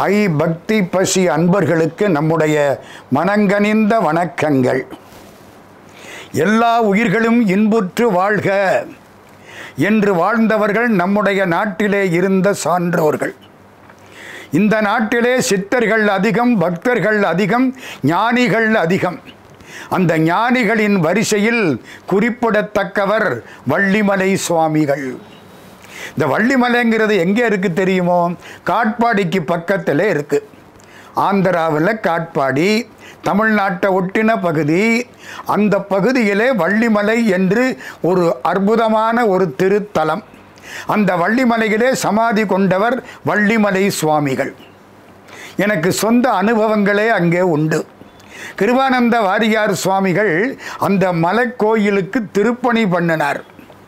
ஐ பக்தி பசி அன்பர்களுக்கு நம்முடைய மனங்கனிந்த வணக்கங்கள் எல்லா உயிர்களும் இன்புற்று வாழ்க என்று வாழ்ந்தவர்கள் நம்முடைய நாட்டிலே இருந்த சான்றோர்கள் இந்த நாட்டிலே சித்தர்கள் அதிகம் பக்தர்கள் அதிகம் ஞானிகள் அதிகம் அந்த ஞானிகளின் வரிசையில் குறிப்பிடத்தக்கவர் வள்ளிமலை சுவாமிகள் இந்த வள்ளிமலைங்கிறது எங்கே இருக்கு தெரியுமோ காட்பாடிக்கு பக்கத்தில் இருக்கு ஆந்திராவில் காட்பாடி தமிழ்நாட்டை ஒட்டின பகுதி அந்த பகுதியிலே வள்ளிமலை என்று ஒரு அற்புதமான ஒரு திருத்தலம் அந்த வள்ளிமலையிலே சமாதி கொண்டவர் வள்ளிமலை சுவாமிகள் எனக்கு சொந்த அனுபவங்களே அங்கே உண்டு கிருபானந்த வாரியார் சுவாமிகள் அந்த மலைக்கோயிலுக்கு திருப்பணி பண்ணினார்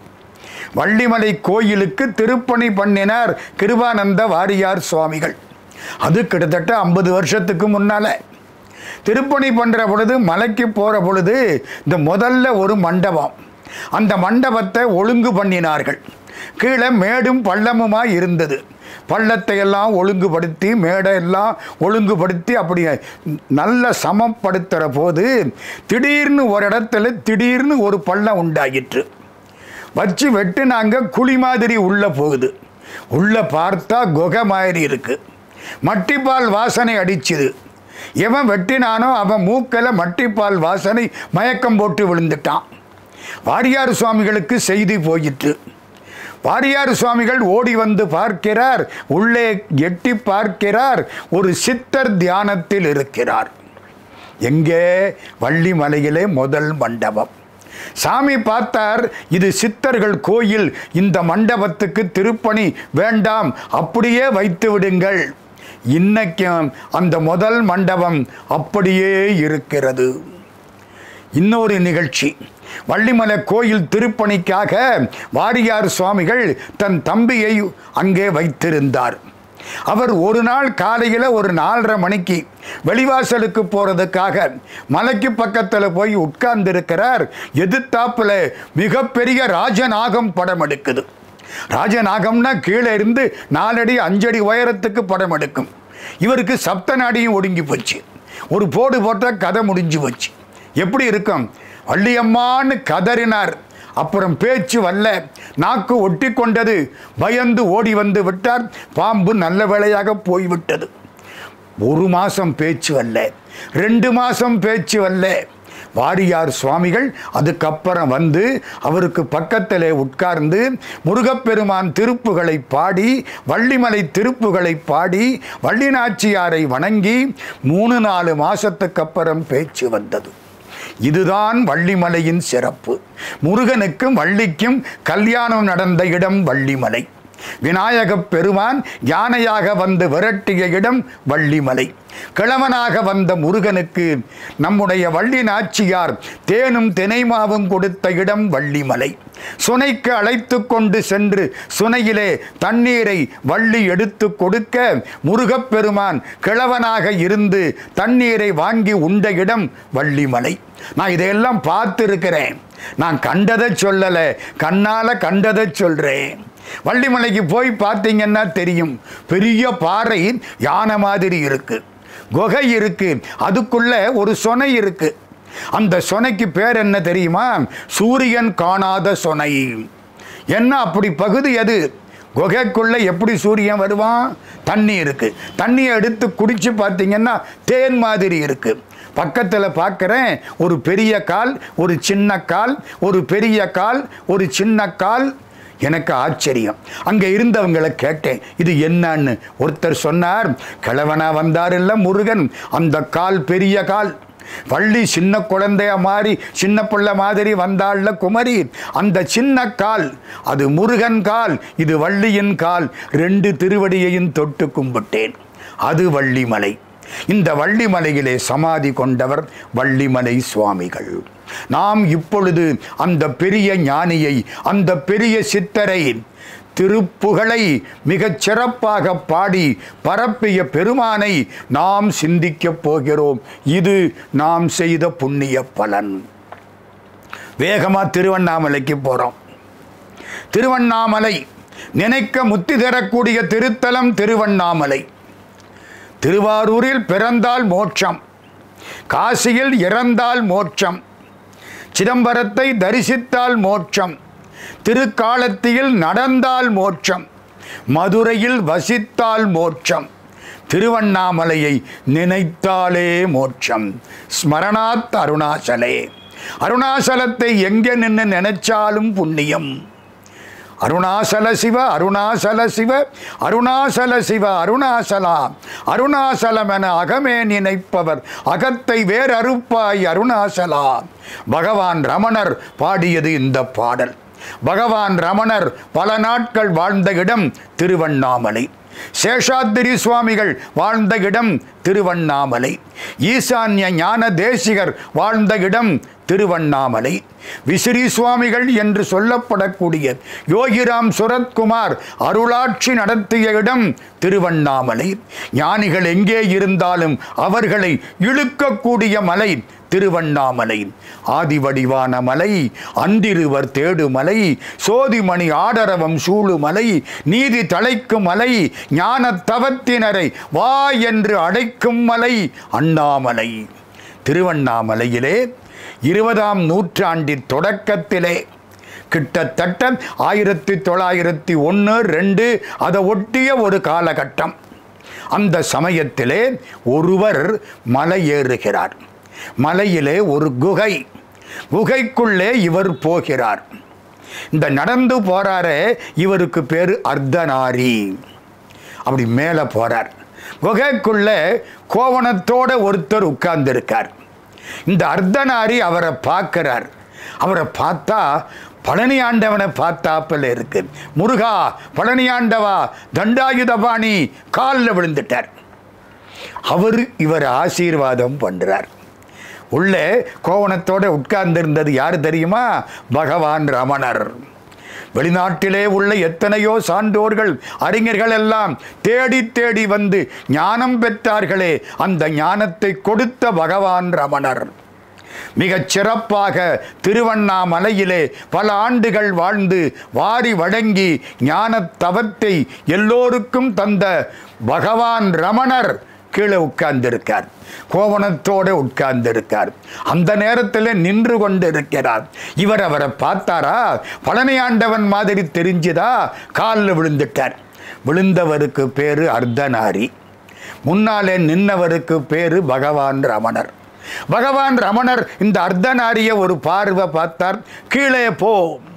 வள்ளிமலை கோயிலுக்கு திருப்பணி பண்ணினார் கிருபானந்த வாரியார் சுவாமிகள் அது கிட்டத்தட்ட ஐம்பது வருஷத்துக்கு முன்னால திருப்பணி பண்ணுற பொழுது மலைக்கு போகிற பொழுது இந்த முதல்ல ஒரு மண்டபம் அந்த மண்டபத்தை ஒழுங்கு பண்ணினார்கள் கீழே மேடும் பள்ளமுமாக இருந்தது பள்ளத்தை எல்லாம் ஒழுங்குபடுத்தி மேடை எல்லாம் ஒழுங்குபடுத்தி அப்படி நல்ல சமப்படுத்துகிற போது திடீர்னு ஒரு இடத்துல திடீர்னு ஒரு பள்ளம் உண்டாகிற்று வச்சு வெட்டுனாங்க குழி மாதிரி உள்ளே போகுது உள்ளே பார்த்தா குகை மாதிரி இருக்கு மட்டிப்பால் வாசனை அடிச்சுது எவன் வெட்டினானோ அவன் மூக்கில் மட்டிப்பால் வாசனை மயக்கம் போட்டு விழுந்துட்டான் வாரியார் சுவாமிகளுக்கு செய்தி போயிற்று வாரியார் சுவாமிகள் ஓடி வந்து பார்க்கிறார் உள்ளே எட்டி பார்க்கிறார் ஒரு சித்தர் தியானத்தில் இருக்கிறார் எங்கே வள்ளிமலையிலே முதல் மண்டபம் சாமி பார்த்தார் இது சித்தர்கள் கோயில் இந்த மண்டபத்துக்கு திருப்பணி வேண்டாம் அப்படியே வைத்து விடுங்கள் இன்னைக்கும் அந்த முதல் மண்டபம் அப்படியே இருக்கிறது இன்னொரு நிகழ்ச்சி வள்ளிமலை கோயில் திருப்பணிக்காக வாரியார் சுவாமிகள் தன் தம்பியை அங்கே வைத்திருந்தார் அவர் ஒரு நாள் காலையில் ஒரு நாலரை மணிக்கு வெளிவாசலுக்கு போகிறதுக்காக மலைக்கு பக்கத்தில் போய் உட்கார்ந்திருக்கிறார் எதிர்த்தாப்புல மிகப்பெரிய ராஜநாகம் படம் எடுக்குது ராஜநாகம்னா கீழே இருந்து நாலடி அஞ்சடி உயரத்துக்கு படம் எடுக்கும் இவருக்கு சப்த நாடியும் ஒடுங்கி போச்சு ஒரு போடு போட்டால் கதை முடிஞ்சு போச்சு எப்படி இருக்கும் வள்ளியம்மான்னு கதறினார் அப்புறம் பேச்சு வல்ல நாக்கு ஒட்டி கொண்டது பயந்து ஓடி வந்து விட்டார் பாம்பு நல்ல வேளையாக போய்விட்டது ஒரு மாதம் பேச்சு வல்ல ரெண்டு மாதம் பேச்சு வல்ல வாரியார் சுவாமிகள் அதுக்கப்புறம் வந்து அவருக்கு பக்கத்திலே உட்கார்ந்து முருகப்பெருமான் திருப்புகளை பாடி வள்ளிமலை திருப்புகளை பாடி வள்ளிநாச்சியாரை வணங்கி மூணு நாலு மாசத்துக்கு அப்புறம் பேச்சு வந்தது இதுதான் வள்ளிமலையின் சிறப்பு முருகனுக்கும் வள்ளிக்கும் கல்யாணம் நடந்த இடம் வள்ளிமலை விநாயகப் பெருமான் யானையாக வந்து விரட்டிய இடம் வள்ளிமலை கிழவனாக வந்த முருகனுக்கு நம்முடைய வள்ளி நாச்சியார் தேனும் தினைமாவும் கொடுத்த இடம் வள்ளிமலை சுனைக்கு அழைத்து கொண்டு சென்று சுனையிலே தண்ணீரை வள்ளி எடுத்து கொடுக்க முருகப்பெருமான் கிழவனாக இருந்து தண்ணீரை வாங்கி உண்ட இடம் வள்ளிமலை நான் இதையெல்லாம் பார்த்துருக்கிறேன் நான் கண்டதை சொல்லலை கண்ணால் கண்டதை சொல்கிறேன் வள்ளிமலைக்கு போய் பார்த்தீங்கன்னா தெரியும் பெரிய பாறை யானை மாதிரி இருக்கு குகை இருக்கு அதுக்குள்ள ஒரு சொனை இருக்கு அந்த சொனைக்கு பேர் என்ன தெரியுமா சூரியன் காணாத சொனை என்ன அப்படி பகுதி அது குகைக்குள்ள எப்படி சூரியன் வருவான் தண்ணி இருக்கு தண்ணியை எடுத்து குடிச்சு பார்த்தீங்கன்னா தேன் மாதிரி இருக்கு பக்கத்தில் பார்க்குறேன் ஒரு பெரிய கால் ஒரு சின்ன கால் ஒரு பெரிய கால் ஒரு சின்ன கால் எனக்கு ஆச்சரியம் அங்கே இருந்தவங்களை கேட்டேன் இது என்னன்னு ஒருத்தர் சொன்னார் கிழவனா வந்தார் இல்ல முருகன் அந்த கால் பெரிய கால் வள்ளி சின்ன குழந்தைய மாதிரி சின்ன பிள்ளை மாதிரி வந்தாள்ல குமரி அந்த சின்ன கால் அது முருகன் கால் இது வள்ளியின் கால் ரெண்டு திருவடியையும் தொட்டு கும்பிட்டேன் அது வள்ளிமலை இந்த வள்ளிமலையிலே சமாதி கொண்டவர் வள்ளிமலை சுவாமிகள் நாம் இப்பொழுது அந்த பெரிய ஞானியை அந்த பெரிய சித்தரை திருப்புகழை மிகச் சிறப்பாக பாடி பரப்பிய பெருமானை நாம் சிந்திக்கப் போகிறோம் இது நாம் செய்த புண்ணிய பலன் வேகமாக திருவண்ணாமலைக்கு போகிறோம் திருவண்ணாமலை நினைக்க முத்தி தரக்கூடிய திருத்தலம் திருவண்ணாமலை திருவாரூரில் பிறந்தால் மோட்சம் காசியில் இறந்தால் மோட்சம் சிதம்பரத்தை தரிசித்தால் மோட்சம் திருக்காலத்தியில் நடந்தால் மோட்சம் மதுரையில் வசித்தால் மோட்சம் திருவண்ணாமலையை நினைத்தாலே மோட்சம் ஸ்மரணாத் அருணாசலே அருணாசலத்தை எங்கே நின்று நினைச்சாலும் புண்ணியம் அருணாசல சிவ அருணாசல சிவ அருணாசல சிவ அருணாசலா அருணாசலம் என அகமே நினைப்பவர் அகத்தை வேறறுப்பாய் அருணாசலா பகவான் ரமணர் பாடியது இந்த பாடல் பகவான் ரமணர் பல நாட்கள் வாழ்ந்த இடம் திருவண்ணாமலை சேஷாத்திரி சுவாமிகள் வாழ்ந்த இடம் திருவண்ணாமலை ஈசான்ய ஞான தேசிகர் வாழ்ந்த இடம் திருவண்ணாமலை விசிறி சுவாமிகள் என்று சொல்லப்படக்கூடிய யோகிராம் சுரத்குமார் அருளாட்சி நடத்திய இடம் திருவண்ணாமலை ஞானிகள் எங்கே இருந்தாலும் அவர்களை இழுக்கக்கூடிய மலை திருவண்ணாமலை ஆதிவடிவான மலை அந்திருவர் தேடுமலை சோதிமணி ஆடரவம் சூழுமலை நீதி தழைக்கும் மலை ஞான தவத்தினரை வா என்று அழைக்கும் மலை அண்ணாமலை திருவண்ணாமலையிலே இருபதாம் நூற்றாண்டின் தொடக்கத்திலே கிட்டத்தட்ட ஆயிரத்தி தொள்ளாயிரத்தி ஒன்று ரெண்டு அதை ஒட்டிய ஒரு காலகட்டம் அந்த சமயத்திலே ஒருவர் மலை ஏறுகிறார் மலையிலே ஒரு குகை குகைக்குள்ளே இவர் போகிறார் இந்த நடந்து போறாரே இவருக்கு பேர் அர்த்தநாரி அப்படி மேலே போறார் குகைக்குள்ளே கோவணத்தோட ஒருத்தர் உட்கார்ந்திருக்கார் இந்த அர்த்தநாரி அவரை பார்க்கிறார் அவரை பார்த்தா பழனி ஆண்டவனை பார்த்தாப்பில் இருக்கு முருகா பழனி ஆண்டவா தண்டாயுதபாணி காலில் விழுந்துட்டார் அவர் இவர் ஆசீர்வாதம் பண்றார் உள்ளே கோவணத்தோட உட்கார்ந்திருந்தது யார் தெரியுமா பகவான் ரமணர் வெளிநாட்டிலே உள்ள எத்தனையோ சான்றோர்கள் அறிஞர்கள் எல்லாம் தேடி தேடி வந்து ஞானம் பெற்றார்களே அந்த ஞானத்தை கொடுத்த பகவான் ரமணர் மிகச் சிறப்பாக திருவண்ணாமலையிலே பல ஆண்டுகள் வாழ்ந்து வாரி வழங்கி ஞான தவத்தை எல்லோருக்கும் தந்த பகவான் ரமணர் கீழே உட்கார்ந்திருக்கார் கோவணத்தோடு உட்கார்ந்திருக்கார் அந்த நேரத்தில் நின்று கொண்டு இருக்கிறார் இவர் அவரை பார்த்தாரா பழனி ஆண்டவன் மாதிரி தெரிஞ்சுதா காலில் விழுந்துட்டார் விழுந்தவருக்கு பேரு அர்த்தநாரி முன்னாலே நின்னவருக்கு பேரு பகவான் ரமணர் பகவான் ரமணர் இந்த அர்த்தநாரிய ஒரு பார்வை பார்த்தார் கீழே போ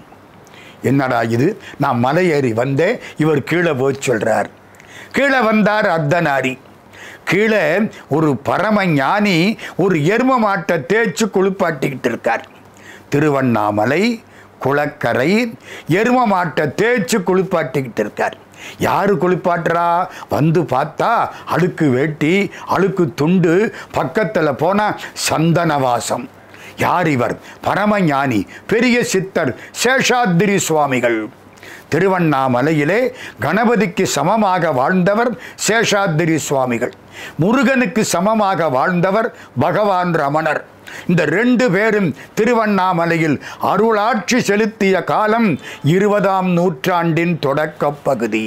என்னடா இது நான் மலை ஏறி வந்தேன் இவர் கீழே போய் சொல்றார் கீழே வந்தார் அர்த்தநாரி கீழே ஒரு பரம ஞானி ஒரு எரும மாட்டை தேய்ச்சி குளிப்பாட்டிக்கிட்டு இருக்கார் திருவண்ணாமலை குளக்கரை எரும மாட்டை தேய்ச்சி குளிப்பாட்டிக்கிட்டு இருக்கார் யாரு குளிப்பாட்டுறா வந்து பார்த்தா அழுக்கு வேட்டி அழுக்கு துண்டு பக்கத்தில் போனால் சந்தனவாசம் யார் இவர் பரமஞானி பெரிய சித்தர் சேஷாத்திரி சுவாமிகள் திருவண்ணாமலையிலே கணபதிக்கு சமமாக வாழ்ந்தவர் சேஷாத்திரி சுவாமிகள் முருகனுக்கு சமமாக வாழ்ந்தவர் பகவான் ரமணர் இந்த ரெண்டு பேரும் திருவண்ணாமலையில் அருளாட்சி செலுத்திய காலம் இருபதாம் நூற்றாண்டின் தொடக்கப் பகுதி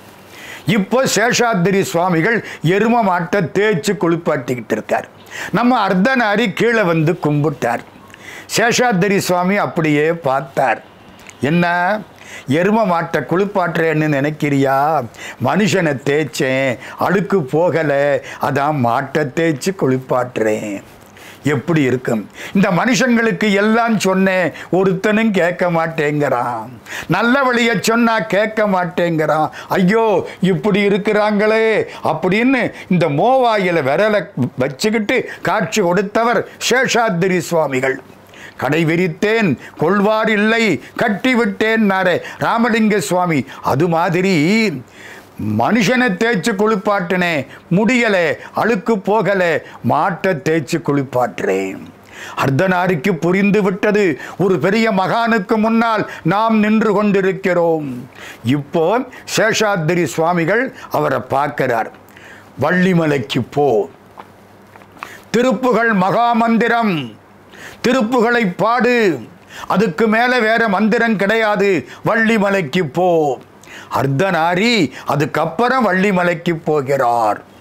இப்போ சேஷாத்திரி சுவாமிகள் எரும மாட்டை தேய்ச்சி குளிப்பாட்டிக்கிட்டு இருக்கார் நம்ம அர்த்தநாரி கீழே வந்து கும்பிட்டார் சேஷாத்திரி சுவாமி அப்படியே பார்த்தார் என்ன எரும மாட்டை குளிப்பாட்டுறேன்னு நினைக்கிறியா மனுஷனை தேய்ச்சேன் அழுக்கு போகலை அதான் மாட்டை தேய்ச்சி குளிப்பாட்டுறேன் எப்படி இருக்கும் இந்த மனுஷங்களுக்கு எல்லாம் சொன்னேன் ஒருத்தனும் கேட்க மாட்டேங்கிறான் நல்ல வழியை சொன்னா கேட்க மாட்டேங்கிறான் ஐயோ இப்படி இருக்கிறாங்களே அப்படின்னு இந்த மோவாயில விரலை வச்சுக்கிட்டு காட்சி கொடுத்தவர் சேஷாத்திரி சுவாமிகள் கடை விரித்தேன் கொள்வார் இல்லை கட்டி விட்டேன் நாரே ராமலிங்க சுவாமி அது மாதிரி மனுஷனை தேய்ச்சி குளிப்பாட்டினே முடியலை அழுக்கு போகலை மாட்டை தேய்ச்சி குளிப்பாட்டுறேன் அர்த்தநாரிக்கு புரிந்து விட்டது ஒரு பெரிய மகானுக்கு முன்னால் நாம் நின்று கொண்டிருக்கிறோம் இப்போ சேஷாத்திரி சுவாமிகள் அவரை பார்க்கிறார் வள்ளிமலைக்கு போ திருப்புகள் மகாமந்திரம் திருப்புகளை பாடு அதுக்கு மேலே வேற மந்திரம் கிடையாது வள்ளிமலைக்கு போ அர்த்தநாரி அதுக்கப்புறம் வள்ளிமலைக்கு போகிறார்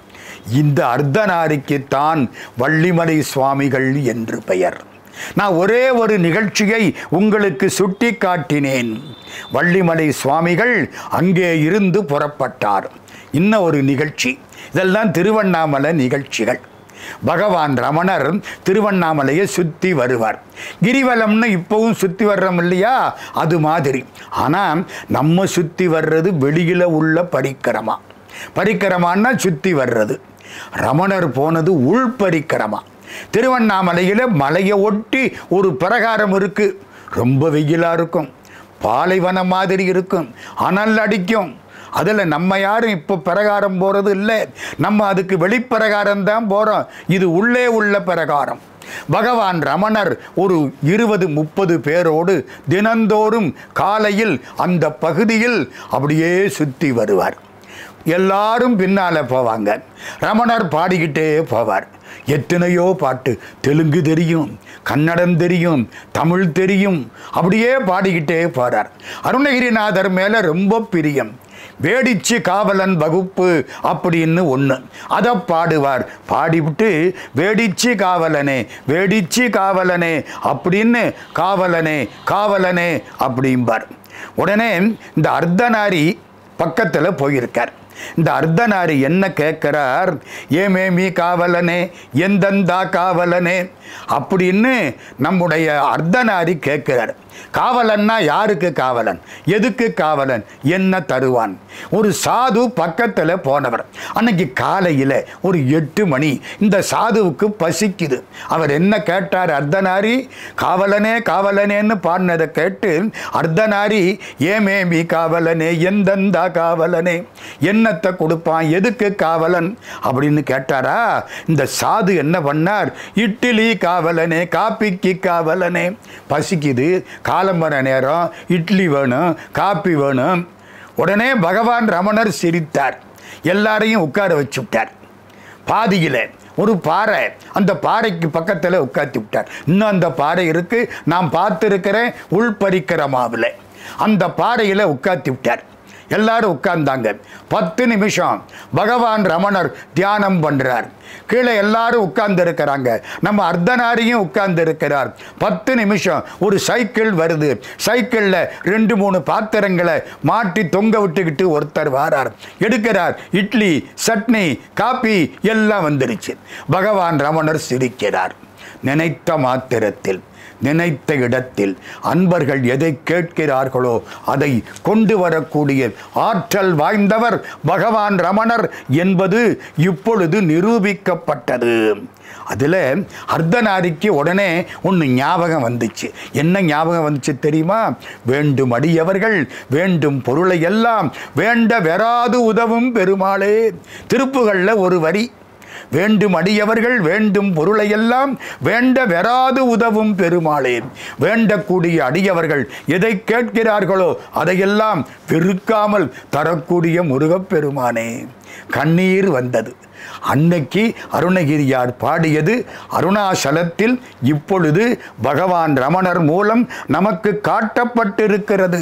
இந்த அர்த்தநாரிக்குத்தான் வள்ளிமலை சுவாமிகள் என்று பெயர் நான் ஒரே ஒரு நிகழ்ச்சியை உங்களுக்கு சுட்டி காட்டினேன் வள்ளிமலை சுவாமிகள் அங்கே இருந்து புறப்பட்டார் இன்னும் ஒரு நிகழ்ச்சி இதெல்லாம் திருவண்ணாமலை நிகழ்ச்சிகள் பகவான் ரமணர் திருவண்ணாமலையை சுற்றி வருவார் கிரிவலம்னு இப்போவும் சுற்றி வர்றோம் இல்லையா அது மாதிரி ஆனால் நம்ம சுற்றி வர்றது வெளியில் உள்ள பரிக்கிரமா பரிக்கிரமான்னா சுற்றி வர்றது ரமணர் போனது உள் பரிக்கிரமா திருவண்ணாமலையில் மலையை ஒட்டி ஒரு பிரகாரம் இருக்கு ரொம்ப வெயிலாக இருக்கும் பாலைவனம் மாதிரி இருக்கும் அனல் அடிக்கும் அதில் நம்ம யாரும் இப்போ பிரகாரம் போகிறது இல்லை நம்ம அதுக்கு வெளிப்பிரகாரம் தான் போகிறோம் இது உள்ளே உள்ள பிரகாரம் பகவான் ரமணர் ஒரு இருபது முப்பது பேரோடு தினந்தோறும் காலையில் அந்த பகுதியில் அப்படியே சுற்றி வருவார் எல்லாரும் பின்னால போவாங்க ரமணர் பாடிக்கிட்டே போவார் எத்தனையோ பாட்டு தெலுங்கு தெரியும் கன்னடம் தெரியும் தமிழ் தெரியும் அப்படியே பாடிக்கிட்டே போறார் அருணகிரிநாதர் மேல ரொம்ப பிரியம் வேடிச்சு காவலன் வகுப்பு அப்படின்னு ஒன்று அதை பாடுவார் பாடிவிட்டு வேடிச்சு காவலனே வேடிச்சு காவலனே அப்படின்னு காவலனே காவலனே அப்படிம்பார் உடனே இந்த அர்த்தநாரி பக்கத்தில் போயிருக்கார் இந்த அர்த்தநாரி என்ன கேட்கிறார் ஏமேமி காவலனே எந்தந்தா காவலனே அப்படின்னு நம்முடைய அர்த்தநாரி கேட்கிறார் காவலன்னா யாருக்கு காவலன் எதுக்கு காவலன் என்ன தருவான் ஒரு சாது பக்கத்தில் போனவர் அன்னைக்கு காலையில் ஒரு எட்டு மணி இந்த சாதுவுக்கு பசிக்குது அவர் என்ன கேட்டார் அர்த்தநாரி காவலனே காவலனேன்னு பாடினதை கேட்டு அர்த்தநாரி ஏமேமி காவலனே எந்தந்தா காவலனே என்னத்தை கொடுப்பான் எதுக்கு காவலன் அப்படின்னு கேட்டாரா இந்த சாது என்ன பண்ணார் இட்லி காவலனே காப்பிக்கு காவலனே பசிக்குது காலம்பர நேரம் இட்லி வேணும் காப்பி வேணும் உடனே பகவான் ரமணர் சிரித்தார் எல்லாரையும் உட்கார வச்சு விட்டார் பாதியில் ஒரு பாறை அந்த பாறைக்கு பக்கத்தில் உட்காத்தி விட்டார் இன்னும் அந்த பாறை இருக்கு நான் பார்த்துருக்கிறேன் உள்பரிக்கிரமாவில் அந்த பாறையில் உட்காத்தி விட்டார் எல்லாரும் உட்கார்ந்தாங்க பத்து நிமிஷம் பகவான் ரமணர் தியானம் பண்றார் கீழே எல்லாரும் உட்கார்ந்து இருக்கிறாங்க நம்ம அர்த்தநாரியும் உட்கார்ந்து இருக்கிறார் பத்து நிமிஷம் ஒரு சைக்கிள் வருது சைக்கிளில் ரெண்டு மூணு பாத்திரங்களை மாட்டி தொங்க விட்டுக்கிட்டு ஒருத்தர் வாரார் எடுக்கிறார் இட்லி சட்னி காப்பி எல்லாம் வந்துருச்சு பகவான் ரமணர் சிரிக்கிறார் நினைத்த மாத்திரத்தில் நினைத்த இடத்தில் அன்பர்கள் எதை கேட்கிறார்களோ அதை கொண்டு வரக்கூடிய ஆற்றல் வாய்ந்தவர் பகவான் ரமணர் என்பது இப்பொழுது நிரூபிக்கப்பட்டது அதில் அர்த்தநாரிக்கு உடனே ஒன்று ஞாபகம் வந்துச்சு என்ன ஞாபகம் வந்துச்சு தெரியுமா வேண்டும் அடியவர்கள் வேண்டும் பொருளை எல்லாம் வேண்ட வெறாது உதவும் பெருமாளே திருப்புகளில் ஒரு வரி வேண்டும் அடியவர்கள் வேண்டும் பொருளையெல்லாம் வேண்ட வெறாது உதவும் பெருமாளே வேண்டக்கூடிய அடியவர்கள் எதை கேட்கிறார்களோ அதையெல்லாம் வெறுக்காமல் தரக்கூடிய முருகப்பெருமானே கண்ணீர் வந்தது அன்னைக்கு அருணகிரியார் பாடியது அருணாசலத்தில் இப்பொழுது பகவான் ரமணர் மூலம் நமக்கு காட்டப்பட்டிருக்கிறது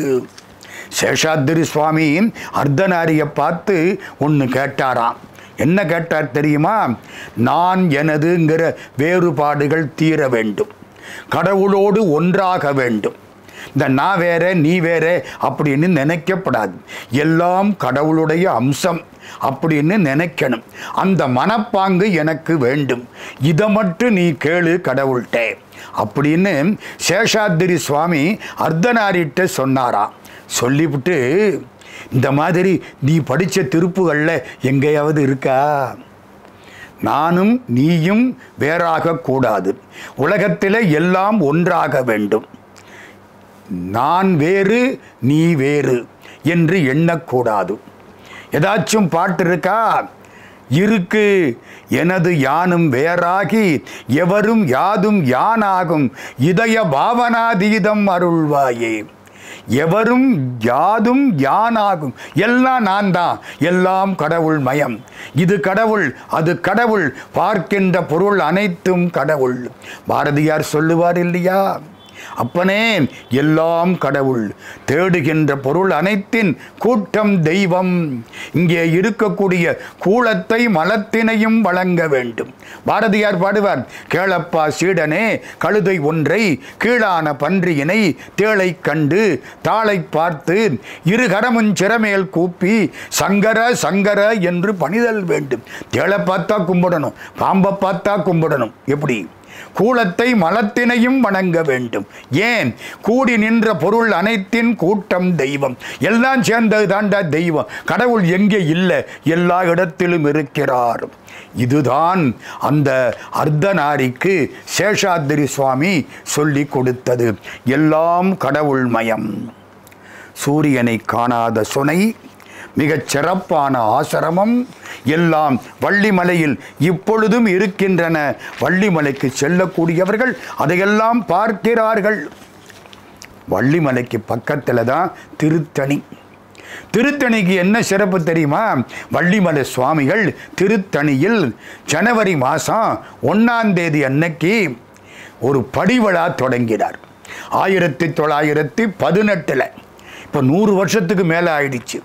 சேஷாத்திரி சுவாமி அர்த்தநாரியை பார்த்து ஒன்று கேட்டாராம் என்ன கேட்டார் தெரியுமா நான் எனதுங்கிற வேறுபாடுகள் தீர வேண்டும் கடவுளோடு ஒன்றாக வேண்டும் இந்த நான் வேற நீ வேற அப்படின்னு நினைக்கப்படாது எல்லாம் கடவுளுடைய அம்சம் அப்படின்னு நினைக்கணும் அந்த மனப்பாங்கு எனக்கு வேண்டும் இதை மட்டும் நீ கேளு கடவுள்கிட்ட அப்படின்னு சேஷாத்திரி சுவாமி அர்த்தநாரிட்ட சொன்னாராம் சொல்லிவிட்டு இந்த மாதிரி நீ படித்த திருப்புகளில் எங்கேயாவது இருக்கா நானும் நீயும் வேறாக கூடாது உலகத்தில் எல்லாம் ஒன்றாக வேண்டும் நான் வேறு நீ வேறு என்று எண்ணக்கூடாது ஏதாச்சும் பாட்டு இருக்கா இருக்கு எனது யானும் வேறாகி எவரும் யாதும் யானாகும் இதய பாவனாதீதம் அருள்வாயே எவரும் யாதும் யானாகும் எல்லாம் நான் தான் எல்லாம் கடவுள் மயம் இது கடவுள் அது கடவுள் பார்க்கின்ற பொருள் அனைத்தும் கடவுள் பாரதியார் சொல்லுவார் இல்லையா அப்பனே எல்லாம் கடவுள் தேடுகின்ற பொருள் அனைத்தின் கூட்டம் தெய்வம் இங்கே இருக்கக்கூடிய கூலத்தை மலத்தினையும் வழங்க வேண்டும் பாரதியார் பாடுவார் கேளப்பா சீடனே கழுதை ஒன்றை கீழான பன்றியினை தேளை கண்டு தாளை பார்த்து இரு கரமும் சிறமேல் கூப்பி சங்கர சங்கர என்று பணிதல் வேண்டும் தேளை பார்த்தா கும்பிடணும் பாம்பை பார்த்தா கும்பிடணும் எப்படி கூலத்தை மலத்தினையும் வணங்க வேண்டும் ஏன் கூடி நின்ற பொருள் அனைத்தின் கூட்டம் தெய்வம் எல்லாம் சேர்ந்தது தாண்டா தெய்வம் கடவுள் எங்கே இல்லை எல்லா இடத்திலும் இருக்கிறார் இதுதான் அந்த அர்த்தநாரிக்கு சேஷாத்திரி சுவாமி சொல்லி கொடுத்தது எல்லாம் கடவுள் மயம் சூரியனை காணாத சுனை மிகச் சிறப்பான ஆசிரமம் எல்லாம் வள்ளிமலையில் இப்பொழுதும் இருக்கின்றன வள்ளிமலைக்கு செல்லக்கூடியவர்கள் அதையெல்லாம் பார்க்கிறார்கள் வள்ளிமலைக்கு பக்கத்தில் தான் திருத்தணி திருத்தணிக்கு என்ன சிறப்பு தெரியுமா வள்ளிமலை சுவாமிகள் திருத்தணியில் ஜனவரி மாதம் ஒன்றாம் தேதி அன்னைக்கு ஒரு படிவிழா தொடங்கினார் ஆயிரத்தி தொள்ளாயிரத்தி பதினெட்டில் இப்போ நூறு வருஷத்துக்கு மேலே ஆயிடுச்சு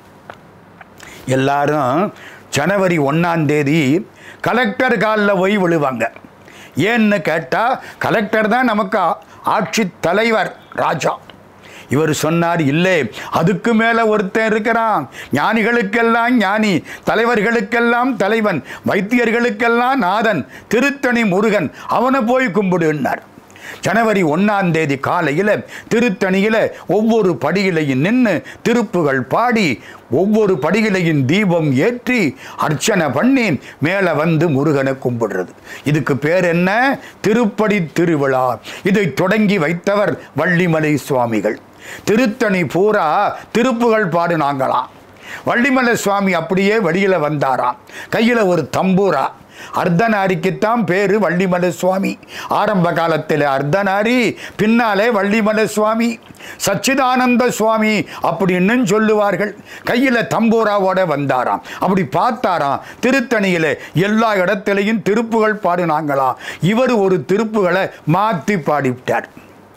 எல்லாரும் ஜனவரி ஒன்றாம் தேதி கலெக்டர் காலில் போய் விழுவாங்க ஏன்னு கேட்டால் கலெக்டர் தான் நமக்கு ஆ- ஆட்சி தலைவர் ராஜா இவர் சொன்னார் இல்லை அதுக்கு மேலே ஒருத்தன் இருக்கிறான் ஞானிகளுக்கெல்லாம் ஞானி தலைவர்களுக்கெல்லாம் தலைவன் வைத்தியர்களுக்கெல்லாம் நாதன் திருத்தணி முருகன் அவனை போய் கும்பிடுன்னார் ஜனவரி ஒன்றாம் தேதி காலையில் திருத்தணியில் ஒவ்வொரு படியிலையும் நின்று திருப்புகள் பாடி ஒவ்வொரு படியிலையும் தீபம் ஏற்றி அர்ச்சனை பண்ணி மேலே வந்து முருகனை கும்பிடுறது இதுக்கு பேர் என்ன திருப்படி திருவிழா இதை தொடங்கி வைத்தவர் வள்ளிமலை சுவாமிகள் திருத்தணி பூரா திருப்புகள் பாடுனாங்களாம் வள்ளிமலை சுவாமி அப்படியே வெளியில் வந்தாராம் கையில் ஒரு தம்பூரா அர்த்தநாரிக்குத்தான் பேரு வள்ளிமலை சுவாமி ஆரம்ப காலத்தில் அர்த்தநாரி பின்னாலே வள்ளிமலை சுவாமி சச்சிதானந்த சுவாமி அப்படின்னு சொல்லுவார்கள் கையில் தம்பூராவோட வந்தாராம் அப்படி பார்த்தாராம் திருத்தணியில் எல்லா இடத்துலையும் திருப்புகள் பாடினாங்களாம் இவர் ஒரு திருப்புகளை மாற்றி பாடிவிட்டார்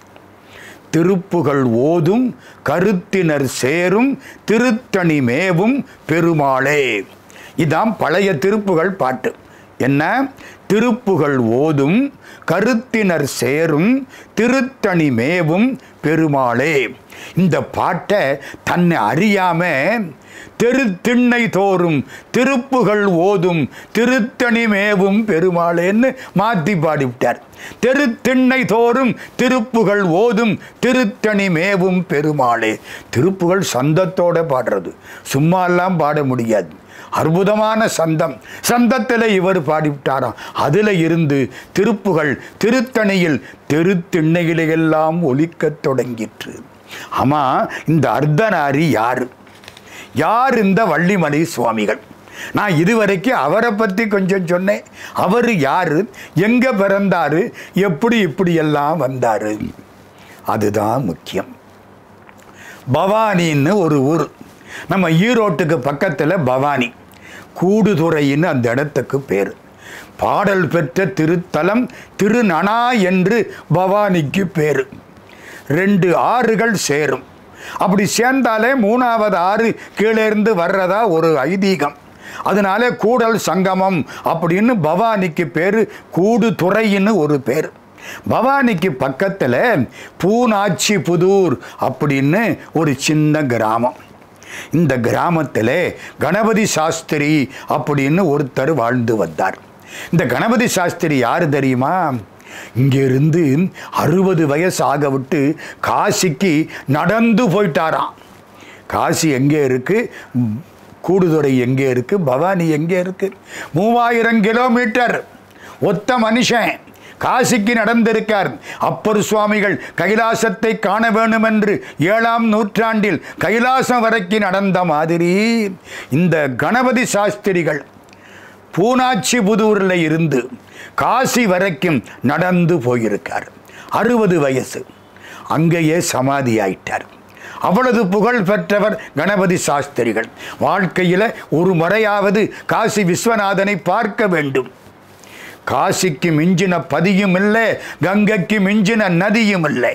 திருப்புகள் ஓதும் கருத்தினர் சேரும் திருத்தணி மேவும் பெருமாளே இதான் பழைய திருப்புகள் பாட்டு என்ன திருப்புகள் ஓதும் கருத்தினர் சேரும் திருத்தணி மேவும் பெருமாளே இந்த பாட்டை தன்னை அறியாம தெருத்திண்ணை தோறும் திருப்புகள் ஓதும் திருத்தணி மேவும் பெருமாளேன்னு மாற்றி பாடிவிட்டார் தெருத்திண்ணை தோறும் திருப்புகள் ஓதும் திருத்தணி மேவும் பெருமாளே திருப்புகள் சந்தத்தோட பாடுறது சும்மா எல்லாம் பாட முடியாது அற்புதமான சந்தம் சந்தத்தில் இவர் பாடிவிட்டாராம் அதில் இருந்து திருப்புகள் திருத்தணியில் தெருத்திண்ணையில எல்லாம் ஒலிக்கத் தொடங்கிற்று ஆமா இந்த அர்த்தநாரி யாரு யார் இந்த வள்ளிமலை சுவாமிகள் நான் இதுவரைக்கும் அவரை பற்றி கொஞ்சம் சொன்னேன் அவர் யார் எங்கே பிறந்தாரு எப்படி இப்படியெல்லாம் வந்தார் அதுதான் முக்கியம் பவானின்னு ஒரு ஊர் நம்ம ஈரோட்டுக்கு பக்கத்தில் பவானி கூடுதுறைன்னு அந்த இடத்துக்கு பேர் பாடல் பெற்ற திருத்தலம் திருநனா என்று பவானிக்கு பேர் ரெண்டு ஆறுகள் சேரும் அப்படி சேர்ந்தாலே மூணாவது ஆறு கீழே இருந்து வர்றதா ஒரு ஐதீகம் அதனால கூடல் சங்கமம் அப்படின்னு பவானிக்கு பேர் கூடுதுறைன்னு ஒரு பேர் பவானிக்கு பக்கத்தில் பூனாச்சி புதூர் அப்படின்னு ஒரு சின்ன கிராமம் இந்த கிராமத்தில் கணபதி சாஸ்திரி அப்படின்னு ஒருத்தர் வாழ்ந்து வந்தார் இந்த கணபதி சாஸ்திரி யார் தெரியுமா இங்கிருந்து அறுபது வயசு ஆக விட்டு காசிக்கு நடந்து போயிட்டாராம் காசி எங்கே இருக்கு ம், கூடுதுறை எங்கே இருக்கு பவானி எங்கே இருக்கு மூவாயிரம் கிலோமீட்டர் ஒத்த மனுஷன் காசிக்கு நடந்திருக்கார் அப்பர் சுவாமிகள் கைலாசத்தை காண வேண்டும் என்று ஏழாம் நூற்றாண்டில் கைலாசம் வரைக்கும் நடந்த மாதிரி இந்த கணபதி சாஸ்திரிகள் பூனாச்சி புதூரில் இருந்து காசி வரைக்கும் நடந்து போயிருக்கார் அறுபது வயசு அங்கேயே சமாதி ஆயிட்டார் அவ்வளவு புகழ் பெற்றவர் கணபதி சாஸ்திரிகள் வாழ்க்கையில் ஒரு முறையாவது காசி விஸ்வநாதனை பார்க்க வேண்டும் காசிக்கு மிஞ்சின பதியும் இல்லை கங்கைக்கு மிஞ்சின நதியும் இல்லை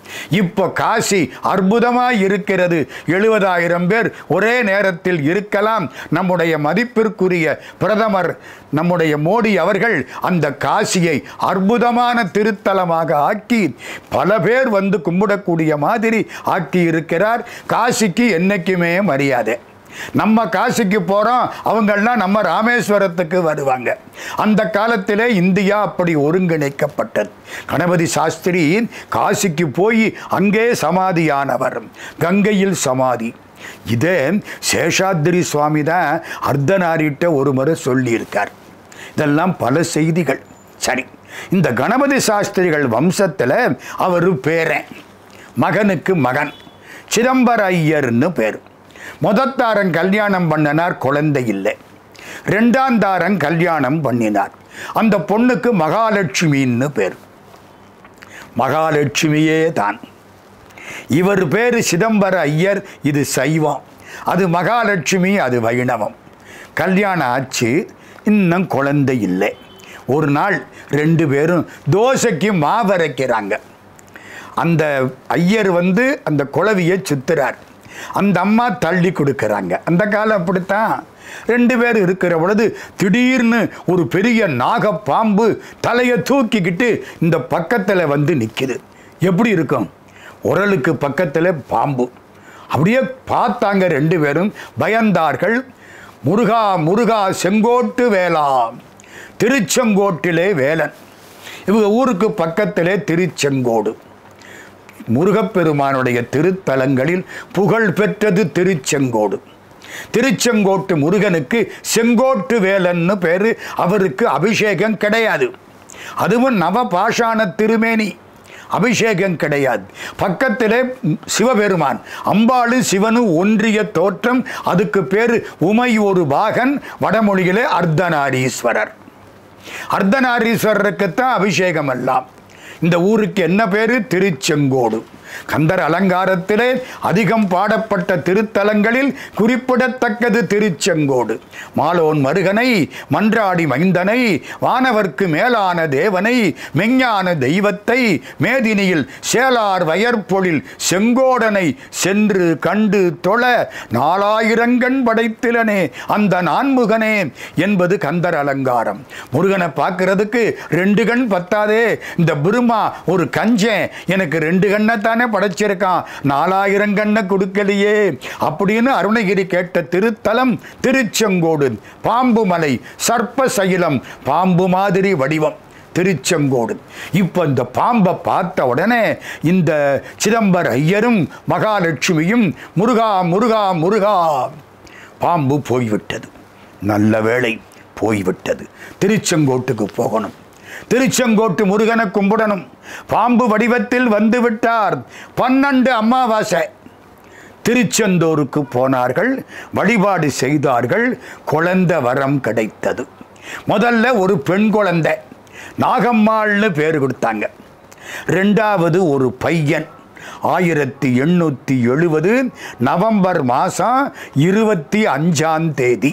இப்போ காசி அற்புதமாய் இருக்கிறது எழுபதாயிரம் பேர் ஒரே நேரத்தில் இருக்கலாம் நம்முடைய மதிப்பிற்குரிய பிரதமர் நம்முடைய மோடி அவர்கள் அந்த காசியை அற்புதமான திருத்தலமாக ஆக்கி பல பேர் வந்து கும்பிடக்கூடிய மாதிரி ஆக்கி இருக்கிறார் காசிக்கு என்னைக்குமே மரியாதை நம்ம காசிக்கு போகிறோம் அவங்கெல்லாம் நம்ம ராமேஸ்வரத்துக்கு வருவாங்க அந்த காலத்திலே இந்தியா அப்படி ஒருங்கிணைக்கப்பட்டது கணபதி சாஸ்திரி காசிக்கு போய் அங்கே சமாதியானவர் கங்கையில் சமாதி இதே சேஷாத்திரி சுவாமி தான் அர்த்தநாரிட்ட ஒரு முறை சொல்லியிருக்கார் இதெல்லாம் பல செய்திகள் சரி இந்த கணபதி சாஸ்திரிகள் வம்சத்தில் அவர் பேரன் மகனுக்கு மகன் சிதம்பர ஐயர்னு பேர் முதத்தாரன் கல்யாணம் பண்ணினார் குழந்தை இல்லை ரெண்டாம் தாரன் கல்யாணம் பண்ணினார் அந்த பொண்ணுக்கு மகாலட்சுமின்னு பேர் மகாலட்சுமியே தான் இவர் பேர் சிதம்பர ஐயர் இது சைவம் அது மகாலட்சுமி அது வைணவம் கல்யாணம் ஆச்சு இன்னும் குழந்தை இல்லை ஒரு நாள் ரெண்டு பேரும் தோசைக்கு மாவரைக்கிறாங்க அந்த ஐயர் வந்து அந்த குழவியை சுத்துறார் அந்த அம்மா தள்ளி கொடுக்குறாங்க அந்த காலம் அப்படித்தான் ரெண்டு பேர் இருக்கிற பொழுது திடீர்னு ஒரு பெரிய நாகப்பாம்பு தலையை தூக்கிக்கிட்டு இந்த பக்கத்தில் வந்து நிற்கிது எப்படி இருக்கும் உரலுக்கு பக்கத்தில் பாம்பு அப்படியே பார்த்தாங்க ரெண்டு பேரும் பயந்தார்கள் முருகா முருகா செங்கோட்டு வேளா திருச்செங்கோட்டிலே வேலன் இவங்க ஊருக்கு பக்கத்திலே திருச்செங்கோடு முருகப்பெருமானுடைய திருத்தலங்களில் புகழ் பெற்றது திருச்செங்கோடு திருச்செங்கோட்டு முருகனுக்கு செங்கோட்டு வேலன்னு பேரு அவருக்கு அபிஷேகம் கிடையாது அதுவும் நவபாஷாண திருமேனி அபிஷேகம் கிடையாது பக்கத்திலே சிவபெருமான் அம்பாளும் சிவனும் ஒன்றிய தோற்றம் அதுக்கு பேர் உமை ஒரு பாகன் வடமொழியிலே அர்த்தநாரீஸ்வரர் அர்த்தநாரீஸ்வரருக்குத்தான் அபிஷேகம் எல்லாம் இந்த ஊருக்கு என்ன பேரு திருச்செங்கோடு கந்தர் அலங்காரத்திலே அதிகம் பாடப்பட்ட திருத்தலங்களில் குறிப்பிடத்தக்கது திருச்செங்கோடு மாலோன் மருகனை மன்றாடி மைந்தனை வானவர்க்கு மேலான தேவனை மெஞ்ஞான தெய்வத்தை மேதினியில் சேலார் வயற்பொழில் செங்கோடனை சென்று கண்டு தொழ நாலாயிரங்கண் படைத்திலனே அந்த நான்முகனே என்பது கந்தர் அலங்காரம் முருகனை பார்க்கறதுக்கு ரெண்டு கண் பத்தாதே இந்த பிரம்மா ஒரு கஞ்சன் எனக்கு ரெண்டு கண்ணை தானே படைச்சிருக்கான் நாலாயிரம் கண்ணை கொடுக்கலையே அப்படின்னு அருணகிரி கேட்ட திருத்தலம் திருச்செங்கோடு பாம்பு மலை சர்ப்ப சைலம் பாம்பு மாதிரி வடிவம் திருச்செங்கோடு இப்போ இந்த பாம்பை பார்த்த உடனே இந்த சிதம்பர ஐயரும் மகாலட்சுமியும் முருகா முருகா முருகா பாம்பு போய்விட்டது நல்ல வேளை போய்விட்டது திருச்செங்கோட்டுக்கு போகணும் திருச்செங்கோட்டு முருகனை கும்பிடணும் பாம்பு வடிவத்தில் வந்து விட்டார் பன்னெண்டு அமாவாசை திருச்செந்தூருக்கு போனார்கள் வழிபாடு செய்தார்கள் குழந்தை வரம் கிடைத்தது முதல்ல ஒரு பெண் குழந்தை நாகம்மாள்னு பேர் கொடுத்தாங்க ரெண்டாவது ஒரு பையன் ஆயிரத்தி எண்ணூற்றி எழுபது நவம்பர் மாதம் இருபத்தி அஞ்சாம் தேதி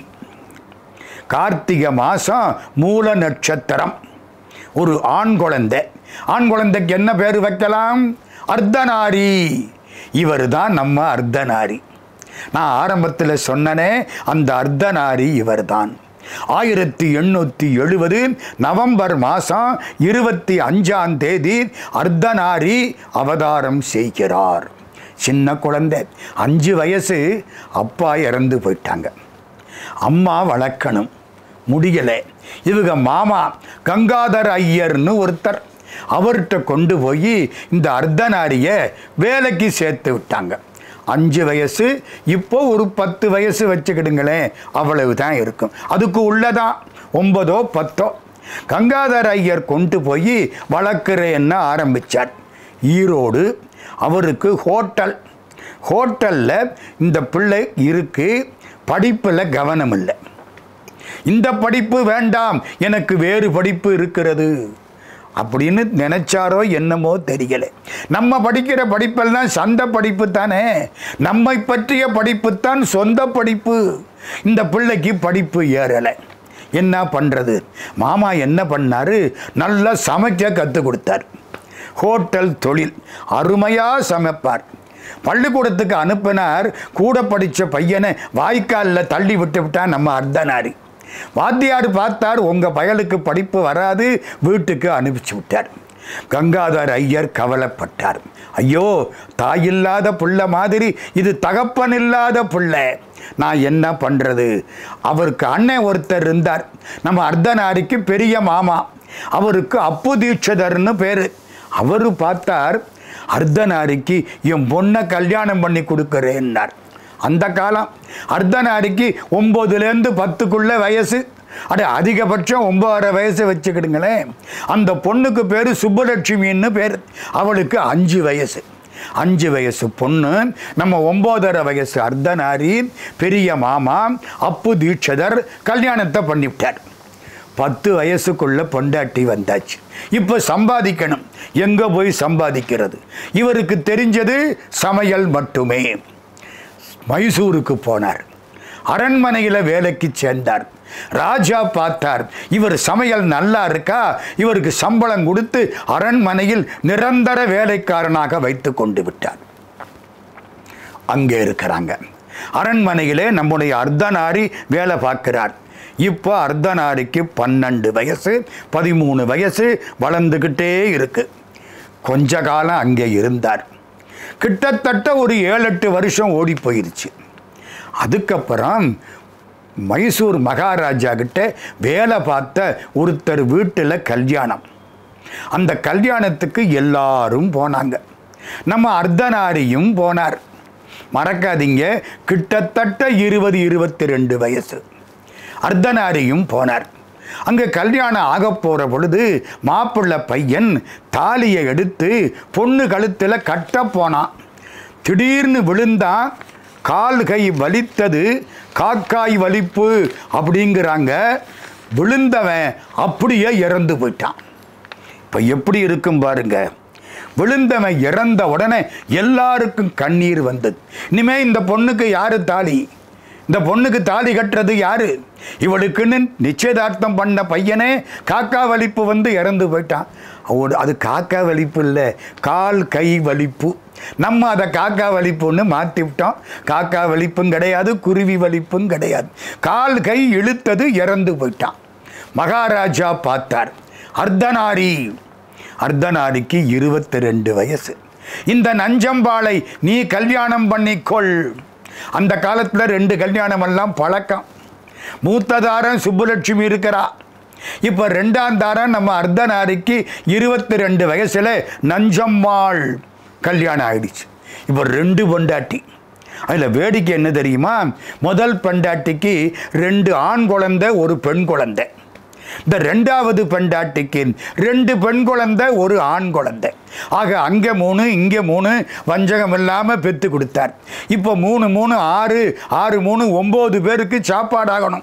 கார்த்திகை மாதம் மூல நட்சத்திரம் ஒரு ஆண் குழந்தை ஆண் குழந்தைக்கு என்ன பேர் வைக்கலாம் அர்த்தநாரி இவர் தான் நம்ம அர்த்தநாரி நான் ஆரம்பத்தில் சொன்னனே அந்த அர்த்தநாரி இவர்தான் ஆயிரத்தி எண்ணூற்றி எழுபது நவம்பர் மாதம் இருபத்தி அஞ்சாம் தேதி அர்த்தநாரி அவதாரம் செய்கிறார் சின்ன குழந்தை அஞ்சு வயசு அப்பா இறந்து போயிட்டாங்க அம்மா வளர்க்கணும் முடியலை இவங்க மாமா கங்காதர் ஐயர்னு ஒருத்தர் அவர்கிட்ட கொண்டு போய் இந்த அர்த்தநாரிய வேலைக்கு சேர்த்து விட்டாங்க அஞ்சு வயசு இப்போ ஒரு பத்து வயசு வச்சுக்கிடுங்களேன் அவ்வளவு தான் இருக்கும் அதுக்கு உள்ளதான் ஒன்பதோ பத்தோ கங்காதர் ஐயர் கொண்டு போய் வளர்க்குறேன்னு ஆரம்பித்தார் ஈரோடு அவருக்கு ஹோட்டல் ஹோட்டலில் இந்த பிள்ளை இருக்கு படிப்பில் கவனம் இல்லை இந்த படிப்பு வேண்டாம் எனக்கு வேறு படிப்பு இருக்கிறது அப்படின்னு நினைச்சாரோ என்னமோ தெரியல நம்ம படிக்கிற படிப்பெல்லாம் சந்த படிப்பு தானே நம்மை பற்றிய படிப்பு தான் சொந்த படிப்பு இந்த பிள்ளைக்கு படிப்பு ஏறலை என்ன பண்ணுறது மாமா என்ன பண்ணாரு நல்லா சமைக்க கற்றுக் கொடுத்தார் ஹோட்டல் தொழில் அருமையாக சமைப்பார் பள்ளிக்கூடத்துக்கு அனுப்பினார் கூட படித்த பையனை வாய்க்காலில் தள்ளி விட்டு விட்டான் நம்ம அர்த்தநாரி வாத்தியார் பார்த்தார் உங்கள் பயலுக்கு படிப்பு வராது வீட்டுக்கு அனுப்பிச்சு விட்டார் கங்காதர் ஐயர் கவலைப்பட்டார் ஐயோ தாயில்லாத புள்ள மாதிரி இது தகப்பன் இல்லாத புள்ள நான் என்ன பண்ணுறது அவருக்கு அண்ணன் ஒருத்தர் இருந்தார் நம்ம அர்த்தநாரிக்கு பெரிய மாமா அவருக்கு அப்பு தீட்சிதர்னு பேர் அவர் பார்த்தார் அர்த்தநாரிக்கு என் பொண்ணை கல்யாணம் பண்ணி கொடுக்குறேன்னார் அந்த காலம் அர்த்தநாரிக்கு ஒம்போதுலேருந்து பத்துக்குள்ள வயசு அட அதிகபட்சம் ஒன்பதரை வயசு வச்சுக்கிடுங்களேன் அந்த பொண்ணுக்கு பேர் சுப்புலட்சுமின்னு பேர் அவளுக்கு அஞ்சு வயசு அஞ்சு வயசு பொண்ணு நம்ம ஒம்போதரை வயசு அர்த்தநாரி பெரிய மாமா அப்பு தீட்சிதர் கல்யாணத்தை பண்ணிவிட்டார் பத்து வயசுக்குள்ள பொண்டாட்டி வந்தாச்சு இப்போ சம்பாதிக்கணும் எங்கே போய் சம்பாதிக்கிறது இவருக்கு தெரிஞ்சது சமையல் மட்டுமே மைசூருக்கு போனார் அரண்மனையில் வேலைக்கு சேர்ந்தார் ராஜா பார்த்தார் இவர் சமையல் நல்லா இருக்கா இவருக்கு சம்பளம் கொடுத்து அரண்மனையில் நிரந்தர வேலைக்காரனாக வைத்து கொண்டு விட்டார் அங்கே இருக்கிறாங்க அரண்மனையிலே நம்முடைய அர்த்தநாரி வேலை பார்க்கிறார் இப்போ அர்த்தநாரிக்கு பன்னெண்டு வயசு பதிமூணு வயசு வளர்ந்துக்கிட்டே இருக்கு கொஞ்ச காலம் அங்கே இருந்தார் கிட்டத்தட்ட ஒரு ஏழு எட்டு வருஷம் ஓடி போயிருச்சு அதுக்கப்புறம் மைசூர் மகாராஜா கிட்ட வேலை பார்த்த ஒருத்தர் வீட்டில் கல்யாணம் அந்த கல்யாணத்துக்கு எல்லாரும் போனாங்க நம்ம அர்த்தநாரியும் போனார் மறக்காதீங்க கிட்டத்தட்ட இருபது இருபத்தி ரெண்டு வயசு அர்த்தநாரியும் போனார் அங்கே கல்யாணம் ஆக போகிற பொழுது மாப்பிள்ளை பையன் தாலியை எடுத்து பொண்ணு கழுத்தில் கட்ட போனான் திடீர்னு விழுந்தான் கால் கை வலித்தது காக்காய் வலிப்பு அப்படிங்கிறாங்க விழுந்தவன் அப்படியே இறந்து போயிட்டான் இப்போ எப்படி இருக்கும் பாருங்க விழுந்தவன் இறந்த உடனே எல்லாருக்கும் கண்ணீர் வந்தது இனிமே இந்த பொண்ணுக்கு யாரு தாலி இந்த பொண்ணுக்கு தாலி கட்டுறது யாரு இவளுக்குன்னு நிச்சயதார்த்தம் பண்ண பையனே காக்கா வலிப்பு வந்து இறந்து போயிட்டான் அவடு அது காக்கா வலிப்பு இல்லை கால் கை வலிப்பு நம்ம அதை காக்கா வலிப்புன்னு மாற்றி விட்டோம் காக்கா வலிப்பும் கிடையாது குருவி வலிப்பும் கிடையாது கால் கை இழுத்தது இறந்து போயிட்டான் மகாராஜா பார்த்தார் அர்த்தநாரி அர்த்தநாரிக்கு இருபத்தி ரெண்டு வயசு இந்த நஞ்சம்பாளை நீ கல்யாணம் பண்ணிக்கொள் அந்த காலத்தில் ரெண்டு கல்யாணம் எல்லாம் பழக்கம் மூத்த தாரம் சுப்புலட்சுமி இருக்கிறா இப்போ ரெண்டாம் தாரம் நம்ம அர்த்தநாரிக்கு இருபத்தி ரெண்டு வயசில் நஞ்சம்மாள் கல்யாணம் ஆயிடுச்சு இப்போ ரெண்டு பொண்டாட்டி அதில் வேடிக்கை என்ன தெரியுமா முதல் பெண்டாட்டிக்கு ரெண்டு ஆண் குழந்தை ஒரு பெண் குழந்தை இந்த ரெண்டாவது பெண்டாட்டிக்கு ரெண்டு பெண் குழந்தை ஒரு ஆண் குழந்தை ஆக அங்கே மூணு இங்கே மூணு வஞ்சகம் இல்லாமல் பெற்று கொடுத்தார் இப்போ மூணு மூணு ஆறு ஆறு மூணு ஒம்பது பேருக்கு சாப்பாடாகணும்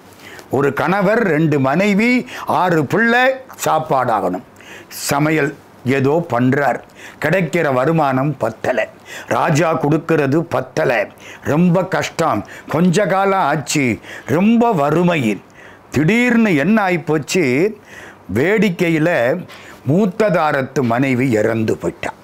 ஒரு கணவர் ரெண்டு மனைவி ஆறு பிள்ளை சாப்பாடாகணும் சமையல் ஏதோ பண்ணுறார் கிடைக்கிற வருமானம் பத்தலை ராஜா கொடுக்கறது பத்தலை ரொம்ப கஷ்டம் கொஞ்ச காலம் ஆச்சு ரொம்ப வறுமை திடீர்னு என்ன ஆயிப்போச்சு வேடிக்கையில் மூத்ததாரத்து மனைவி இறந்து போயிட்டான்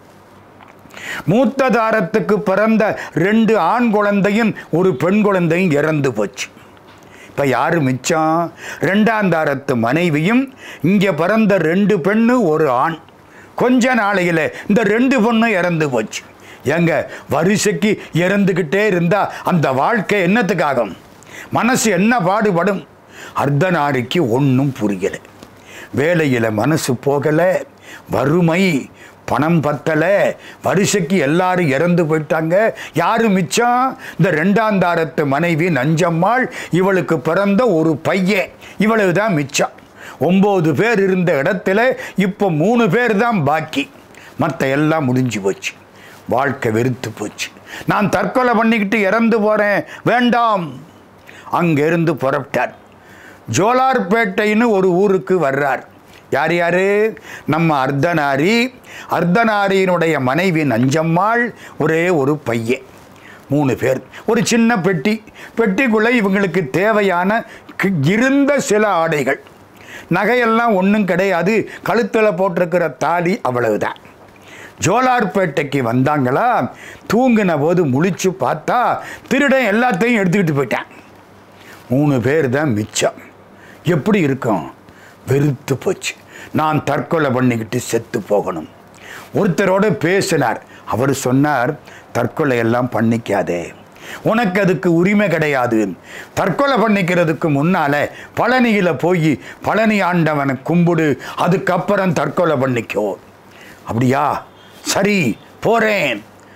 மூத்ததாரத்துக்கு பிறந்த ரெண்டு ஆண் குழந்தையும் ஒரு பெண் குழந்தையும் இறந்து போச்சு இப்போ யார் மிச்சம் ரெண்டாம் தாரத்து மனைவியும் இங்கே பிறந்த ரெண்டு பெண்ணு ஒரு ஆண் கொஞ்ச நாளையில் இந்த ரெண்டு பொண்ணும் இறந்து போச்சு ஏங்க வரிசைக்கு இறந்துக்கிட்டே இருந்தால் அந்த வாழ்க்கை என்னத்துக்காகும் மனசு என்ன பாடுபடும் அர்த்தநாரிக்கு ஒன்றும் புரியலை வேலையில் மனசு போகலை வறுமை பணம் பத்தலை வரிசைக்கு எல்லாரும் இறந்து போயிட்டாங்க யாரு மிச்சம் இந்த ரெண்டாம் தாரத்து மனைவி நஞ்சம்மாள் இவளுக்கு பிறந்த ஒரு பையன் இவ்வளவு தான் மிச்சம் ஒம்பது பேர் இருந்த இடத்துல இப்போ மூணு பேர் தான் பாக்கி மற்ற எல்லாம் முடிஞ்சு போச்சு வாழ்க்கை வெறுத்து போச்சு நான் தற்கொலை பண்ணிக்கிட்டு இறந்து போகிறேன் வேண்டாம் அங்கிருந்து புறப்பட்டார் ஜோலார்பேட்டைன்னு ஒரு ஊருக்கு வர்றார் யார் யார் நம்ம அர்த்தநாரி அர்த்தநாரியினுடைய மனைவி நஞ்சம்மாள் ஒரே ஒரு பையன் மூணு பேர் ஒரு சின்ன பெட்டி பெட்டிக்குள்ளே இவங்களுக்கு தேவையான கி- இருந்த சில ஆடைகள் நகையெல்லாம் ஒன்றும் கிடையாது கழுத்தில் போட்டிருக்கிற தாலி அவ்வளவுதான் ஜோலார்பேட்டைக்கு வந்தாங்களா தூங்கின போது முழிச்சு பார்த்தா திருடன் எல்லாத்தையும் எடுத்துக்கிட்டு போயிட்டான் மூணு பேர் தான் மிச்சம் எப்படி இருக்கும் வெறுத்து போச்சு நான் தற்கொலை பண்ணிக்கிட்டு செத்து போகணும் ஒருத்தரோட பேசினார் அவர் சொன்னார் தற்கொலை எல்லாம் பண்ணிக்காதே உனக்கு அதுக்கு உரிமை கிடையாது தற்கொலை பண்ணிக்கிறதுக்கு முன்னால பழனியில போய் பழனி ஆண்டவனை கும்பிடு அதுக்கப்புறம் தற்கொலை பண்ணிக்கோ அப்படியா சரி போறேன்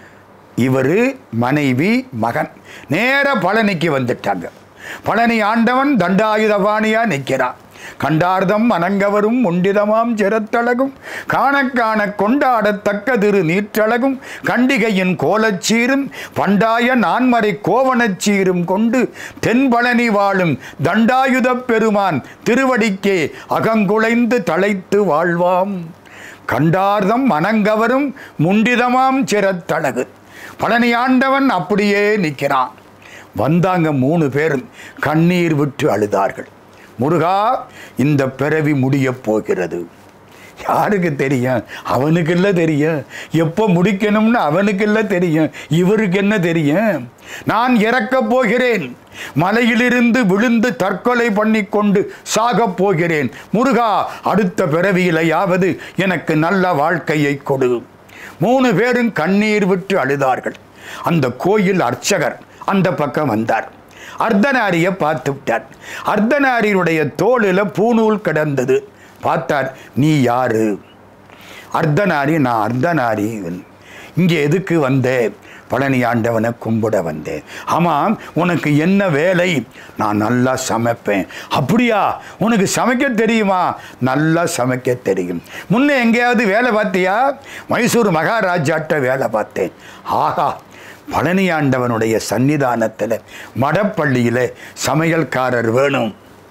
இவர் மனைவி மகன் நேர பழனிக்கு வந்துட்டாங்க பழனி ஆண்டவன் தண்டாயுதபாணியா நிற்கிறான் கண்டார்தம் அனங்கவரும் முண்டிதமாம் சிரத்தழகும் காண காண கொண்டாடத்தக்க திரு நீற்றழகும் கண்டிகையின் கோலச்சீரும் பண்டாய நான்மறை கோவணச்சீரும் கொண்டு தென்பழனி வாழும் தண்டாயுதப் பெருமான் திருவடிக்கே அகங்குலைந்து தழைத்து வாழ்வாம் கண்டார்தம் மனங்கவரும் முண்டிதமாம் சிரத்தழகு பழனி ஆண்டவன் அப்படியே நிற்கிறான் வந்தாங்க மூணு பேரும் கண்ணீர் விட்டு அழுதார்கள் முருகா இந்த பிறவி முடியப் போகிறது யாருக்கு தெரியும் அவனுக்கு இல்லை தெரியும் எப்போ முடிக்கணும்னு அவனுக்கு இல்லை தெரியும் இவருக்கு என்ன தெரியும் நான் இறக்கப் போகிறேன் மலையிலிருந்து விழுந்து தற்கொலை பண்ணி கொண்டு சாகப் போகிறேன் முருகா அடுத்த பிறவியிலையாவது எனக்கு நல்ல வாழ்க்கையை கொடு மூணு பேரும் கண்ணீர் விட்டு அழுதார்கள் அந்த கோயில் அர்ச்சகர் அந்த பக்கம் வந்தார் அர்த்தநாரியை பார்த்து விட்டார் அர்த்தநாரியுடைய தோளில் பூநூல் கிடந்தது பார்த்தார் நீ யாரு அர்த்தநாரி நான் அர்த்தநாரி இங்கே எதுக்கு வந்தேன் பழனி ஆண்டவனை கும்பிட வந்தேன் ஆமாம் உனக்கு என்ன வேலை நான் நல்லா சமைப்பேன் அப்படியா உனக்கு சமைக்க தெரியுமா நல்லா சமைக்க தெரியும் முன்னே எங்கேயாவது வேலை பார்த்தியா மைசூர் மகாராஜாட்ட வேலை பார்த்தேன் ஆஹா பழனி ஆண்டவனுடைய சன்னிதானத்தில் மடப்பள்ளியில் சமையல்காரர் வேணும்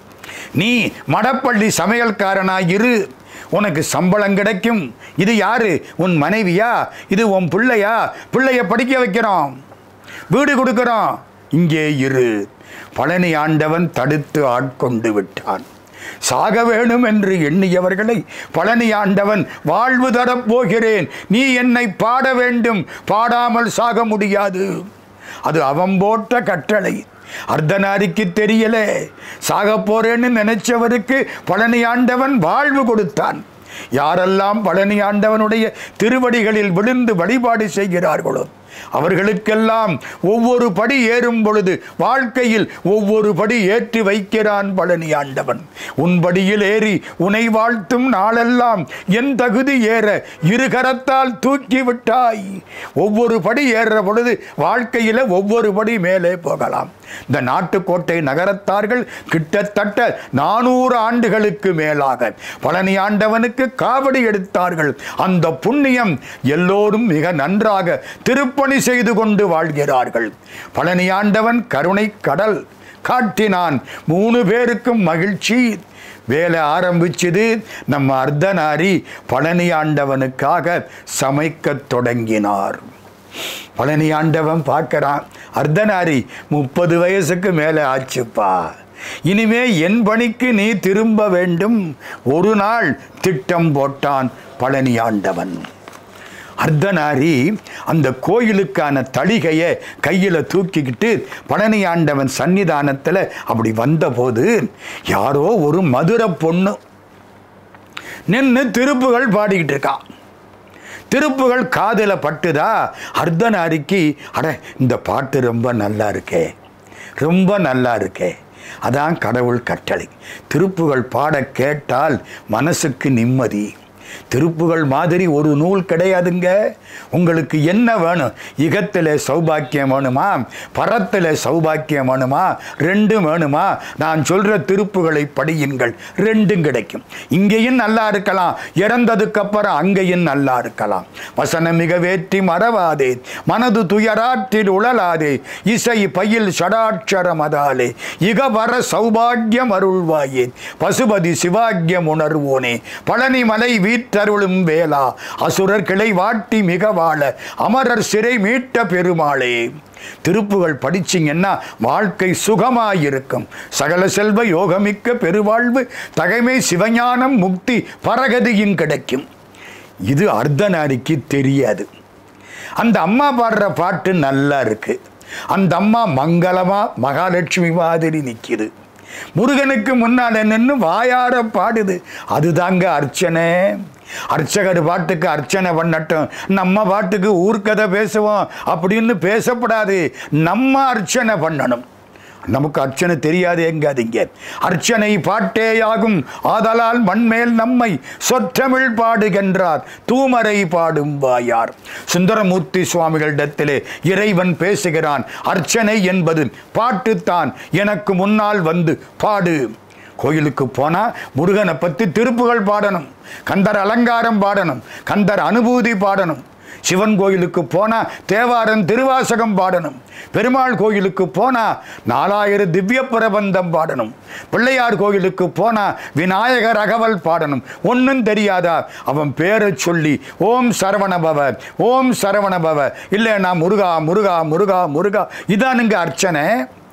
நீ மடப்பள்ளி சமையல்காரனாய் இரு உனக்கு சம்பளம் கிடைக்கும் இது யாரு உன் மனைவியா இது உன் பிள்ளையா பிள்ளைய படிக்க வைக்கிறோம் வீடு கொடுக்கிறோம் இங்கே இரு பழனி ஆண்டவன் தடுத்து ஆட்கொண்டு விட்டான் சாக வேணும் என்று எண்ணியவர்களை பழனி ஆண்டவன் வாழ்வு தரப் போகிறேன் நீ என்னை பாட வேண்டும் பாடாமல் சாக முடியாது அது அவன் போட்ட கட்டளை அர்த்தநாரிக்கு தெரியல சாக போறேன்னு நினைச்சவருக்கு பழனி ஆண்டவன் வாழ்வு கொடுத்தான் யாரெல்லாம் பழனி ஆண்டவனுடைய திருவடிகளில் விழுந்து வழிபாடு செய்கிறார்களோ அவர்களுக்கெல்லாம் ஒவ்வொரு படி ஏறும் பொழுது வாழ்க்கையில் ஒவ்வொரு படி ஏற்றி வைக்கிறான் பழனி ஆண்டவன் உன் படியில் ஏறி உனை வாழ்த்தும் நாளெல்லாம் என் தகுதி ஏற இருகரத்தால் தூக்கி விட்டாய் ஒவ்வொரு படி ஏறுற பொழுது வாழ்க்கையில் ஒவ்வொரு படி மேலே போகலாம் இந்த நாட்டுக்கோட்டை நகரத்தார்கள் கிட்டத்தட்ட நானூறு ஆண்டுகளுக்கு மேலாக பழனி ஆண்டவனுக்கு காவடி எடுத்தார்கள் அந்த புண்ணியம் எல்லோரும் மிக நன்றாக திருப்பணி செய்து கொண்டு வாழ்கிறார்கள் பழனி ஆண்டவன் கருணை கடல் காட்டினான் மூணு பேருக்கும் மகிழ்ச்சி வேலை ஆரம்பிச்சது நம்ம அர்த்தநாரி பழனி ஆண்டவனுக்காக சமைக்கத் தொடங்கினார் பழனி ஆண்டவன் பார்க்கறான் அர்த்தநாரி முப்பது வயசுக்கு மேலே ஆச்சுப்பா இனிமே என் பணிக்கு நீ திரும்ப வேண்டும் ஒரு நாள் திட்டம் போட்டான் பழனி ஆண்டவன் அர்த்தநாரி அந்த கோயிலுக்கான தளிகையை கையில் தூக்கிக்கிட்டு பழனி ஆண்டவன் சன்னிதானத்தில் அப்படி வந்தபோது யாரோ ஒரு மதுரை பொண்ணு நின்று திருப்புகள் பாடிக்கிட்டு இருக்கான் திருப்புகள் காதில் பட்டுதா அர்த்தநாரிக்கு அட இந்த பாட்டு ரொம்ப நல்லா இருக்கே ரொம்ப நல்லா இருக்கே அதான் கடவுள் கட்டளை திருப்புகள் பாட கேட்டால் மனசுக்கு நிம்மதி திருப்புகள் மாதிரி ஒரு நூல் கிடையாதுங்க உங்களுக்கு என்ன வேணும் இகத்தில் சௌபாக்கியம் வேணுமா பரத்தில் சௌபாக்கியம் வேணுமா ரெண்டும் வேணுமா நான் சொல்கிற திருப்புகளை படியுங்கள் ரெண்டும் கிடைக்கும் இங்கேயும் நல்லா இருக்கலாம் இறந்ததுக்கு அப்புறம் அங்கேயும் நல்லா இருக்கலாம் வசனம் மிக வேற்றி மறவாதே மனது துயராற்றில் உழலாதே இசை பயில் ஷடாட்சரம் அதாலே இகவர சௌபாகியம் அருள்வாயே பசுபதி சிவாக்கியம் உணர்வோனே பழனி மலை வீட்டு மீட்டருளும் வேளா அசுரர் கிளை வாட்டி மிக வாழ அமரர் சிறை மீட்ட பெருமாளே திருப்புகள் படிச்சிங்கன்னா வாழ்க்கை சுகமாயிருக்கும் சகல செல்வ யோகமிக்க பெருவாழ்வு தகைமை சிவஞானம் முக்தி பரகதியும் கிடைக்கும் இது அர்த்தநாரிக்கு தெரியாது அந்த அம்மா பாடுற பாட்டு நல்லா இருக்கு அந்த அம்மா மங்களமா மகாலட்சுமி மாதிரி நிற்கிது முருகனுக்கு முன்னால நின்று வாயார பாடுது அதுதாங்க அர்ச்சனை அர்ச்சகர் பாட்டுக்கு அர்ச்சனை பண்ணட்டும் நம்ம பாட்டுக்கு ஊர்க்கதை பேசுவோம் அப்படின்னு பேசப்படாது நம்ம அர்ச்சனை பண்ணணும் நமக்கு அர்ச்சனை தெரியாது எங்காதீங்க அர்ச்சனை பாட்டேயாகும் ஆதலால் மண்மேல் நம்மை சொற்றமிழ் பாடுகின்றார் தூமரை பாடும் வாயார் சுந்தரமூர்த்தி சுவாமிகளிடத்திலே இறைவன் பேசுகிறான் அர்ச்சனை என்பது பாட்டுத்தான் எனக்கு முன்னால் வந்து பாடு கோயிலுக்கு போனால் முருகனை பற்றி திருப்புகள் பாடணும் கந்தர் அலங்காரம் பாடணும் கந்தர் அனுபூதி பாடணும் சிவன் கோயிலுக்கு போனால் தேவாரம் திருவாசகம் பாடணும் பெருமாள் கோயிலுக்கு போனால் நாலாயிரம் திவ்ய பிரபந்தம் பாடணும் பிள்ளையார் கோயிலுக்கு போனால் விநாயகர் அகவல் பாடணும் ஒன்றும் தெரியாதா அவன் பேரை சொல்லி ஓம் சரவணபவ ஓம் சரவணபவ இல்லை நான் முருகா முருகா முருகா முருகா இதானுங்க அர்ச்சனை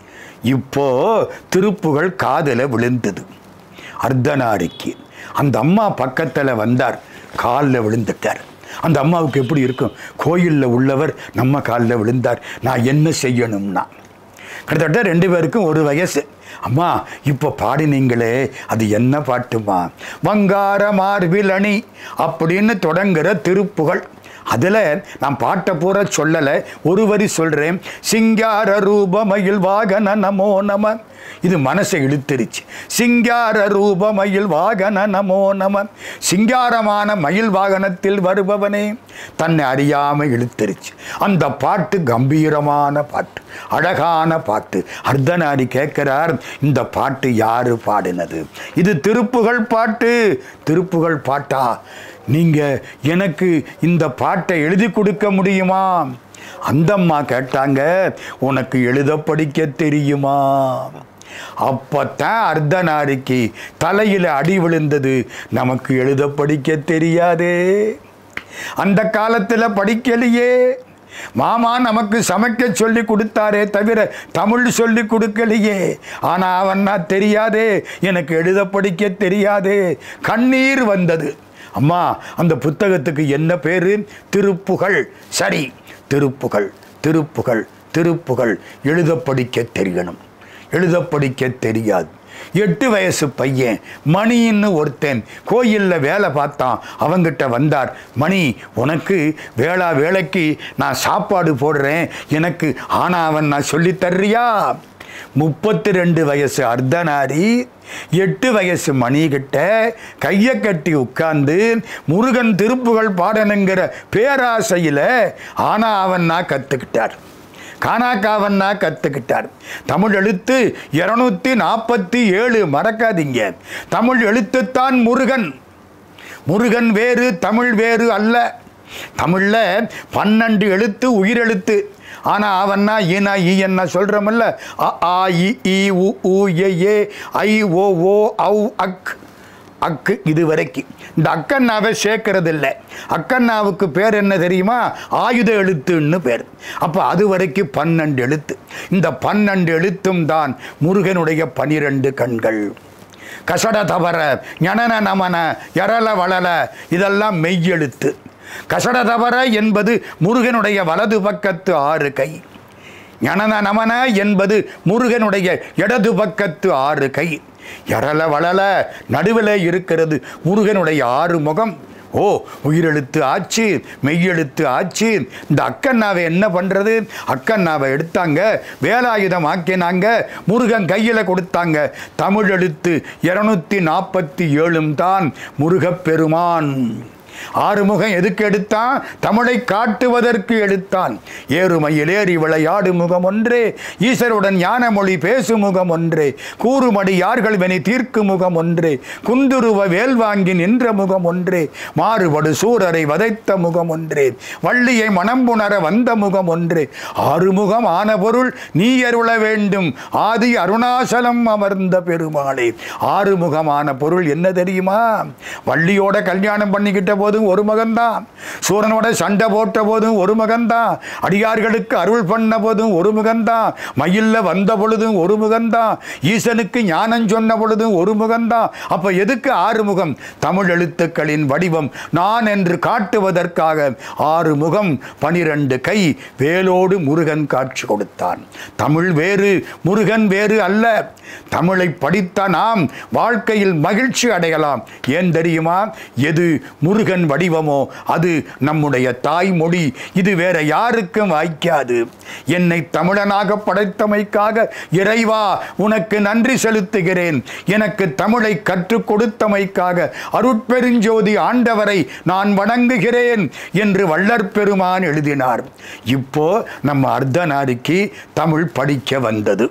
இப்போ திருப்புகள் காதில் விழுந்தது அர்த்தநாரிக்கு அந்த அம்மா பக்கத்தில் வந்தார் காலில் விழுந்துட்டார் அந்த அம்மாவுக்கு எப்படி இருக்கும் கோயிலில் உள்ளவர் நம்ம காலில் விழுந்தார் நான் என்ன செய்யணும்னா கிட்டத்தட்ட ரெண்டு பேருக்கும் ஒரு வயசு அம்மா இப்போ பாடினீங்களே அது என்ன பாட்டுமா வங்கார மார்பில் அணி அப்படின்னு தொடங்குற திருப்புகள் அதில் நான் பாட்டை பூரா சொல்லலை ஒரு வரி சொல்கிறேன் சிங்கார ரூபமயில் வாகன நமோ நம இது மனசை இழுத்துருச்சு சிங்கார ரூப மயில் வாகன நமோ நம சிங்காரமான மயில் வாகனத்தில் வருபவனே தன்னை அறியாம இழுத்துருச்சு அந்த பாட்டு கம்பீரமான பாட்டு அழகான பாட்டு அர்த்தநாரி கேட்கிறார் இந்த பாட்டு யாரு பாடினது இது திருப்புகள் பாட்டு திருப்புகள் பாட்டா நீங்க எனக்கு இந்த பாட்டை எழுதி கொடுக்க முடியுமா அந்த அம்மா கேட்டாங்க உனக்கு எழுத படிக்க தெரியுமா அப்பத்தான் அர்த்தநாரிக்கு தலையில் அடி விழுந்தது நமக்கு எழுத படிக்க தெரியாதே அந்த காலத்தில் படிக்கலையே மாமா நமக்கு சமைக்க சொல்லி கொடுத்தாரே தவிர தமிழ் சொல்லி கொடுக்கலையே ஆனால் அவன்னா தெரியாதே எனக்கு எழுத படிக்க தெரியாதே கண்ணீர் வந்தது அம்மா அந்த புத்தகத்துக்கு என்ன பேரு திருப்புகள் சரி திருப்புகள் திருப்புகள் திருப்புகள் எழுத படிக்க தெரியணும் எழுத படிக்க தெரியாது எட்டு வயசு பையன் மணின்னு ஒருத்தன் கோயிலில் வேலை பார்த்தான் அவங்கிட்ட வந்தார் மணி உனக்கு வேளா வேலைக்கு நான் சாப்பாடு போடுறேன் எனக்கு ஆனா அவன் நான் சொல்லி தர்றியா முப்பத்தி ரெண்டு வயசு அர்த்தநாரி எட்டு வயசு மணிகிட்ட கையை கட்டி உட்கார்ந்து முருகன் திருப்புகள் பாடணுங்கிற பேராசையில் ஆனா அவன் நான் கற்றுக்கிட்டார் கானாக்காவன்னா கற்றுக்கிட்டார் தமிழ் எழுத்து இருநூத்தி நாற்பத்தி ஏழு மறக்காதீங்க தமிழ் எழுத்துத்தான் முருகன் முருகன் வேறு தமிழ் வேறு அல்ல தமிழில் பன்னெண்டு எழுத்து உயிரெழுத்து ஆனால் அவன்னா ஈனா ஈ என்ன சொல்கிறோமில்ல அ ஆ இ ஈ உ ஊ எ ஏ ஐ ஓ ஓ ஔ அக் அக்கு இது வரைக்கும் இந்த அக்கண்ணாவை சேர்க்கறது இல்லை அக்கண்ணாவுக்கு பேர் என்ன தெரியுமா ஆயுத எழுத்துன்னு பேர் அப்போ அது வரைக்கும் பன்னெண்டு எழுத்து இந்த பன்னெண்டு எழுத்தும் தான் முருகனுடைய பனிரெண்டு கண்கள் கசட தவற ஞனன நமன எரல வளல இதெல்லாம் மெய்யெழுத்து கசட தவற என்பது முருகனுடைய வலது பக்கத்து ஆறு கை ஞனன நமன என்பது முருகனுடைய இடது பக்கத்து ஆறு கை எரல வளல நடுவில் இருக்கிறது முருகனுடைய ஆறு முகம் ஓ உயிரெழுத்து ஆச்சு மெய்யெழுத்து ஆச்சு இந்த அக்கண்ணாவை என்ன பண்ணுறது அக்கண்ணாவை எடுத்தாங்க வேலாயுதம் ஆக்கினாங்க முருகன் கையில் கொடுத்தாங்க தமிழ் எழுத்து இருநூத்தி நாற்பத்தி ஏழும் தான் முருகப்பெருமான் ஆறுமுகம் எதுக்கு எடுத்தான் தமிழை காட்டுவதற்கு எடுத்தான் ஏறுமையில் ஏறி விளையாடு முகம் ஒன்றே ஈசருடன் ஞான மொழி பேசு முகம் ஒன்றே கூறுமடி யார்கள் வெனி தீர்க்கு முகம் ஒன்றே குந்துருவ வேல் வாங்கி நின்ற முகம் ஒன்றே மாறுபடு சூரரை வதைத்த முகம் ஒன்றே வள்ளியை மணம்புணர வந்த முகம் ஒன்றே ஆறுமுகம் ஆன பொருள் நீ அருள வேண்டும் ஆதி அருணாசலம் அமர்ந்த பெருமாளே ஆறுமுகமான பொருள் என்ன தெரியுமா வள்ளியோட கல்யாணம் பண்ணிக்கிட்ட போதும் ஒரு மகன்தான் சூரனோட சண்டை போட்ட போதும் ஒரு மகன்தான் அடியார்களுக்கு அருள் பண்ண போதும் ஒரு முகம்தான் மயில்ல வந்த பொழுதும் ஒரு முகம்தான் ஈசனுக்கு ஞானம் சொன்ன பொழுதும் ஒரு முகம்தான் அப்ப எதுக்கு ஆறு முகம் தமிழ் எழுத்துக்களின் வடிவம் நான் என்று காட்டுவதற்காக ஆறு முகம் பனிரெண்டு கை வேலோடு முருகன் காட்சி கொடுத்தான் தமிழ் வேறு முருகன் வேறு அல்ல தமிழை படித்த நாம் வாழ்க்கையில் மகிழ்ச்சி அடையலாம் ஏன் தெரியுமா எது முருகன் வடிவமோ அது நம்முடைய தாய்மொழி இது வேற யாருக்கும் வாய்க்காது என்னை தமிழனாக படைத்தமைக்காக இறைவா உனக்கு நன்றி செலுத்துகிறேன் எனக்கு தமிழை கற்றுக் கொடுத்தமைக்காக அருட்பெருஞ்சோதி ஆண்டவரை நான் வணங்குகிறேன் என்று வள்ளற் பெருமான் எழுதினார் இப்போ நம்ம அர்த்தநாரிக்கு தமிழ் படிக்க வந்தது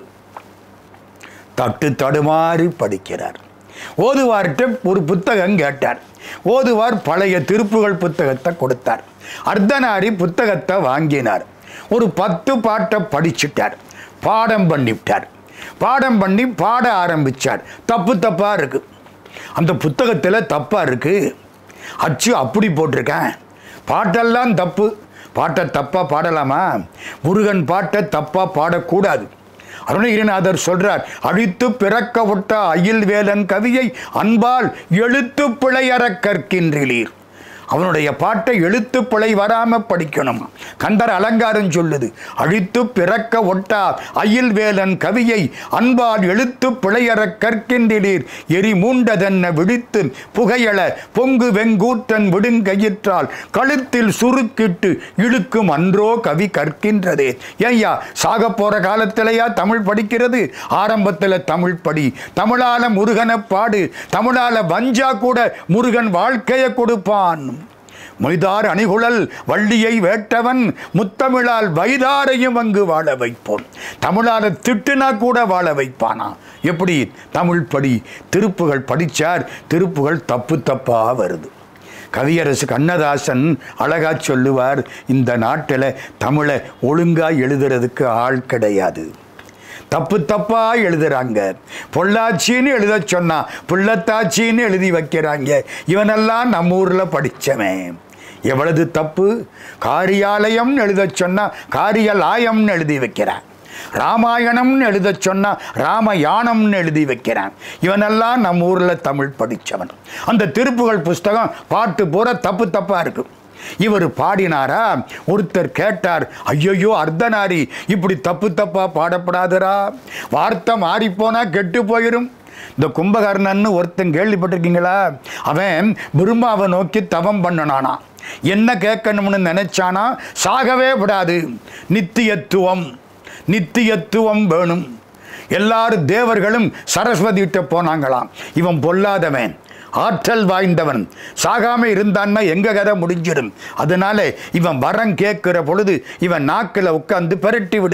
தட்டு தடுமாறி படிக்கிறார் ஓதுவார்கிட்ட ஒரு புத்தகம் கேட்டார் ஓதுவார் பழைய திருப்புகள் புத்தகத்தை கொடுத்தார் அர்த்தநாரி புத்தகத்தை வாங்கினார் ஒரு பத்து பாட்டை படிச்சுட்டார் பாடம் பண்ணிவிட்டார் பாடம் பண்ணி பாட ஆரம்பிச்சார் தப்பு தப்பாக இருக்கு அந்த புத்தகத்தில் தப்பாக இருக்கு அச்சு அப்படி போட்டிருக்கேன் பாட்டெல்லாம் தப்பு பாட்டை தப்பாக பாடலாமா முருகன் பாட்டை தப்பாக பாடக்கூடாது அருணகிரிநாதர் சொல்றார் அழித்து பிறக்க விட்ட அயில் வேலன் கவியை அன்பால் எழுத்து பிழையற கற்கின்றீர் அவனுடைய பாட்டை எழுத்து பிழை வராம படிக்கணும் கந்தர் அலங்காரம் சொல்லுது அழித்து பிறக்க ஒட்டா அயில் வேலன் கவியை அன்பால் எழுத்து பிழையற கற்கின்றீர் எரி மூண்டதென்ன விழித்து புகையள பொங்கு வெங்கூற்றன் விடுங்கயிற்றால் கழுத்தில் சுருக்கிட்டு இழுக்கும் அன்றோ கவி கற்கின்றதே ஏய்யா சாக போற காலத்திலேயா தமிழ் படிக்கிறது ஆரம்பத்தில் தமிழ் படி தமிழால முருகனை பாடு தமிழால வஞ்சா கூட முருகன் வாழ்க்கையை கொடுப்பான் மொய்தார் அணிகுழல் வள்ளியை வேட்டவன் முத்தமிழால் வைதாரையும் அங்கு வாழ வைப்போம் தமிழால திட்டுனா கூட வாழ வைப்பானா எப்படி தமிழ் படி திருப்புகள் படிச்சார் திருப்புகள் தப்பு தப்பா வருது கவியரசு கண்ணதாசன் அழகா சொல்லுவார் இந்த நாட்டில் தமிழை ஒழுங்கா எழுதுறதுக்கு ஆள் கிடையாது தப்பு தப்பா எழுதுறாங்க பொள்ளாச்சின்னு எழுத சொன்னா புள்ளத்தாச்சின்னு எழுதி வைக்கிறாங்க இவனெல்லாம் நம்ம ஊர்ல படிச்சவன் எவ்வளவு தப்பு காரியாலயம்னு எழுத சொன்னா காரியலாயம்னு எழுதி வைக்கிறான் ராமாயணம்னு எழுத சொன்னா ராமயானம்னு எழுதி வைக்கிறான் இவனெல்லாம் நம்ம ஊர்ல தமிழ் படிச்சவன் அந்த திருப்புகள் புஸ்தகம் பாட்டு பூரா தப்பு தப்பா இருக்கு இவர் பாடினாரா ஒருத்தர் கேட்டார் ஐயோ அர்த்தநாரி இப்படி தப்பு தப்பா பாடப்படாதரா வார்த்தை மாறி போனா கெட்டு போயிடும் இந்த கும்பகர்ணன்னு ஒருத்தன் கேள்விப்பட்டிருக்கீங்களா அவன் பிரம்மாவை நோக்கி தவம் பண்ணனானா என்ன கேட்கணும்னு நினைச்சானா சாகவே விடாது நித்தியத்துவம் நித்தியத்துவம் வேணும் எல்லாரும் தேவர்களும் சரஸ்வதிகிட்ட போனாங்களாம் இவன் பொல்லாதவன் ஆற்றல் வாய்ந்தவன் சாகாம இருந்தான்னா எங்க கதை முடிஞ்சிடும் அதனால இவன் வரம் கேட்கிற பொழுது இவன் நாக்கில் உட்காந்து பெரட்டி விடு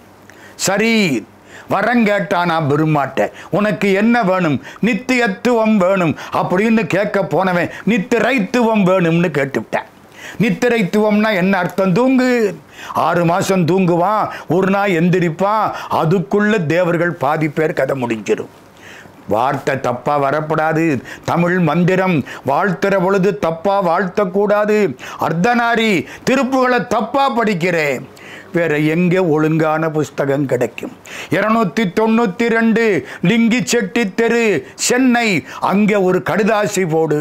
சரி வரம் கேட்டானா பெருமாட்ட உனக்கு என்ன வேணும் நித்தியத்துவம் வேணும் அப்படின்னு கேட்க போனவன் நித்திரைத்துவம் வேணும்னு கேட்டுவிட்டேன் நித்திரைத்துவம்னா என்ன அர்த்தம் தூங்கு ஆறு மாசம் தூங்குவான் ஒரு நாள் எந்திரிப்பான் அதுக்குள்ள தேவர்கள் பாதி பேர் கதை முடிஞ்சிடும் வார்த்தை தப்பா வரப்படாது தமிழ் மந்திரம் வாழ்த்துற பொழுது தப்பா வாழ்த்தக்கூடாது அர்த்தநாரி திருப்புகளை தப்பா படிக்கிறேன் வேற எங்கே ஒழுங்கான புஸ்தகம் கிடைக்கும் இருநூத்தி தொண்ணூத்தி ரெண்டு லிங்கி செட்டி தெரு சென்னை அங்கே ஒரு கடுதாசி போடு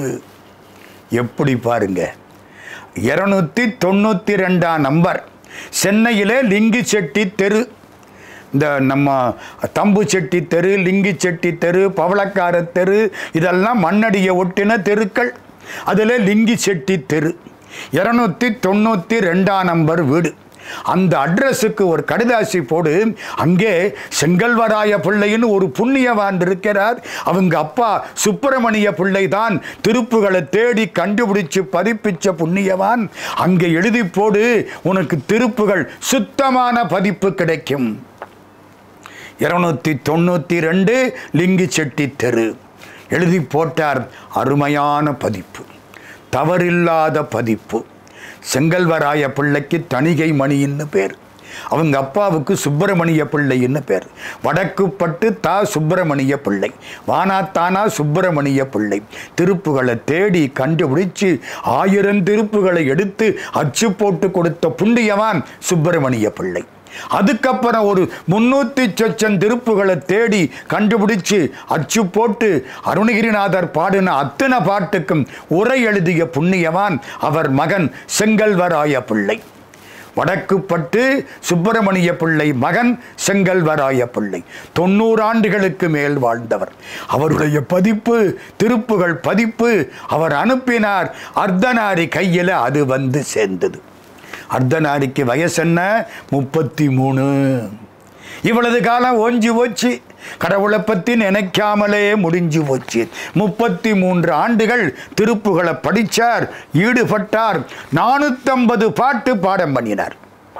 எப்படி பாருங்க இருநூத்தி தொண்ணூத்தி ரெண்டாம் நம்பர் சென்னையிலே லிங்கி செட்டி தெரு இந்த நம்ம தம்பு செட்டி தெரு லிங்கி செட்டி தெரு பவளக்கார தெரு இதெல்லாம் மண்ணடியை ஒட்டின தெருக்கள் அதில் லிங்கி செட்டி தெரு இரநூத்தி தொண்ணூற்றி ரெண்டாம் நம்பர் வீடு அந்த அட்ரஸுக்கு ஒரு கடிதாசி போடு அங்கே செங்கல்வராய பிள்ளைன்னு ஒரு புண்ணியவான் இருக்கிறார் அவங்க அப்பா சுப்பிரமணிய பிள்ளை தான் திருப்புகளை தேடி கண்டுபிடிச்சு பதிப்பிச்ச புண்ணியவான் அங்கே எழுதி போடு உனக்கு திருப்புகள் சுத்தமான பதிப்பு கிடைக்கும் இருநூத்தி தொண்ணூத்தி ரெண்டு லிங்கி செட்டி தெரு எழுதி போட்டார் அருமையான பதிப்பு தவறில்லாத பதிப்பு செங்கல்வராய பிள்ளைக்கு தணிகை மணின்னு பேர் அவங்க அப்பாவுக்கு சுப்பிரமணிய பிள்ளைன்னு பேர் வடக்குப்பட்டு தா சுப்பிரமணிய பிள்ளை வானாத்தானா சுப்பிரமணிய பிள்ளை திருப்புகளை தேடி கண்டுபிடிச்சு ஆயிரம் திருப்புகளை எடுத்து அச்சு போட்டு கொடுத்த புண்ணியவான் சுப்பிரமணிய பிள்ளை அதுக்கப்புறம் ஒரு முன்னூத்தி சொச்சம் திருப்புகளை தேடி கண்டுபிடிச்சு அச்சு போட்டு அருணகிரிநாதர் பாடின அத்தனை பாட்டுக்கும் உரை எழுதிய புண்ணியவான் அவர் மகன் செங்கல்வராய பிள்ளை வடக்குப்பட்டு சுப்பிரமணிய பிள்ளை மகன் செங்கல்வராய பிள்ளை தொண்ணூறு ஆண்டுகளுக்கு மேல் வாழ்ந்தவர் அவருடைய பதிப்பு திருப்புகள் பதிப்பு அவர் அனுப்பினார் அர்த்தநாரி கையில் அது வந்து சேர்ந்தது அர்த்தநாரிக்கு வயசு என்ன முப்பத்தி மூணு இவ்வளவு காலம் ஓஞ்சி போச்சு கடவுளை பற்றி நினைக்காமலே முடிஞ்சு போச்சு முப்பத்தி மூன்று ஆண்டுகள் திருப்புகளை படித்தார் ஈடுபட்டார் நானூற்றம்பது பாட்டு பாடம் பண்ணினார்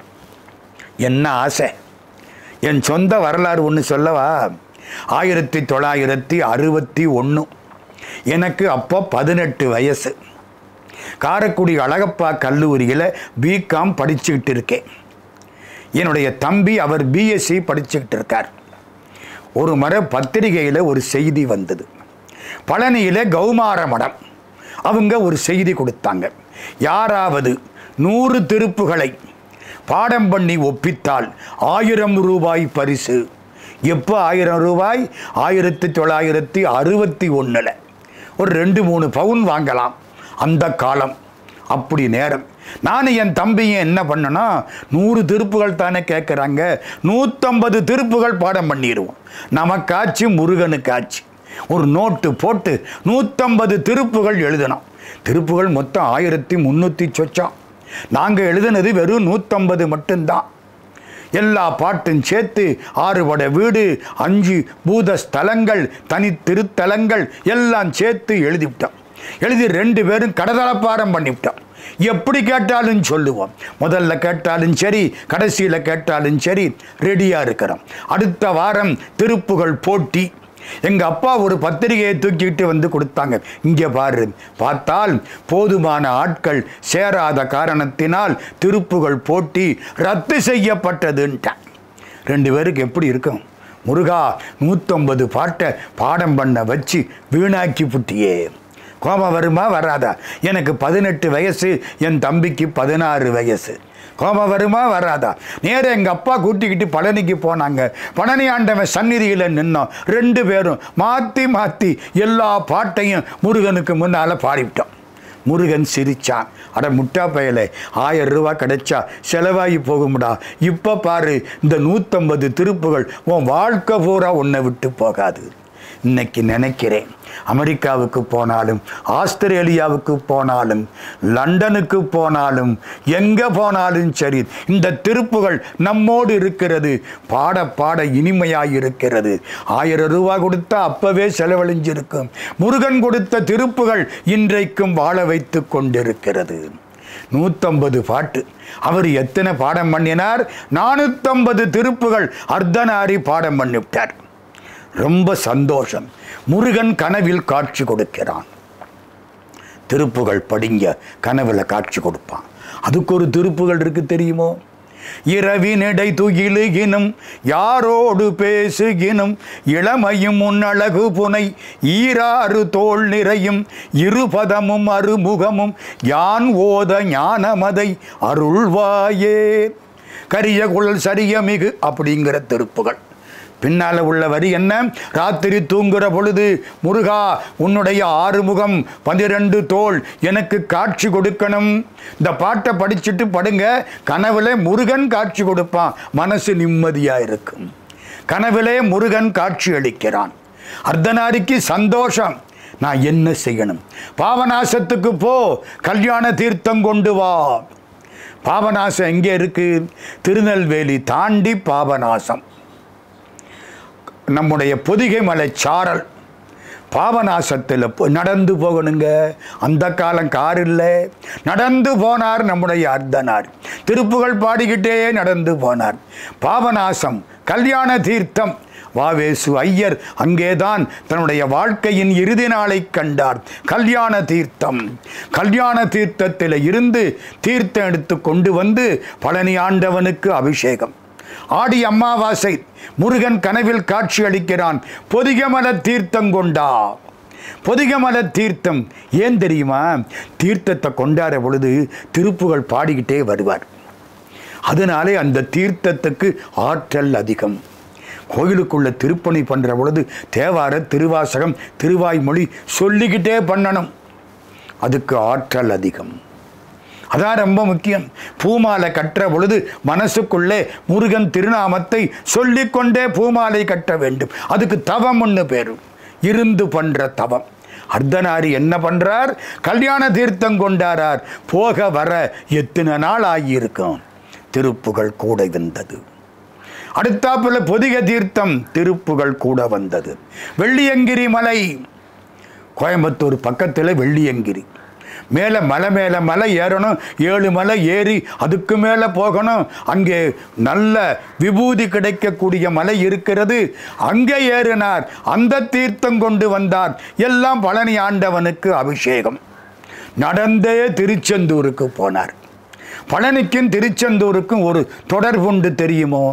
என்ன ஆசை என் சொந்த வரலாறு ஒன்று சொல்லவா ஆயிரத்தி தொள்ளாயிரத்தி அறுபத்தி ஒன்று எனக்கு அப்போ பதினெட்டு வயசு காரைக்குடி அழகப்பா கல்லூரியில் பிகாம் படிச்சுக்கிட்டு இருக்கேன் என்னுடைய தம்பி அவர் பிஎஸ்சி படிச்சுக்கிட்டு இருக்கார் ஒரு முறை பத்திரிகையில் ஒரு செய்தி வந்தது பழனியில் கௌமார மடம் அவங்க ஒரு செய்தி கொடுத்தாங்க யாராவது நூறு திருப்புகளை பாடம் பண்ணி ஒப்பித்தால் ஆயிரம் ரூபாய் பரிசு எப்போ ஆயிரம் ரூபாய் ஆயிரத்தி தொள்ளாயிரத்தி அறுபத்தி ஒன்றில் ஒரு ரெண்டு மூணு பவுன் வாங்கலாம் அந்த காலம் அப்படி நேரம் நான் என் தம்பியும் என்ன பண்ணனா நூறு திருப்புகள் தானே கேட்குறாங்க நூற்றம்பது திருப்புகள் பாடம் பண்ணிடுவோம் நமக்காச்சு முருகனுக்காச்சு ஒரு நோட்டு போட்டு நூற்றம்பது திருப்புகள் எழுதணும் திருப்புகள் மொத்தம் ஆயிரத்தி முந்நூற்றி சொச்சம் நாங்கள் எழுதினது வெறும் நூற்றம்பது மட்டும்தான் எல்லா பாட்டும் சேர்த்து ஆறுபட வீடு அஞ்சு பூத ஸ்தலங்கள் தனி திருத்தலங்கள் எல்லாம் சேர்த்து எழுதிவிட்டோம் எழுதி ரெண்டு பேரும் கடதளப்பாரம் பண்ணிவிட்டோம் எப்படி கேட்டாலும் சொல்லுவோம் முதல்ல கேட்டாலும் சரி கடைசியில் கேட்டாலும் சரி ரெடியாக இருக்கிறோம் அடுத்த வாரம் திருப்புகள் போட்டி எங்கள் அப்பா ஒரு பத்திரிகையை தூக்கிட்டு வந்து கொடுத்தாங்க இங்கே பாரு பார்த்தால் போதுமான ஆட்கள் சேராத காரணத்தினால் திருப்புகள் போட்டி ரத்து செய்யப்பட்டதுன்ட்டான் ரெண்டு பேருக்கு எப்படி இருக்கும் முருகா நூற்றம்பது பாட்டை பாடம் பண்ண வச்சு வீணாக்கி புட்டியே கோபம் வருமா வராதா எனக்கு பதினெட்டு வயசு என் தம்பிக்கு பதினாறு வயசு கோபம் வருமா வராதா நேரா எங்கள் அப்பா கூட்டிக்கிட்டு பழனிக்கு போனாங்க பழனி ஆண்டவன் சந்நிதியில் நின்னோம் ரெண்டு பேரும் மாற்றி மாற்றி எல்லா பாட்டையும் முருகனுக்கு முன்னால் பாடிவிட்டோம் முருகன் சிரிச்சான் அட முட்டா பயலே ஆயிரம் ரூபா கிடைச்சா செலவாகி போகும்டா இப்போ பாரு இந்த நூற்றம்பது திருப்புகள் உன் வாழ்க்கை பூரா உன்னை விட்டு போகாது இன்னைக்கு நினைக்கிறேன் அமெரிக்காவுக்கு போனாலும் ஆஸ்திரேலியாவுக்கு போனாலும் லண்டனுக்கு போனாலும் எங்கே போனாலும் சரி இந்த திருப்புகள் நம்மோடு இருக்கிறது பாட பாட இனிமையாக இருக்கிறது ஆயிரம் ரூபா கொடுத்தா அப்பவே செலவழிஞ்சிருக்கும் முருகன் கொடுத்த திருப்புகள் இன்றைக்கும் வாழ வைத்து கொண்டிருக்கிறது நூற்றம்பது பாட்டு அவர் எத்தனை பாடம் பண்ணினார் நானூற்றம்பது திருப்புகள் அர்த்தநாரி பாடம் பண்ணிவிட்டார் ரொம்ப சந்தோஷம் முருகன் கனவில் காட்சி கொடுக்கிறான் திருப்புகள் படிங்க கனவுல காட்சி கொடுப்பான் அதுக்கு ஒரு திருப்புகள் இருக்கு தெரியுமோ இரவினிடை துகிலுகினும் யாரோடு பேசுகினும் இளமையும் உன்னழகு புனை ஈராறு தோல் நிறையும் இருபதமும் அருமுகமும் யான் ஓத ஞானமதை அருள்வாயே கரிய குழல் சரிய மிகு அப்படிங்கிற திருப்புகள் பின்னால் உள்ள வரி என்ன ராத்திரி தூங்குற பொழுது முருகா உன்னுடைய ஆறுமுகம் பன்னிரண்டு தோல் எனக்கு காட்சி கொடுக்கணும் இந்த பாட்டை படிச்சுட்டு படுங்க கனவுல முருகன் காட்சி கொடுப்பான் மனசு நிம்மதியா இருக்கும் கனவிலே முருகன் காட்சி அளிக்கிறான் அர்த்தநாரிக்கு சந்தோஷம் நான் என்ன செய்யணும் பாவநாசத்துக்கு போ கல்யாண தீர்த்தம் கொண்டு வா பாபநாசம் எங்கே இருக்கு திருநெல்வேலி தாண்டி பாபநாசம் நம்முடைய பொதிகை மலை சாரல் பாபநாசத்தில் போ- நடந்து போகணுங்க அந்த காலம் கார் இல்லை நடந்து போனார் நம்முடைய அர்த்தனார் திருப்புகள் பாடிக்கிட்டே நடந்து போனார் பாபநாசம் கல்யாண தீர்த்தம் வாவேசு ஐயர் அங்கேதான் தன்னுடைய வாழ்க்கையின் இறுதி நாளை கண்டார் கல்யாண தீர்த்தம் கல்யாண தீர்த்தத்தில் இருந்து தீர்த்தம் எடுத்து கொண்டு வந்து பழனி ஆண்டவனுக்கு அபிஷேகம் ஆடி அமாவாசை முருகன் கனவில் காட்சி அளிக்கிறான் பொதிகமல தீர்த்தம் கொண்டா பொதிகமல தீர்த்தம் ஏன் தெரியுமா தீர்த்தத்தை கொண்டாட பொழுது திருப்புகள் பாடிக்கிட்டே வருவார் அதனாலே அந்த தீர்த்தத்துக்கு ஆற்றல் அதிகம் கோயிலுக்குள்ள திருப்பணி பண்ணுற பொழுது தேவார திருவாசகம் திருவாய்மொழி சொல்லிக்கிட்டே பண்ணணும் அதுக்கு ஆற்றல் அதிகம் அதான் ரொம்ப முக்கியம் பூமாலை கட்டுற பொழுது மனசுக்குள்ளே முருகன் திருநாமத்தை சொல்லிக்கொண்டே பூமாலை கட்ட வேண்டும் அதுக்கு தவம் ஒன்று பேரும் இருந்து பண்ற தவம் அர்த்தநாரி என்ன பண்றார் கல்யாண தீர்த்தம் கொண்டாரார் போக வர எத்தனை நாள் ஆகியிருக்கும் திருப்புகள் கூட வந்தது அடுத்தாப்புல பொதிக தீர்த்தம் திருப்புகள் கூட வந்தது வெள்ளியங்கிரி மலை கோயம்புத்தூர் பக்கத்தில் வெள்ளியங்கிரி மேலே மலை மேலே மலை ஏறணும் ஏழு மலை ஏறி அதுக்கு மேலே போகணும் அங்கே நல்ல விபூதி கிடைக்கக்கூடிய மலை இருக்கிறது அங்கே ஏறினார் அந்த தீர்த்தம் கொண்டு வந்தார் எல்லாம் பழனி ஆண்டவனுக்கு அபிஷேகம் நடந்தே திருச்செந்தூருக்கு போனார் பழனிக்கும் திருச்செந்தூருக்கும் ஒரு தொடர்புண்டு தெரியுமோ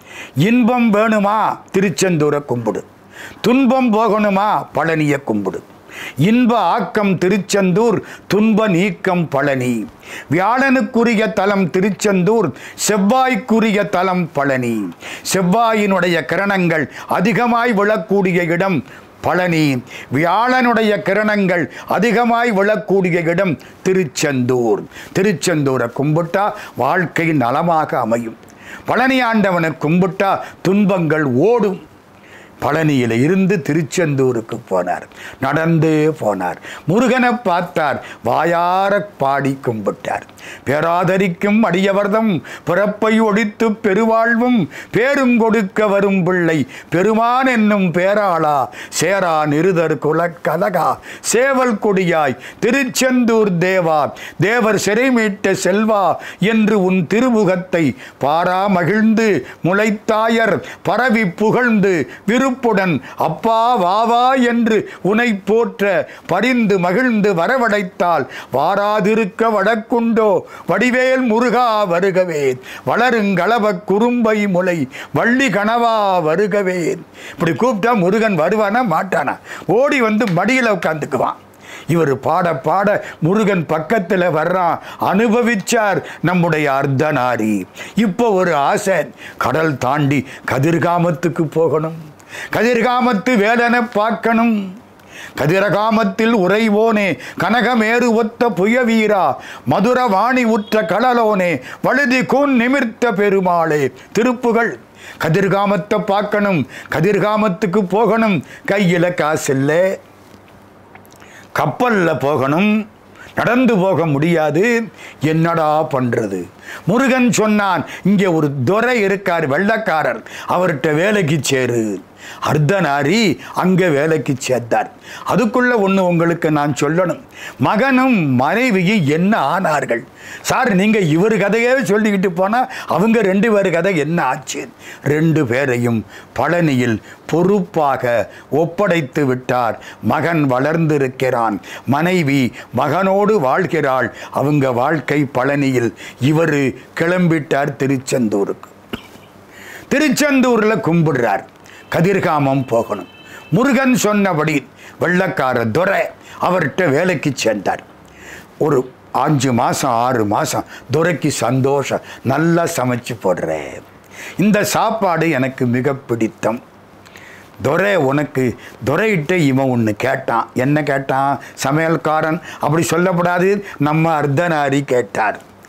இன்பம் வேணுமா திருச்செந்தூரை கும்பிடு துன்பம் போகணுமா பழனியை கும்பிடு இன்ப ஆக்கம் திருச்செந்தூர் துன்ப நீக்கம் பழனி வியாழனுக்குரிய தலம் திருச்செந்தூர் செவ்வாய்க்குரிய தலம் பழனி செவ்வாயினுடைய கிரணங்கள் அதிகமாய் விழக்கூடிய இடம் பழனி வியாழனுடைய கிரணங்கள் அதிகமாய் விழக்கூடிய இடம் திருச்செந்தூர் திருச்செந்தூரை கும்பிட்டா வாழ்க்கை நலமாக அமையும் பழனி ஆண்டவனை கும்பிட்டா துன்பங்கள் ஓடும் பழனியில் இருந்து திருச்செந்தூருக்கு போனார் நடந்தே போனார் முருகனை பார்த்தார் வாயார பாடி கும்பிட்டார் பேராதரிக்கும் அடியவர்தம் பிறப்பை ஒழித்து பெருவாழ்வும் பேரும் கொடுக்க வரும் பிள்ளை பெருமான் என்னும் பேராளா சேரா நிருதர் குலக்கலகா சேவல் கொடியாய் திருச்செந்தூர் தேவா தேவர் சிறை மீட்ட செல்வா என்று உன் திருமுகத்தை பாரா மகிழ்ந்து முளைத்தாயர் பரவி புகழ்ந்து விருப்புடன் அப்பா வாவா என்று உனை போற்ற பரிந்து மகிழ்ந்து வரவடைத்தால் வாராதிருக்க வடக்குண்டோ வடிவேல் முருகா வருகவே வளருங்களவ குறும்பை முளை வள்ளி கனவா வருகவே இப்படி கூப்பிட்டா முருகன் வருவானா மாட்டானா ஓடி வந்து மடியில் உட்காந்துக்குவான் இவர் பாட பாட முருகன் பக்கத்தில் வர்றான் அனுபவிச்சார் நம்முடைய அர்த்தநாரி இப்போ ஒரு ஆசை கடல் தாண்டி கதிர்காமத்துக்கு போகணும் கதிர்காமத்து வேலனை பார்க்கணும் கதிரகாமத்தில் உறைவோனே கனகமேறு ஒத்த புயவீரா மதுரவாணி உற்ற கடலோனே வழுதி கூன் நிமிர்த்த பெருமாளே திருப்புகள் கதிர்காமத்தை பார்க்கணும் கதிர்காமத்துக்கு போகணும் கையில் காசில்லை கப்பலில் போகணும் நடந்து போக முடியாது என்னடா பண்றது முருகன் சொன்னான் இங்கே ஒரு துரை இருக்கார் வெள்ளக்காரர் அவர்கிட்ட வேலைக்கு சேரு அர்த்தநாரி அங்கே வேலைக்கு சேர்த்தார் அதுக்குள்ள ஒன்று உங்களுக்கு நான் சொல்லணும் மகனும் மனைவியும் என்ன ஆனார்கள் சார் நீங்கள் இவர் கதையே சொல்லிக்கிட்டு போனால் அவங்க ரெண்டு பேர் கதை என்ன ஆச்சு ரெண்டு பேரையும் பழனியில் பொறுப்பாக ஒப்படைத்து விட்டார் மகன் வளர்ந்திருக்கிறான் மனைவி மகனோடு வாழ்கிறாள் அவங்க வாழ்க்கை பழனியில் இவர் கிளம்பிட்டார் திருச்செந்தூருக்கு திருச்செந்தூரில் கும்பிடுறார் கதிர்காமம் போகணும் முருகன் சொன்னபடி வெள்ளக்கார துரை அவர்கிட்ட வேலைக்கு சேர்ந்தார் ஒரு அஞ்சு மாதம் ஆறு மாதம் துரைக்கு சந்தோஷம் நல்லா சமைச்சு போடுறேன் இந்த சாப்பாடு எனக்கு மிக பிடித்தம் துரை உனக்கு துரையிட்ட இவன் ஒன்று கேட்டான் என்ன கேட்டான் சமையல்காரன் அப்படி சொல்லப்படாது நம்ம அர்த்தநாரி கேட்டார்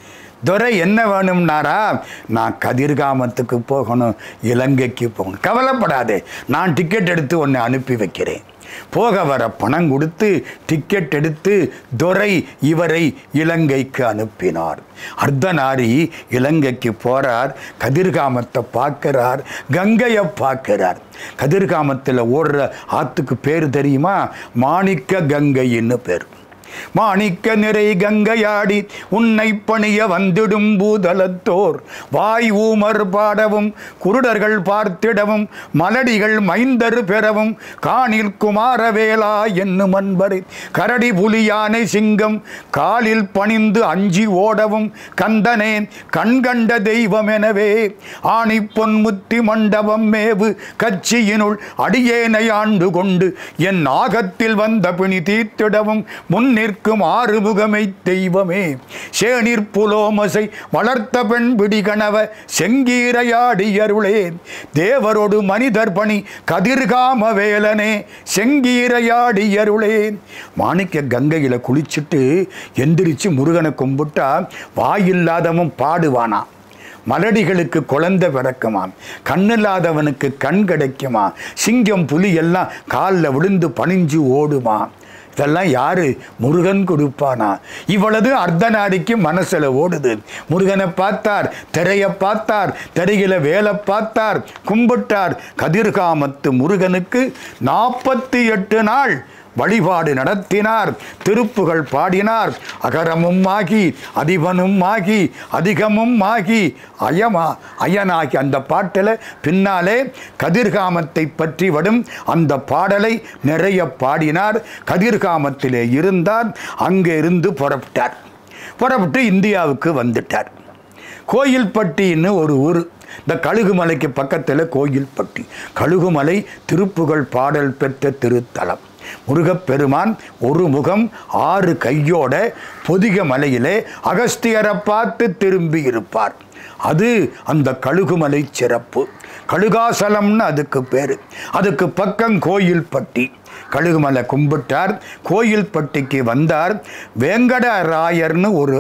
துரை என்ன வேணும்னாரா நான் கதிர்காமத்துக்கு போகணும் இலங்கைக்கு போகணும் கவலைப்படாதே நான் டிக்கெட் எடுத்து உன்னை அனுப்பி வைக்கிறேன் போக வர பணம் கொடுத்து டிக்கெட் எடுத்து துரை இவரை இலங்கைக்கு அனுப்பினார் அர்த்தநாரி இலங்கைக்கு போறார் கதிர்காமத்தை பார்க்கிறார் கங்கையை பார்க்கிறார் கதிர்காமத்தில் ஓடுற ஆத்துக்கு பேர் தெரியுமா மாணிக்க கங்கைன்னு பேர் மாணிக்க நிறை கங்கையாடி உன்னை பணிய வந்திடும் பூதலத்தோர் வாய் ஊமர் பாடவும் குருடர்கள் பார்த்திடவும் மலடிகள் மைந்தர் பெறவும் காணில் குமாரவேலா என்னும் அன்பரை கரடி புலி யானை சிங்கம் காலில் பணிந்து அஞ்சி ஓடவும் கந்தனே கண்கண்ட தெய்வம் எனவே ஆணி பொன்முத்தி மண்டபம் மேவு கட்சியினுள் அடியேனை ஆண்டு கொண்டு என் நாகத்தில் வந்த பிணி தீர்த்திடவும் முன் நிற்கும் ஆறுமுகமை தெய்வமே சேனிற் புலோமசை வளர்த்த பெண் பிடிகணவ செங்கீரையாடி அருளே தேவரோடு மனிதர் பணி கதிர்காம வேலனே செங்கீரையாடி அருளே மாணிக்க கங்கையில குளிச்சுட்டு எந்திரிச்சு முருகனை கும்பிட்டா வாயில்லாதவன் பாடுவானா மலடிகளுக்கு குழந்தை பிறக்குமாம் கண்ணில்லாதவனுக்கு கண் கிடைக்குமா சிங்கம் புலி எல்லாம் காலில் விழுந்து பணிஞ்சு ஓடுமா இதெல்லாம் யாரு முருகன் கொடுப்பானா இவ்வளவு அர்த்தநாடிக்கு மனசுல ஓடுது முருகனை பார்த்தார் திரையை பார்த்தார் திரையில வேலை பார்த்தார் கும்பிட்டார் கதிர்காமத்து முருகனுக்கு நாற்பத்தி எட்டு நாள் வழிபாடு நடத்தினார் திருப்புகள் பாடினார் அகரமும் ஆகி அதிபனும் ஆகி அதிகமும் ஆகி அயமா அயனாகி அந்த பாட்டில் பின்னாலே கதிர்காமத்தை பற்றி வரும் அந்த பாடலை நிறைய பாடினார் கதிர்காமத்திலே இருந்தார் அங்கே இருந்து புறப்பட்டார் புறப்பட்டு இந்தியாவுக்கு வந்துட்டார் கோயில்பட்டின்னு ஒரு ஊர் இந்த கழுகுமலைக்கு பக்கத்தில் கோயில்பட்டி கழுகுமலை திருப்புகழ் பாடல் பெற்ற திருத்தலம் முருகப்பெருமான் ஒரு முகம் ஆறு கையோட பொதிக மலையிலே அகஸ்தியரை பார்த்து திரும்பி இருப்பார் அது அந்த கழுகுமலை சிறப்பு கழுகாசலம்னு அதுக்கு பேர் அதுக்கு பக்கம் கோயில்பட்டி கழுகுமலை கும்பிட்டார் கோயில்பட்டிக்கு வந்தார் வேங்கடராயர்னு ஒரு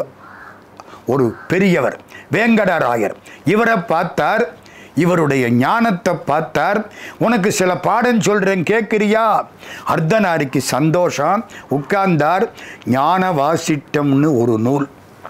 ஒரு பெரியவர் வேங்கடராயர் இவரை பார்த்தார் இவருடைய ஞானத்தை பார்த்தார் உனக்கு சில பாடம் சொல்றேன் கேட்குறியா அர்த்தநாரிக்கு சந்தோஷம் உட்கார்ந்தார் ஞான வாசிட்டம்னு ஒரு நூல்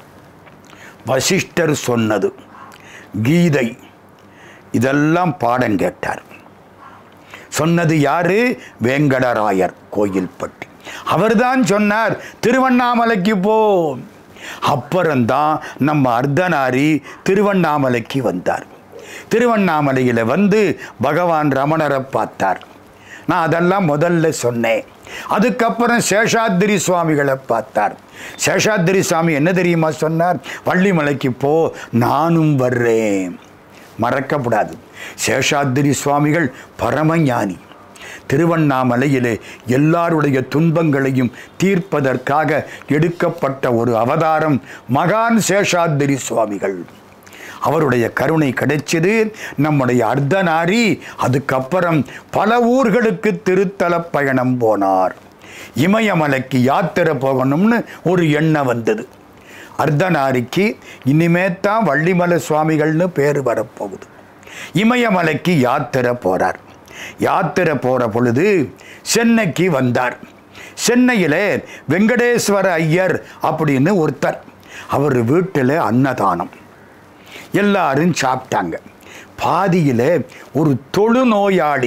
வசிஷ்டர் சொன்னது கீதை இதெல்லாம் பாடம் கேட்டார் சொன்னது யாரு வேங்கடராயர் கோயில்பட்டி அவர்தான் சொன்னார் திருவண்ணாமலைக்கு போ அப்புறம்தான் நம்ம அர்த்தநாரி திருவண்ணாமலைக்கு வந்தார் திருவண்ணாமலையில் வந்து பகவான் ரமணரை பார்த்தார் நான் அதெல்லாம் முதல்ல சொன்னேன் அதுக்கப்புறம் சேஷாத்திரி சுவாமிகளை பார்த்தார் சேஷாத்திரி சுவாமி என்ன தெரியுமா சொன்னார் வள்ளிமலைக்கு போ நானும் வர்றேன் மறக்கப்படாது சேஷாத்திரி சுவாமிகள் பரமஞானி திருவண்ணாமலையிலே எல்லாருடைய துன்பங்களையும் தீர்ப்பதற்காக எடுக்கப்பட்ட ஒரு அவதாரம் மகான் சேஷாத்திரி சுவாமிகள் அவருடைய கருணை கிடைச்சது நம்முடைய அர்த்தநாரி அதுக்கப்புறம் பல ஊர்களுக்கு திருத்தல பயணம் போனார் இமயமலைக்கு யாத்திரை போகணும்னு ஒரு எண்ணம் வந்தது அர்த்தநாரிக்கு இனிமே தான் வள்ளிமலை சுவாமிகள்னு பேர் வரப்போகுது இமயமலைக்கு யாத்திரை போறார் யாத்திரை போற பொழுது சென்னைக்கு வந்தார் சென்னையில் வெங்கடேஸ்வர ஐயர் அப்படின்னு ஒருத்தர் அவர் வீட்டில் அன்னதானம் எல்லாரும் சாப்பிட்டாங்க பாதியில் ஒரு தொழுநோயாளி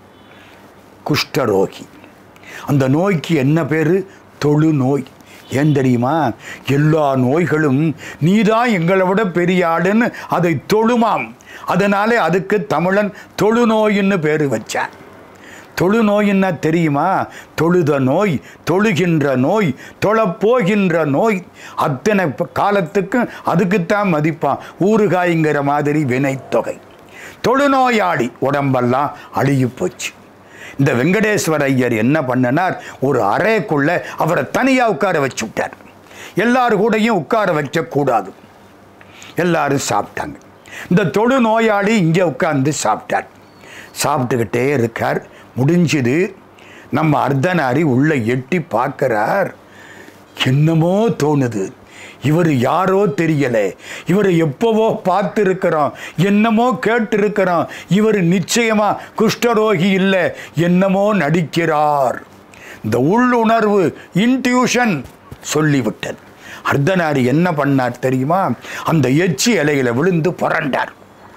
குஷ்டரோகி அந்த நோய்க்கு என்ன பேர் தொழுநோய் ஏன் தெரியுமா எல்லா நோய்களும் நீதான் எங்களை விட பெரிய ஆளுன்னு அதை தொழுமாம் அதனாலே அதுக்கு தமிழன் தொழுநோயின்னு பேர் வச்சான் தொழுநோயின்னா தெரியுமா தொழுத நோய் தொழுகின்ற நோய் தொழப்போகின்ற நோய் அத்தனை ப- காலத்துக்கும் அதுக்குத்தான் மதிப்பான் ஊறுகாய்ங்கிற மாதிரி வினைத்தொகை தொழுநோயாளி உடம்பெல்லாம் அழுகி போச்சு இந்த வெங்கடேஸ்வர ஐயர் என்ன பண்ணனார் ஒரு அறைக்குள்ள அவரை தனியாக உட்கார வச்சு விட்டார் எல்லாரு கூடயும் உட்கார வைக்கக்கூடாது எல்லாரும் சாப்பிட்டாங்க இந்த தொழு நோயாளி இங்கே உட்கார்ந்து சாப்பிட்டார் சாப்பிட்டுக்கிட்டே இருக்கார் முடிஞ்சுது நம்ம அர்த்தநாரி உள்ள எட்டி பார்க்கறார் என்னமோ தோணுது இவர் யாரோ தெரியல இவரை எப்போவோ பார்த்துருக்கிறோம் என்னமோ கேட்டிருக்கிறோம் இவர் நிச்சயமா குஷ்டரோகி இல்லை என்னமோ நடிக்கிறார் இந்த உள்ளுணர்வு இன்ட்யூஷன் சொல்லிவிட்டது அர்த்தநாரி என்ன பண்ணார் தெரியுமா அந்த எச்சி இலையில விழுந்து புரண்டார்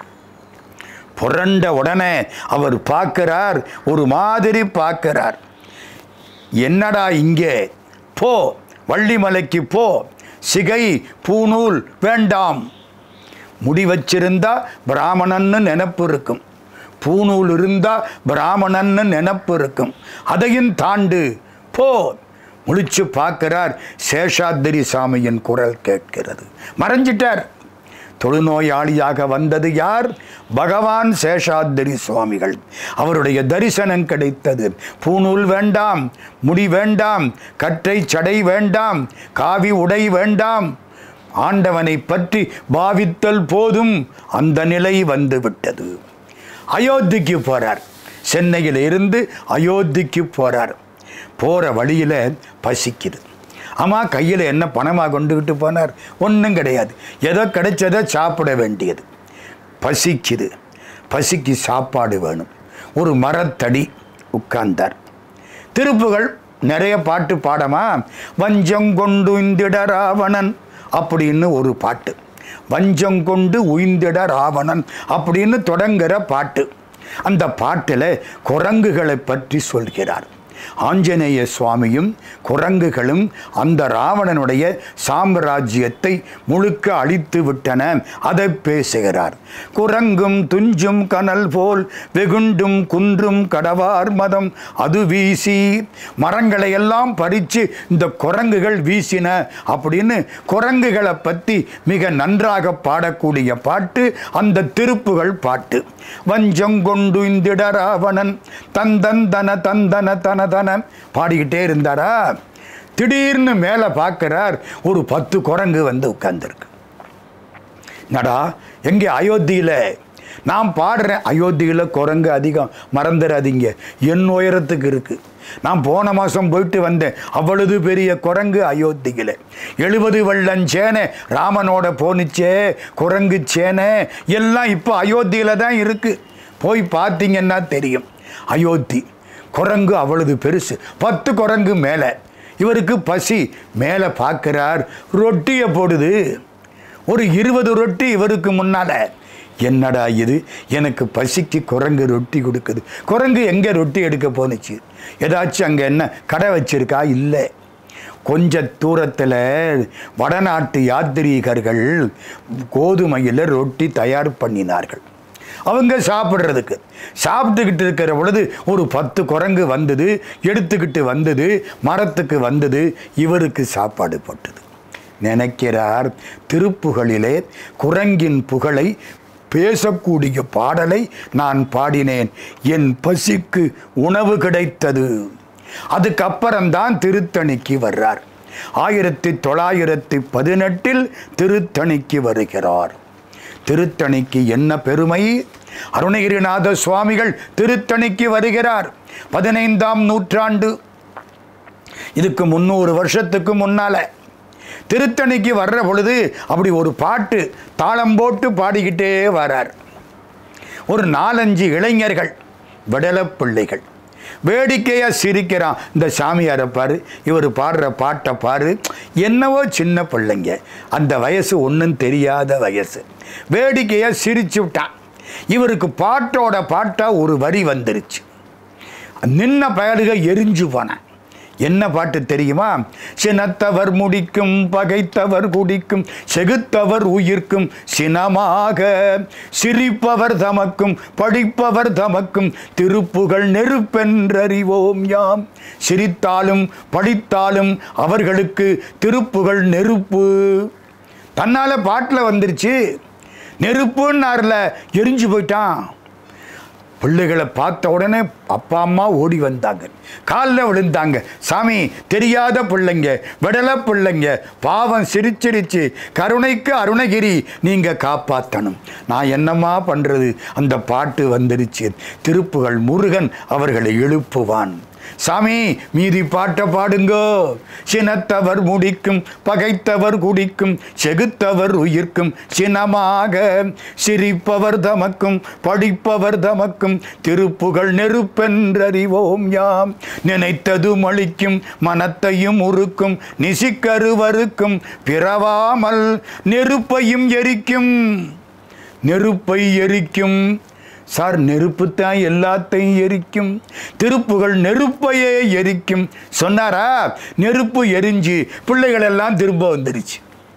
புரண்ட உடனே அவர் பார்க்கிறார் ஒரு மாதிரி பார்க்கிறார் என்னடா இங்கே போ வள்ளிமலைக்கு போ சிகை பூநூல் வேண்டாம் முடி வச்சிருந்தா பிராமணன்னு நினப்பு இருக்கும் பூநூல் இருந்தா பிராமணன்னு நினப்பு இருக்கும் அதையும் தாண்டு போ முழிச்சு பார்க்கிறார் சேஷாத்திரி சாமியின் குரல் கேட்கிறது மறைஞ்சிட்டார் தொழுநோயாளியாக வந்தது யார் பகவான் சேஷாத்திரி சுவாமிகள் அவருடைய தரிசனம் கிடைத்தது பூநூல் வேண்டாம் முடி வேண்டாம் கற்றை சடை வேண்டாம் காவி உடை வேண்டாம் ஆண்டவனை பற்றி பாவித்தல் போதும் அந்த நிலை வந்து விட்டது அயோத்திக்கு போறார் சென்னையில் இருந்து அயோத்திக்கு போறார் போற வழியில பசிக்குது ஆமா கையில் என்ன பணமாக கொண்டுகிட்டு போனார் ஒன்றும் கிடையாது ஏதோ கிடைச்சதை சாப்பிட வேண்டியது பசிக்குது பசிக்கு சாப்பாடு வேணும் ஒரு மரத்தடி உட்கார்ந்தார் திருப்புகள் நிறைய பாட்டு பாடமா வஞ்சம் கொண்டு இந்திட ராவணன் அப்படின்னு ஒரு பாட்டு வஞ்சம் கொண்டு உயிந்திட ராவணன் அப்படின்னு தொடங்குற பாட்டு அந்த பாட்டில் குரங்குகளை பற்றி சொல்கிறார் ஆஞ்சநேய சுவாமியும் குரங்குகளும் அந்த ராவணனுடைய சாம்ராஜ்யத்தை முழுக்க அழித்து விட்டன அதை பேசுகிறார் குரங்கும் துஞ்சும் கனல் போல் வெகுண்டும் குன்றும் கடவார் மதம் அது வீசி மரங்களை எல்லாம் பறித்து இந்த குரங்குகள் வீசின அப்படின்னு குரங்குகளை பற்றி மிக நன்றாக பாடக்கூடிய பாட்டு அந்த திருப்புகள் பாட்டு வஞ்சம் கொண்டு இந்திட ராவணன் தந்தந்தன தந்தன தன தன பாடிக்கிட்டே இருந்தாரா திடீர்னு மேலே பார்க்கிறார் ஒரு பத்து குரங்கு வந்து உட்கார்ந்துருக்கு நடா எங்கே அயோத்தியில் நான் பாடுறேன் அயோத்தியில் குரங்கு அதிகம் மறந்துடாதீங்க என் உயரத்துக்கு இருக்குது நான் போன மாதம் போயிட்டு வந்தேன் அவ்வளவு பெரிய குரங்கு அயோத்தியில் எழுபது வெள்ளம் சேனை ராமனோட போனுச்சே குரங்கு சேனை எல்லாம் இப்போ அயோத்தியில் தான் இருக்குது போய் பார்த்தீங்கன்னா தெரியும் அயோத்தி குரங்கு அவ்வளவு பெருசு பத்து குரங்கு மேலே இவருக்கு பசி மேலே பார்க்கிறார் ரொட்டியை போடுது ஒரு இருபது ரொட்டி இவருக்கு முன்னால் என்னடா இது எனக்கு பசிக்கு குரங்கு ரொட்டி கொடுக்குது குரங்கு எங்கே ரொட்டி எடுக்க போனுச்சு ஏதாச்சும் அங்கே என்ன கடை வச்சிருக்கா இல்லை கொஞ்ச தூரத்தில் வடநாட்டு யாத்திரீகர்கள் கோதுமையில் ரொட்டி தயார் பண்ணினார்கள் அவங்க சாப்பிட்றதுக்கு சாப்பிட்டுக்கிட்டு இருக்கிற பொழுது ஒரு பத்து குரங்கு வந்தது எடுத்துக்கிட்டு வந்தது மரத்துக்கு வந்தது இவருக்கு சாப்பாடு போட்டது நினைக்கிறார் திருப்புகளிலே குரங்கின் புகழை பேசக்கூடிய பாடலை நான் பாடினேன் என் பசிக்கு உணவு கிடைத்தது அதுக்கப்புறம்தான் திருத்தணிக்கு வர்றார் ஆயிரத்தி தொள்ளாயிரத்தி பதினெட்டில் திருத்தணிக்கு வருகிறார் திருத்தணிக்கு என்ன பெருமை அருணகிரிநாத சுவாமிகள் திருத்தணிக்கு வருகிறார் பதினைந்தாம் நூற்றாண்டு இதுக்கு முந்நூறு வருஷத்துக்கு முன்னால திருத்தணிக்கு வர்ற பொழுது அப்படி ஒரு பாட்டு தாளம் போட்டு பாடிக்கிட்டே வரார் ஒரு நாலஞ்சு இளைஞர்கள் விடலை பிள்ளைகள் வேடிக்கையாக சிரிக்கிறான் இந்த சாமியாரை பாரு இவர் பாடுற பாட்டை பாரு என்னவோ சின்ன பிள்ளைங்க அந்த வயசு ஒன்றும் தெரியாத வயசு வேடிக்கையாக சிரிச்சு விட்டான் இவருக்கு பாட்டோட பாட்டாக ஒரு வரி வந்துருச்சு நின்ன பயலுக எரிஞ்சு போனேன் என்ன பாட்டு தெரியுமா சினத்தவர் முடிக்கும் பகைத்தவர் குடிக்கும் செகுத்தவர் உயிர்க்கும் சினமாக சிரிப்பவர் தமக்கும் படிப்பவர் தமக்கும் திருப்புகள் நெருப்பென்றறிவோம் யாம் சிரித்தாலும் படித்தாலும் அவர்களுக்கு திருப்புகள் நெருப்பு தன்னால் பாட்டில் வந்துருச்சு நெருப்புன்னார்ல எரிஞ்சு போயிட்டான் பிள்ளைகளை பார்த்த உடனே அப்பா அம்மா ஓடி வந்தாங்க காலில் விழுந்தாங்க சாமி தெரியாத பிள்ளைங்க விடலை பிள்ளைங்க பாவம் சிரிச்சிரிச்சு கருணைக்கு அருணகிரி நீங்கள் காப்பாற்றணும் நான் என்னம்மா பண்ணுறது அந்த பாட்டு வந்துருச்சு திருப்புகள் முருகன் அவர்களை எழுப்புவான் சாமி மீதி பாட்டை பாடுங்கோ சினத்தவர் முடிக்கும் பகைத்தவர் குடிக்கும் செகுத்தவர் உயிர்க்கும் சினமாக சிரிப்பவர் தமக்கும் படிப்பவர் தமக்கும் திருப்புகழ் நெருப்பென்றறிவோம் யாம் நினைத்தது மளிக்கும் மனத்தையும் உருக்கும் நிசிக்கருவருக்கும் பிறவாமல் நெருப்பையும் எரிக்கும் நெருப்பை எரிக்கும் சார் நெருப்பு தான் எல்லாத்தையும் எரிக்கும் திருப்புகள் நெருப்பையே எரிக்கும் சொன்னாரா நெருப்பு எரிஞ்சு பிள்ளைகள் எல்லாம் திரும்ப வந்துருச்சு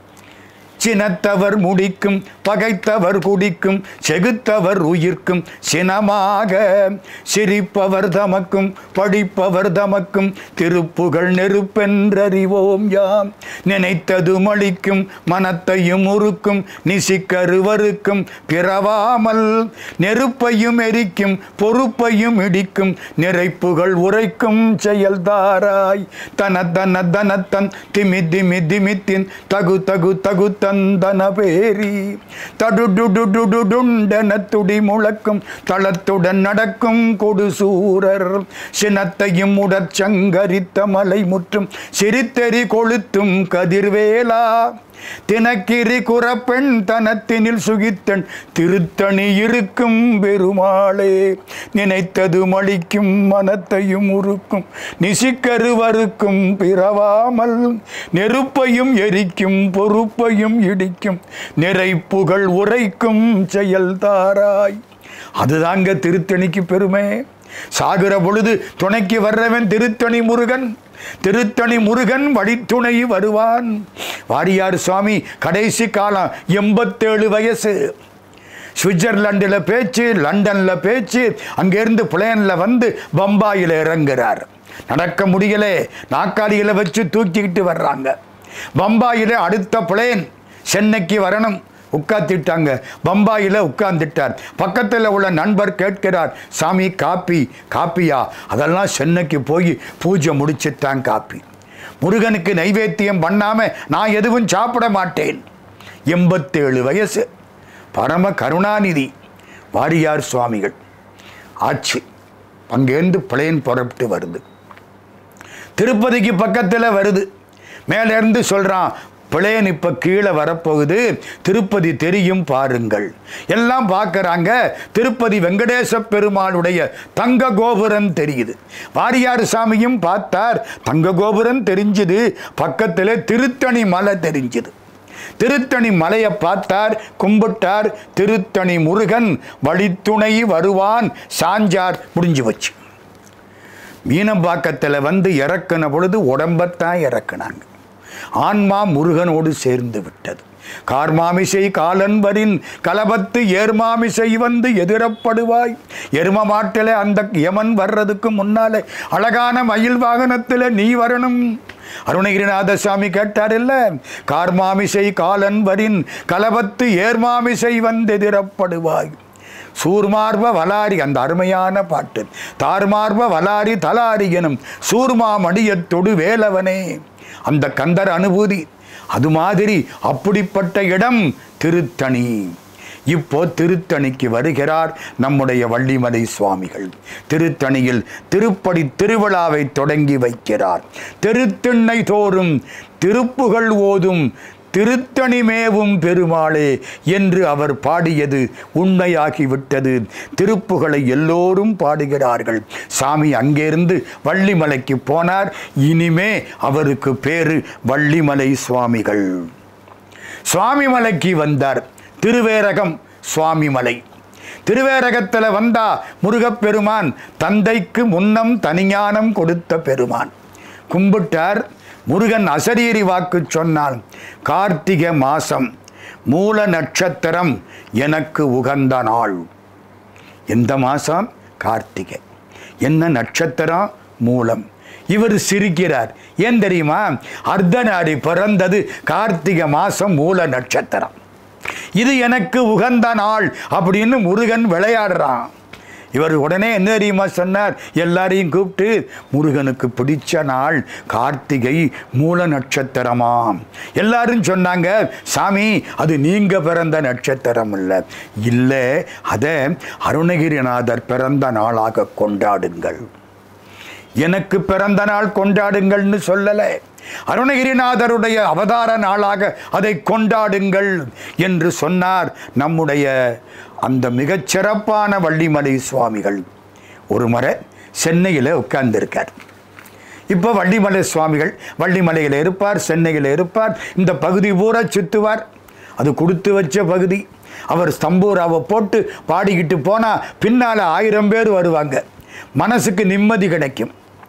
சினத்தவர் முடிக்கும் பகைத்தவர் குடிக்கும் செகுத்தவர் உயிர்க்கும் சினமாக சிரிப்பவர் தமக்கும் படிப்பவர் தமக்கும் திருப்புகள் நெருப்பென்றறிவோம் யாம் நினைத்தது மளிக்கும் மனத்தையும் உருக்கும் நிசிக்கருவருக்கும் பிறவாமல் நெருப்பையும் எரிக்கும் பொறுப்பையும் இடிக்கும் நிறைப்புகள் உரைக்கும் செயல்தாராய் தன தன தனத்தன் திமி திமி திமித்தின் தகு தகு தகு தந்தன பேரி தடுடுடுடுடுண்டன துடி முழக்கும் தளத்துடன் நடக்கும் கொடுசூரர் சினத்தையும் உடற்சங்கரித்த மலை முற்றும் சிரித்தெறி கொளுத்தும் கதிர்வேலா தினக்கிரி குறப்பெண் தனத்தினில் சுகித்தன் திருத்தணி இருக்கும் பெருமாளே நினைத்தது மளிக்கும் மனத்தையும் உருக்கும் நிசிக்கருவருக்கும் பிறவாமல் நெருப்பையும் எரிக்கும் பொறுப்பையும் இடிக்கும் நிறைப்புகள் உரைக்கும் செயல்தாராய் அதுதாங்க திருத்தணிக்கு பெருமை சாகிற பொழுது துணைக்கு வர்றவன் திருத்தணி முருகன் திருத்தணி முருகன் வழித்துணை வருவான் வாரியார் சுவாமி கடைசி காலம் எண்பத்தேழு வயசு சுவிட்சர்லாண்டில் பேச்சு லண்டனில் பேச்சு அங்கேருந்து பிளேனில் வந்து பம்பாயில் இறங்குறார் நடக்க முடியல நாக்காளிகளை வச்சு தூக்கிக்கிட்டு வர்றாங்க பம்பாயில் அடுத்த பிளேன் சென்னைக்கு வரணும் உட்காந்துட்டாங்க பம்பாயில் உட்கார்ந்துட்டார் பக்கத்தில் உள்ள நண்பர் கேட்கிறார் சாமி காப்பி காப்பியா அதெல்லாம் சென்னைக்கு போய் பூஜை முடிச்சுட்டான் காப்பி முருகனுக்கு நைவேத்தியம் பண்ணாம நான் எதுவும் சாப்பிட மாட்டேன் எண்பத்தேழு வயசு பரம கருணாநிதி வாரியார் சுவாமிகள் ஆட்சி அங்கேருந்து பிளேன் புறப்பட்டு வருது திருப்பதிக்கு பக்கத்தில் வருது மேலேருந்து சொல்கிறான் பிளேன் இப்போ கீழே வரப்போகுது திருப்பதி தெரியும் பாருங்கள் எல்லாம் பார்க்குறாங்க திருப்பதி வெங்கடேச பெருமாளுடைய தங்க கோபுரம் தெரியுது வாரியார் சாமியும் பார்த்தார் தங்க கோபுரம் தெரிஞ்சுது பக்கத்தில் திருத்தணி மலை தெரிஞ்சுது திருத்தணி மலையை பார்த்தார் கும்பிட்டார் திருத்தணி முருகன் வழித்துணை வருவான் சாஞ்சார் முடிஞ்சு வச்சு மீனம்பாக்கத்தில் வந்து இறக்குன பொழுது உடம்பத்தான் இறக்குனாங்க ஆன்மா முருகனோடு சேர்ந்து விட்டது கார்மாமிசை காலன்பரின் கலபத்து ஏர்மாமிசை வந்து எதிரப்படுவாய் எரும மாட்டில் அந்த யமன் வர்றதுக்கு முன்னாலே அழகான மயில் வாகனத்தில் நீ வரணும் அருணகிரிநாத சாமி கேட்டாரில்ல கார்மாமிசை காலன்பரின் கலபத்து ஏர்மாமிசை வந்து எதிரப்படுவாய் சூர்மார்ப வலாரி அந்த அருமையான பாட்டு தார்மார்ப வலாரி தலாரி எனும் சூர்மா மடியத்தொடு வேலவனே அந்த கந்தர் அனுபூதி அது மாதிரி அப்படிப்பட்ட இடம் திருத்தணி இப்போ திருத்தணிக்கு வருகிறார் நம்முடைய வள்ளிமலை சுவாமிகள் திருத்தணியில் திருப்படி திருவிழாவை தொடங்கி வைக்கிறார் திருத்திண்ணை தோறும் திருப்புகள் ஓதும் திருத்தணி மேவும் பெருமாளே என்று அவர் பாடியது உண்மையாகிவிட்டது திருப்புகளை எல்லோரும் பாடுகிறார்கள் சாமி அங்கேருந்து வள்ளிமலைக்கு போனார் இனிமே அவருக்கு பேரு வள்ளிமலை சுவாமிகள் சுவாமிமலைக்கு வந்தார் திருவேரகம் சுவாமிமலை திருவேரகத்தில் வந்தா முருகப்பெருமான் தந்தைக்கு முன்னம் தனிஞானம் கொடுத்த பெருமான் கும்பிட்டார் முருகன் அசரீரி வாக்கு சொன்னான் கார்த்திகை மாசம் மூல நட்சத்திரம் எனக்கு உகந்த நாள் எந்த மாசம் கார்த்திகை என்ன நட்சத்திரம் மூலம் இவர் சிரிக்கிறார் ஏன் தெரியுமா அர்த்தநாரி பிறந்தது கார்த்திகை மாசம் மூல நட்சத்திரம் இது எனக்கு உகந்த நாள் அப்படின்னு முருகன் விளையாடுறான் இவர் உடனே என்ன தெரியுமா சொன்னார் எல்லாரையும் கூப்பிட்டு முருகனுக்கு பிடிச்ச நாள் கார்த்திகை மூல நட்சத்திரமாம் எல்லாரும் சொன்னாங்க சாமி அது நீங்க பிறந்த நட்சத்திரம் இல்லை இல்லை அதை அருணகிரிநாதர் பிறந்த நாளாக கொண்டாடுங்கள் எனக்கு பிறந்த நாள் கொண்டாடுங்கள்னு சொல்லலை அருணகிரிநாதருடைய அவதார நாளாக அதை கொண்டாடுங்கள் என்று சொன்னார் நம்முடைய அந்த மிகச் சிறப்பான வள்ளிமலை சுவாமிகள் ஒரு முறை சென்னையில் உட்கார்ந்திருக்கார் இப்போ வள்ளிமலை சுவாமிகள் வள்ளிமலையில் இருப்பார் சென்னையில் இருப்பார் இந்த பகுதி பூரா சுற்றுவார் அது கொடுத்து வச்ச பகுதி அவர் ஸ்தம்பூராவை போட்டு பாடிக்கிட்டு போனால் பின்னால் ஆயிரம் பேர் வருவாங்க மனசுக்கு நிம்மதி கிடைக்கும்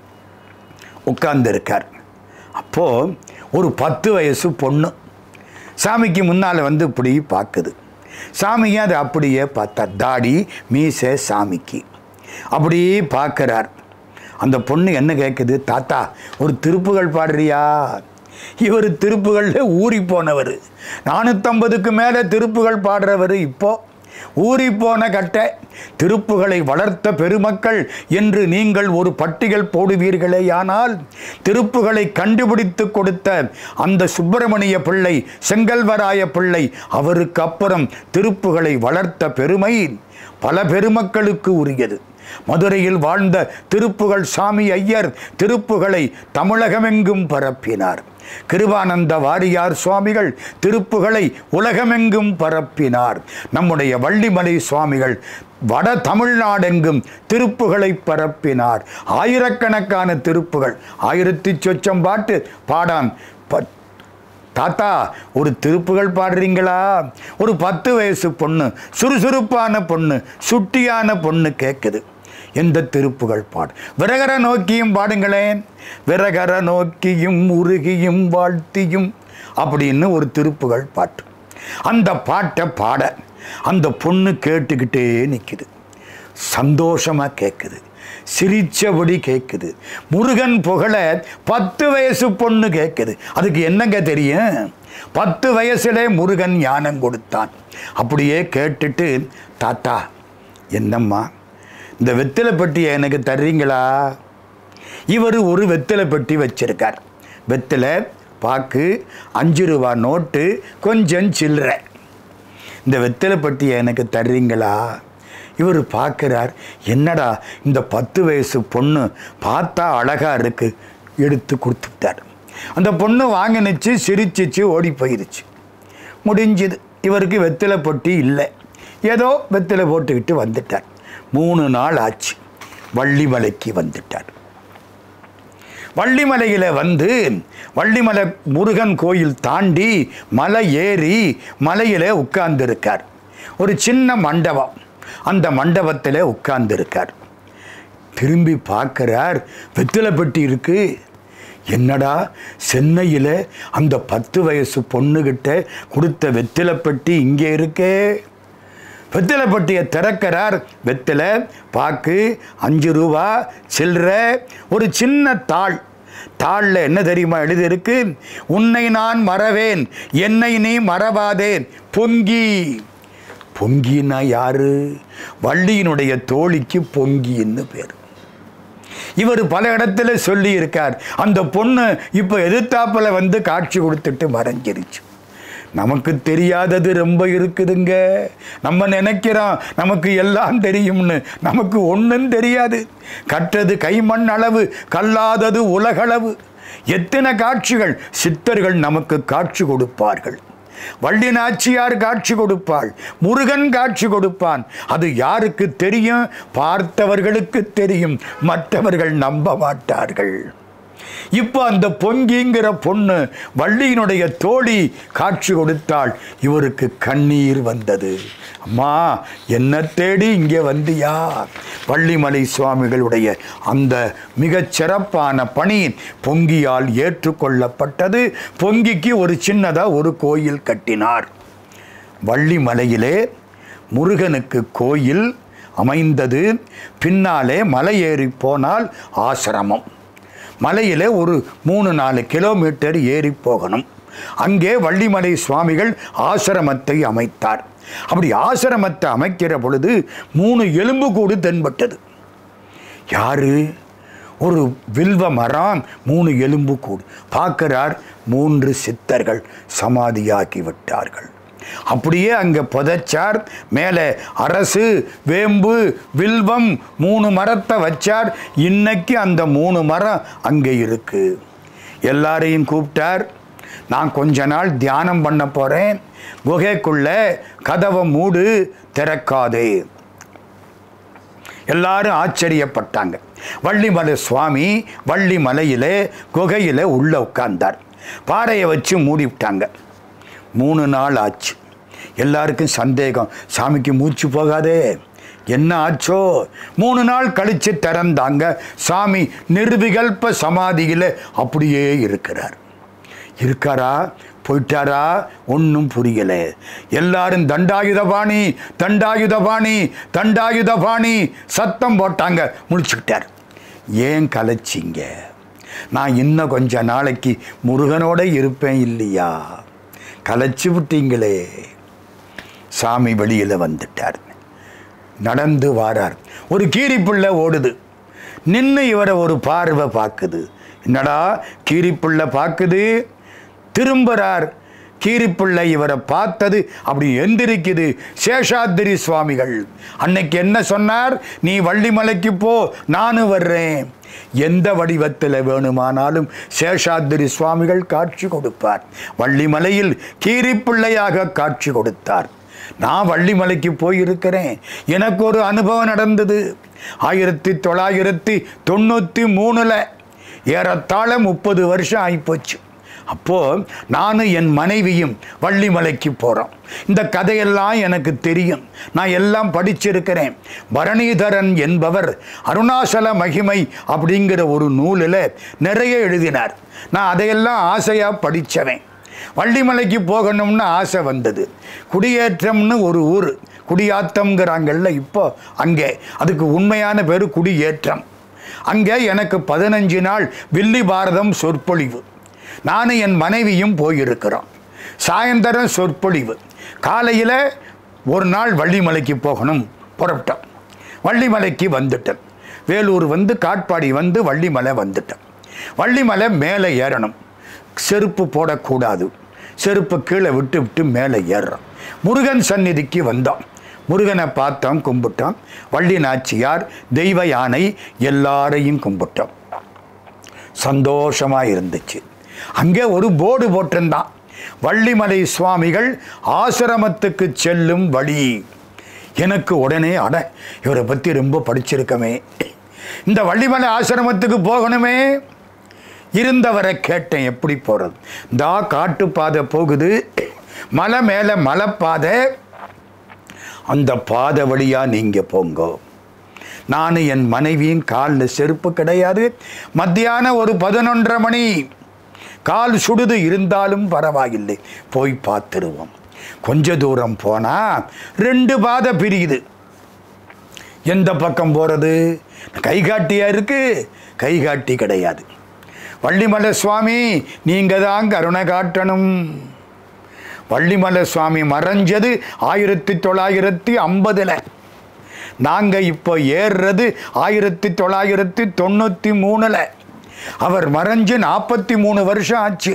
உட்கார்ந்துருக்கார் அப்போது ஒரு பத்து வயசு பொண்ணு சாமிக்கு முன்னால் வந்து இப்படி பார்க்குது சாமியும் அதை அப்படியே பார்த்தா தாடி மீசை சாமிக்கு அப்படியே பார்க்குறார் அந்த பொண்ணு என்ன கேட்குது தாத்தா ஒரு திருப்புகள் பாடுறியா இவர் திருப்புகளில் ஊறி போனவர் நானூற்றம்பதுக்கு மேலே திருப்புகள் பாடுறவர் இப்போ ஊறி போன கட்ட திருப்புகளை வளர்த்த பெருமக்கள் என்று நீங்கள் ஒரு பட்டியல் போடுவீர்களேயானால் திருப்புகளை கண்டுபிடித்து கொடுத்த அந்த சுப்பிரமணிய பிள்ளை செங்கல்வராய பிள்ளை அவருக்கு அப்புறம் திருப்புகளை வளர்த்த பெருமை பல பெருமக்களுக்கு உரியது மதுரையில் வாழ்ந்த திருப்புகள் சாமி ஐயர் திருப்புகளை தமிழகமெங்கும் பரப்பினார் கிருபானந்த வாரியார் சுவாமிகள் திருப்புகளை உலகமெங்கும் பரப்பினார் நம்முடைய வள்ளிமலை சுவாமிகள் வட தமிழ்நாடெங்கும் திருப்புகளை பரப்பினார் ஆயிரக்கணக்கான திருப்புகள் ஆயிரத்தி சொச்சம் பாட்டு பாடான் ப- தாத்தா ஒரு திருப்புகள் பாடுறீங்களா ஒரு பத்து வயசு பொண்ணு சுறுசுறுப்பான பொண்ணு சுட்டியான பொண்ணு கேட்குது எந்த திருப்புகள் பாடு விரகர நோக்கியும் பாடுங்களேன் விரகர நோக்கியும் உருகியும் வாழ்த்தியும் அப்படின்னு ஒரு திருப்புகள் பாட்டு அந்த பாட்டை பாட அந்த பொண்ணு கேட்டுக்கிட்டே நிற்குது சந்தோஷமாக கேட்குது சிரிச்சபடி கேட்குது முருகன் புகழ பத்து வயசு பொண்ணு கேட்குது அதுக்கு என்னங்க தெரியும் பத்து வயசுல முருகன் ஞானம் கொடுத்தான் அப்படியே கேட்டுட்டு தாத்தா என்னம்மா இந்த வெத்திலை பெட்டியை எனக்கு தர்றீங்களா இவர் ஒரு வெத்திலை பெட்டி வச்சிருக்கார் வெத்திலை பாக்கு அஞ்சு ரூபா நோட்டு கொஞ்சம் சில்லறை இந்த வெத்தலை பட்டியை எனக்கு தர்றீங்களா இவர் பார்க்குறார் என்னடா இந்த பத்து வயசு பொண்ணு பார்த்தா அழகா இருக்கு எடுத்து கொடுத்துட்டார் அந்த பொண்ணு வாங்கினுச்சு சிரிச்சிச்சு ஓடி போயிருச்சு முடிஞ்சுது இவருக்கு வெத்தலை பொட்டி இல்லை ஏதோ வெத்தலை போட்டுக்கிட்டு வந்துட்டார் மூணு நாள் ஆச்சு வள்ளிமலைக்கு வந்துட்டார் வள்ளிமலையில் வந்து வள்ளிமலை முருகன் கோயில் தாண்டி மலை ஏறி மலையில் உட்கார்ந்துருக்கார் ஒரு சின்ன மண்டபம் அந்த மண்டபத்தில் உட்கார்ந்துருக்கார் திரும்பி பார்க்குறார் வெத்திலை பெட்டி இருக்கு என்னடா சென்னையில் அந்த பத்து வயசு பொண்ணுகிட்ட கொடுத்த வெத்திலை பெட்டி இங்கே இருக்கே வெத்திலை பெட்டியை திறக்கிறார் வெத்திலை பாக்கு அஞ்சு ரூபா சில்லற ஒரு சின்ன தாள் தாளில் என்ன தெரியுமா எழுதியிருக்கு உன்னை நான் மறவேன் என்னை நீ மறவாதேன் பொங்கி பொங்கின்னா யாரு வள்ளியினுடைய தோழிக்கு பொங்கின்னு பேர் இவர் பல இடத்துல சொல்லி இருக்கார் அந்த பொண்ணு இப்போ எதிர்த்தாப்புல வந்து காட்சி கொடுத்துட்டு மறைஞ்சிருச்சு நமக்கு தெரியாதது ரொம்ப இருக்குதுங்க நம்ம நினைக்கிறோம் நமக்கு எல்லாம் தெரியும்னு நமக்கு ஒன்றும் தெரியாது கற்றது கைமண் அளவு கல்லாதது உலகளவு எத்தனை காட்சிகள் சித்தர்கள் நமக்கு காட்சி கொடுப்பார்கள் வள்ளி நாச்சியார் காட்சி கொடுப்பாள் முருகன் காட்சி கொடுப்பான் அது யாருக்கு தெரியும் பார்த்தவர்களுக்கு தெரியும் மற்றவர்கள் நம்ப மாட்டார்கள் இப்போ அந்த பொங்கிங்கிற பொண்ணு வள்ளியினுடைய தோழி காட்சி கொடுத்தாள் இவருக்கு கண்ணீர் வந்தது அம்மா என்ன தேடி இங்கே வந்தியா வள்ளிமலை சுவாமிகளுடைய அந்த மிகச் சிறப்பான பணி பொங்கியால் ஏற்றுக்கொள்ளப்பட்டது பொங்கிக்கு ஒரு சின்னதாக ஒரு கோயில் கட்டினார் வள்ளிமலையிலே முருகனுக்கு கோயில் அமைந்தது பின்னாலே மலை ஏறி போனால் ஆசிரமம் மலையில் ஒரு மூணு நாலு கிலோமீட்டர் ஏறி போகணும் அங்கே வள்ளிமலை சுவாமிகள் ஆசிரமத்தை அமைத்தார் அப்படி ஆசிரமத்தை அமைக்கிற பொழுது மூணு எலும்பு கூடு தென்பட்டது யாரு ஒரு வில்வ மரம் மூணு எலும்பு கூடு பார்க்கிறார் மூன்று சித்தர்கள் சமாதியாகி விட்டார்கள் அப்படியே அங்கே புதைச்சார் மேலே அரசு வேம்பு வில்வம் மூணு மரத்தை வச்சார் இன்னைக்கு அந்த மூணு மரம் அங்கே இருக்கு எல்லாரையும் கூப்பிட்டார் நான் கொஞ்ச நாள் தியானம் பண்ண போகிறேன் குகைக்குள்ள கதவை மூடு திறக்காதே எல்லாரும் ஆச்சரியப்பட்டாங்க வள்ளிமலை சுவாமி வள்ளிமலையிலே குகையில் உள்ள உட்கார்ந்தார் பாறையை வச்சு மூடி விட்டாங்க மூணு நாள் ஆச்சு எல்லாருக்கும் சந்தேகம் சாமிக்கு மூச்சு போகாதே என்ன ஆச்சோ மூணு நாள் கழிச்சு திறந்தாங்க சாமி நிர்விகல்ப சமாதியில் அப்படியே இருக்கிறார் இருக்காரா போயிட்டாரா ஒன்றும் புரியல எல்லாரும் தண்டாயுதபாணி தண்டாயுதபாணி தண்டாயுதபாணி சத்தம் போட்டாங்க முழிச்சுக்கிட்டார் ஏன் கலைச்சிங்க நான் இன்னும் கொஞ்ச நாளைக்கு முருகனோட இருப்பேன் இல்லையா கலைச்சு விட்டீங்களே சாமி வெளியில் வந்துட்டார் நடந்து வாரார் ஒரு கீரிப்புள்ள ஓடுது நின்று இவரை ஒரு பார்வை பார்க்குது என்னடா கீரிப்புள்ள பார்க்குது திரும்புறார் கீரிப்பிள்ளை இவரை பார்த்தது அப்படி எந்திரிக்குது சேஷாத்திரி சுவாமிகள் அன்னைக்கு என்ன சொன்னார் நீ வள்ளிமலைக்கு போ நானும் வர்றேன் எந்த வடிவத்தில் வேணுமானாலும் சேஷாத்திரி சுவாமிகள் காட்சி கொடுப்பார் வள்ளிமலையில் கீரிப்பிள்ளையாக காட்சி கொடுத்தார் நான் வள்ளிமலைக்கு போயிருக்கிறேன் எனக்கு ஒரு அனுபவம் நடந்தது ஆயிரத்தி தொள்ளாயிரத்தி தொண்ணூற்றி மூணில் ஏறத்தாழ முப்பது வருஷம் ஆகிப்போச்சு அப்போ நானும் என் மனைவியும் வள்ளிமலைக்கு போகிறோம் இந்த கதையெல்லாம் எனக்கு தெரியும் நான் எல்லாம் படிச்சிருக்கிறேன் பரணிதரன் என்பவர் அருணாசல மகிமை அப்படிங்கிற ஒரு நூலில் நிறைய எழுதினார் நான் அதையெல்லாம் ஆசையாக படித்தவன் வள்ளிமலைக்கு போகணும்னு ஆசை வந்தது குடியேற்றம்னு ஒரு ஊர் குடியாத்தம்ங்கிறாங்கல்ல இப்போ அங்கே அதுக்கு உண்மையான பேர் குடியேற்றம் அங்கே எனக்கு பதினஞ்சு நாள் வில்லி பாரதம் சொற்பொழிவு நானும் என் மனைவியும் போயிருக்கிறோம் சாயந்தரம் சொற்பொழிவு காலையில் ஒரு நாள் வள்ளிமலைக்கு போகணும் புறப்பட்டோம் வள்ளிமலைக்கு வந்துட்டேன் வேலூர் வந்து காட்பாடி வந்து வள்ளிமலை வந்துட்டேன் வள்ளிமலை மேலே ஏறணும் செருப்பு போடக்கூடாது செருப்பு கீழே விட்டு விட்டு மேலே ஏறுறோம் முருகன் சந்நிதிக்கு வந்தோம் முருகனை பார்த்தோம் கும்பிட்டோம் வள்ளி நாச்சியார் தெய்வ யானை எல்லாரையும் கும்பிட்டோம் சந்தோஷமாக இருந்துச்சு அங்கே ஒரு போர்டு போட்டிருந்தான் வள்ளிமலை சுவாமிகள் ஆசிரமத்துக்கு செல்லும் வழி எனக்கு உடனே அட இவரை பற்றி ரொம்ப படிச்சிருக்கமே இந்த வள்ளிமலை ஆசிரமத்துக்கு போகணுமே இருந்தவரை கேட்டேன் எப்படி போகிறது தா காட்டுப்பாதை போகுது மலை மேலே மலைப்பாதை அந்த பாதை வழியாக நீங்கள் போங்க நான் என் மனைவியும் காலில் செருப்பு கிடையாது மத்தியானம் ஒரு பதினொன்றரை மணி கால் சுடுது இருந்தாலும் பரவாயில்லை போய் பார்த்துருவோம் கொஞ்ச தூரம் போனால் ரெண்டு பாதை பிரியுது எந்த பக்கம் போகிறது கைகாட்டியா இருக்கு கைகாட்டி கிடையாது வள்ளிமலை சுவாமி நீங்கள் தான் கருணை காட்டணும் வள்ளிமலை சுவாமி மறைஞ்சது ஆயிரத்தி தொள்ளாயிரத்தி ஐம்பதில் நாங்கள் இப்போ ஏறுறது ஆயிரத்தி தொள்ளாயிரத்தி தொண்ணூற்றி மூணில் அவர் மறைஞ்சு நாற்பத்தி மூணு வருஷம் ஆச்சு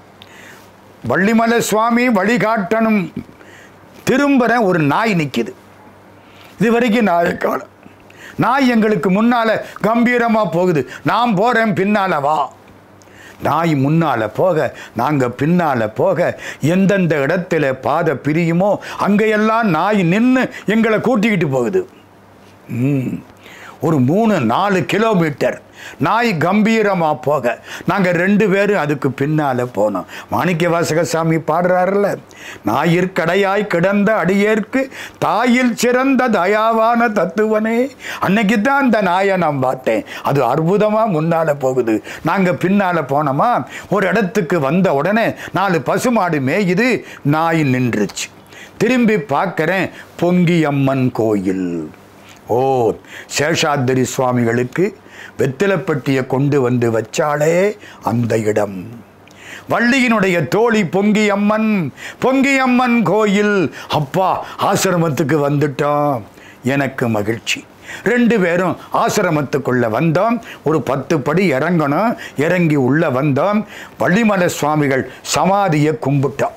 வள்ளிமலை சுவாமி வழிகாட்டணும் திரும்புற ஒரு நாய் நிற்கிது இது வரைக்கும் நாய் காலம் நாய் எங்களுக்கு முன்னால் கம்பீரமாக போகுது நான் போகிறேன் பின்னால் வா நாய் முன்னால் போக நாங்கள் பின்னால் போக எந்தெந்த இடத்துல பாதை பிரியுமோ அங்கெல்லாம் நாய் நின்று எங்களை கூட்டிக்கிட்டு போகுது ம். ஒரு மூணு நாலு கிலோமீட்டர் நாய் கம்பீரமாக போக நாங்கள் ரெண்டு பேரும் அதுக்கு பின்னால் போனோம் மாணிக்க வாசகசாமி பாடுறாருல்ல ஞாயிற்கடையாய் கிடந்த அடியேற்கு தாயில் சிறந்த தயாவான தத்துவனே அன்னைக்கு தான் அந்த நாயை நான் பார்த்தேன் அது அற்புதமாக முன்னால் போகுது நாங்கள் பின்னால் போனோமா ஒரு இடத்துக்கு வந்த உடனே நாலு பசுமாடு மேயுது நாய் நின்றுச்சு திரும்பி பார்க்குறேன் பொங்கியம்மன் கோயில் ஓ சேஷாத்திரி சுவாமிகளுக்கு வெத்திலப்பட்டியை கொண்டு வந்து வச்சாளே அந்த இடம் வள்ளியினுடைய தோழி பொங்கியம்மன் பொங்கியம்மன் கோயில் அப்பா ஆசிரமத்துக்கு வந்துட்டோம் எனக்கு மகிழ்ச்சி ரெண்டு பேரும் ஆசிரமத்துக்குள்ள வந்தோம் ஒரு பத்து படி இறங்கணும் இறங்கி உள்ள வந்தோம் வள்ளிமலை சுவாமிகள் சமாதியை கும்பிட்டோம்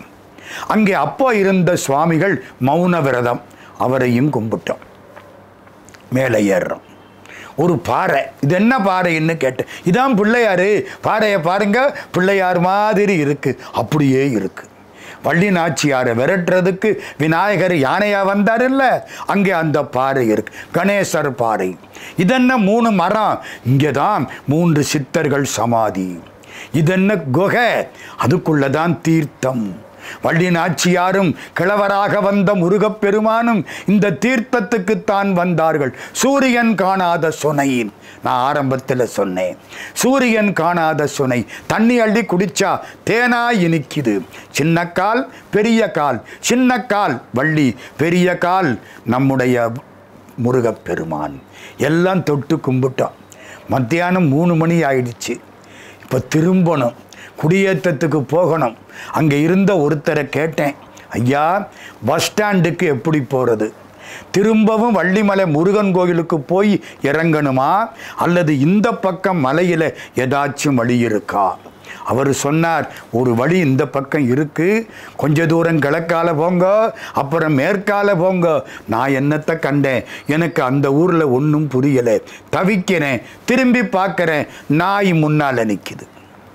அங்கே அப்போ இருந்த சுவாமிகள் மௌன விரதம் அவரையும் கும்பிட்டோம் மேலே ஏறுறோம் ஒரு பாறை இது என்ன பாறைன்னு கேட்டேன் இதான் பிள்ளையாரு பாறையை பாருங்க பிள்ளையார் மாதிரி இருக்கு அப்படியே இருக்கு வள்ளி நாச்சியாரை விரட்டுறதுக்கு விநாயகர் யானையா வந்தார் இல்ல அங்கே அந்த பாறை இருக்கு கணேசர் பாறை இதென்ன மூணு மரம் இங்கே தான் மூன்று சித்தர்கள் சமாதி இதென்ன குகை அதுக்குள்ளதான் தீர்த்தம் வள்ளி நாச்சியாரும் கிழவராக வந்த முருகப்பெருமானும் இந்த தீர்த்தத்துக்குத்தான் வந்தார்கள் சூரியன் காணாத சுனை நான் ஆரம்பத்தில் சொன்னேன் சூரியன் காணாத சுனை தண்ணி அள்ளி குடிச்சா தேனாய் இனிக்குது சின்ன கால் பெரிய கால் சின்ன கால் வள்ளி பெரிய கால் நம்முடைய முருகப்பெருமான் எல்லாம் தொட்டு கும்பிட்டோம் மத்தியானம் மூணு மணி ஆயிடுச்சு இப்போ திரும்பணும் குடியேற்றத்துக்கு போகணும் அங்கே இருந்த ஒருத்தரை கேட்டேன் ஐயா பஸ் ஸ்டாண்டுக்கு எப்படி போகிறது திரும்பவும் வள்ளிமலை முருகன் கோயிலுக்கு போய் இறங்கணுமா அல்லது இந்த பக்கம் மலையில் ஏதாச்சும் வழி இருக்கா அவர் சொன்னார் ஒரு வழி இந்த பக்கம் இருக்கு கொஞ்ச தூரம் கிழக்கால போங்க அப்புறம் மேற்கால போங்க நான் என்னத்தை கண்டேன் எனக்கு அந்த ஊரில் ஒன்றும் புரியலை தவிக்கிறேன் திரும்பி பார்க்குறேன் நாய் முன்னால் நிற்கிது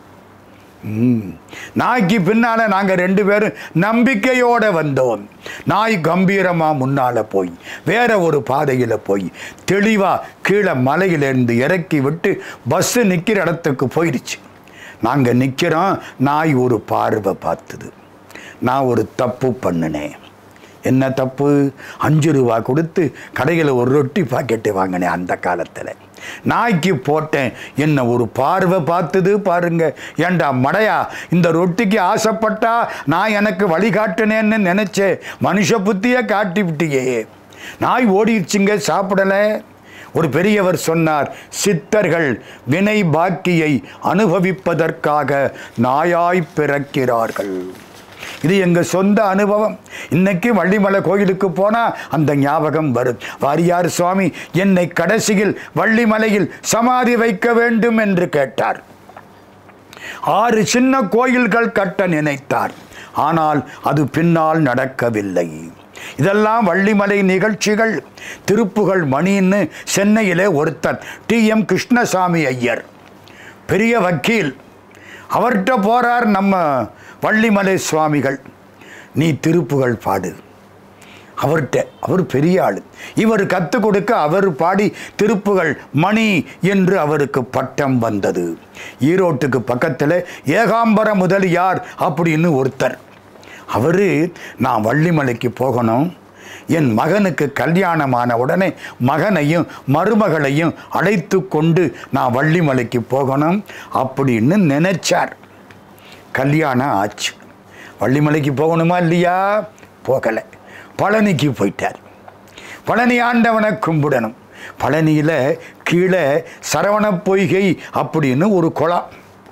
ம். நாய்க்கு பின்னால நாங்க ரெண்டு பேரும் நம்பிக்கையோட வந்தோம் நாய் கம்பீரமா முன்னால போய் வேற ஒரு பாதையில போய் தெளிவா கீழே மலையிலிருந்து இறக்கி விட்டு பஸ் நிக்கிற இடத்துக்கு போயிடுச்சு நாங்க நிக்கிறோம் நாய் ஒரு பார்வை பார்த்தது நான் ஒரு தப்பு பண்ணினேன் என்ன தப்பு அஞ்சு ரூபா கொடுத்து கடையில் ஒரு ரொட்டி பாக்கெட்டு வாங்கினேன் அந்த காலத்தில் நாய்க்கு போட்டேன் என்ன ஒரு பார்வை பார்த்தது பாருங்க ஏண்டா மடையா இந்த ரொட்டிக்கு ஆசைப்பட்டா நான் எனக்கு வழிகாட்டினேன்னு நினைச்சேன் மனுஷ புத்தியை காட்டி விட்டியே நாய் ஓடிடுச்சுங்க சாப்பிடலை ஒரு பெரியவர் சொன்னார் சித்தர்கள் வினை பாக்கியை அனுபவிப்பதற்காக நாயாய் பிறக்கிறார்கள் இது எங்க சொந்த அனுபவம் இன்னைக்கு வள்ளிமலை கோயிலுக்கு போனா அந்த ஞாபகம் வரும் வாரியார் சுவாமி என்னை கடைசியில் வள்ளிமலையில் சமாதி வைக்க வேண்டும் என்று கேட்டார் ஆறு சின்ன கோயில்கள் கட்ட நினைத்தார் ஆனால் அது பின்னால் நடக்கவில்லை இதெல்லாம் வள்ளிமலை நிகழ்ச்சிகள் திருப்புகழ் மணின்னு சென்னையிலே ஒருத்தர் டி எம் கிருஷ்ணசாமி ஐயர் பெரிய வக்கீல் அவர்கிட்ட போறார் நம்ம வள்ளிமலை சுவாமிகள் நீ திருப்புகழ் பாடு அவர்கிட்ட அவர் பெரிய ஆள் இவர் கற்றுக் கொடுக்க அவர் பாடி திருப்புகள் மணி என்று அவருக்கு பட்டம் வந்தது ஈரோட்டுக்கு பக்கத்தில் ஏகாம்பர முதலியார் அப்படின்னு ஒருத்தர் அவர் நான் வள்ளிமலைக்கு போகணும் என் மகனுக்கு கல்யாணமான உடனே மகனையும் மருமகளையும் அழைத்து கொண்டு நான் வள்ளிமலைக்கு போகணும் அப்படின்னு நினைச்சார் கல்யாணம் ஆச்சு வள்ளிமலைக்கு போகணுமா இல்லையா போகலை பழனிக்கு போயிட்டார் பழனி ஆண்டவனை கும்பிடணும் பழனியில் கீழே சரவண பொய்கை அப்படின்னு ஒரு குளம்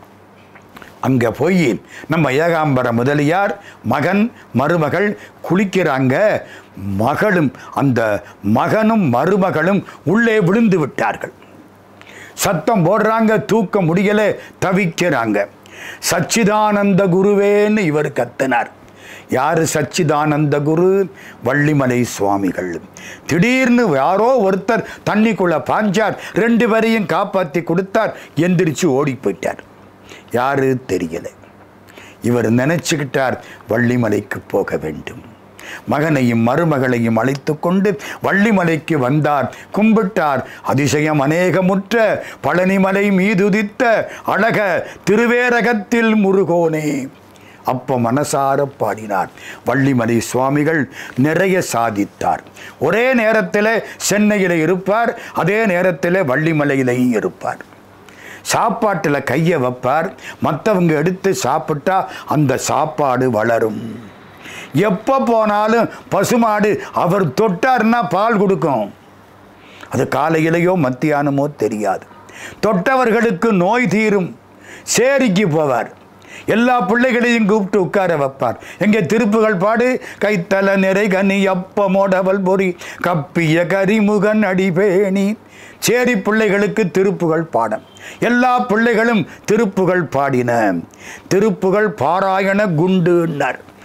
அங்கே போய் நம்ம ஏகாம்பர முதலியார் மகன் மருமகள் குளிக்கிறாங்க மகளும் அந்த மகனும் மருமகளும் உள்ளே விழுந்து விட்டார்கள் சத்தம் போடுறாங்க தூக்க முடியல தவிக்கிறாங்க சச்சிதானந்த குருவேன்னு இவர் கத்தினார் யாரு சச்சிதானந்த குரு வள்ளிமலை சுவாமிகள் திடீர்னு யாரோ ஒருத்தர் தண்ணிக்குள்ள பாஞ்சார் ரெண்டு பேரையும் காப்பாற்றி கொடுத்தார் எந்திரிச்சு ஓடி போயிட்டார் யாரு தெரியல இவர் நினைச்சுக்கிட்டார் வள்ளிமலைக்கு போக வேண்டும் மகனையும் மருமகளையும் அழைத்து கொண்டு வள்ளிமலைக்கு வந்தார் கும்பிட்டார் அதிசயம் அநேகமுற்ற பழனிமலை மீதுதித்த அழக திருவேரகத்தில் முருகோனே அப்போ மனசார பாடினார் வள்ளிமலை சுவாமிகள் நிறைய சாதித்தார் ஒரே நேரத்தில் சென்னையில் இருப்பார் அதே நேரத்தில் வள்ளிமலையிலையும் இருப்பார் சாப்பாட்டில் கையை வைப்பார் மற்றவங்க எடுத்து சாப்பிட்டா அந்த சாப்பாடு வளரும் எப்போ போனாலும் பசுமாடு அவர் தொட்டார்னா பால் கொடுக்கும் அது காலையிலையோ மத்தியானமோ தெரியாது தொட்டவர்களுக்கு நோய் தீரும் சேரிக்கு போவார் எல்லா பிள்ளைகளையும் கூப்பிட்டு உட்கார வைப்பார் எங்கே திருப்புகள் பாடு கைத்தல நிறை கனி அப்பமோடவல் பொறி கப்பிய கரிமுகன் அடிபேணி சேரி பிள்ளைகளுக்கு திருப்புகள் பாடம் எல்லா பிள்ளைகளும் திருப்புகள் பாடின திருப்புகள் பாராயண குண்டுன்னார்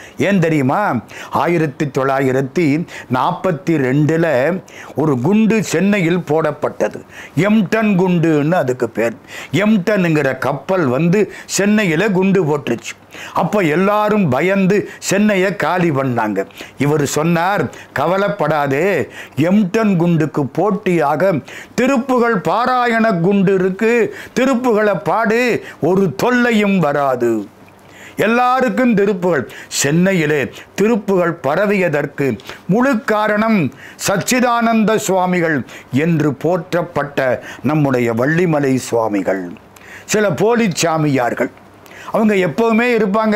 ஏன் தெரியுமா ஆயிரத்தி தொள்ளாயிரத்தி நாற்பத்தி ரெண்டில் ஒரு குண்டு சென்னையில் போடப்பட்டது எம்டன் குண்டுன்னு அதுக்கு பேர் எம்டனுங்கிற கப்பல் வந்து சென்னையில் குண்டு போட்டுருச்சு அப்போ எல்லாரும் பயந்து சென்னையை காலி பண்ணாங்க இவர் சொன்னார் கவலைப்படாதே எம்டன் குண்டுக்கு போட்டியாக திருப்புகள் பாராயண குண்டு இருக்கு திருப்புகளை பாடு ஒரு தொல்லையும் வராது எல்லாருக்கும் திருப்புகள் சென்னையிலே திருப்புகள் பரவியதற்கு முழு காரணம் சச்சிதானந்த சுவாமிகள் என்று போற்றப்பட்ட நம்முடைய வள்ளிமலை சுவாமிகள் சில போலி சாமியார்கள் அவங்க எப்பவுமே இருப்பாங்க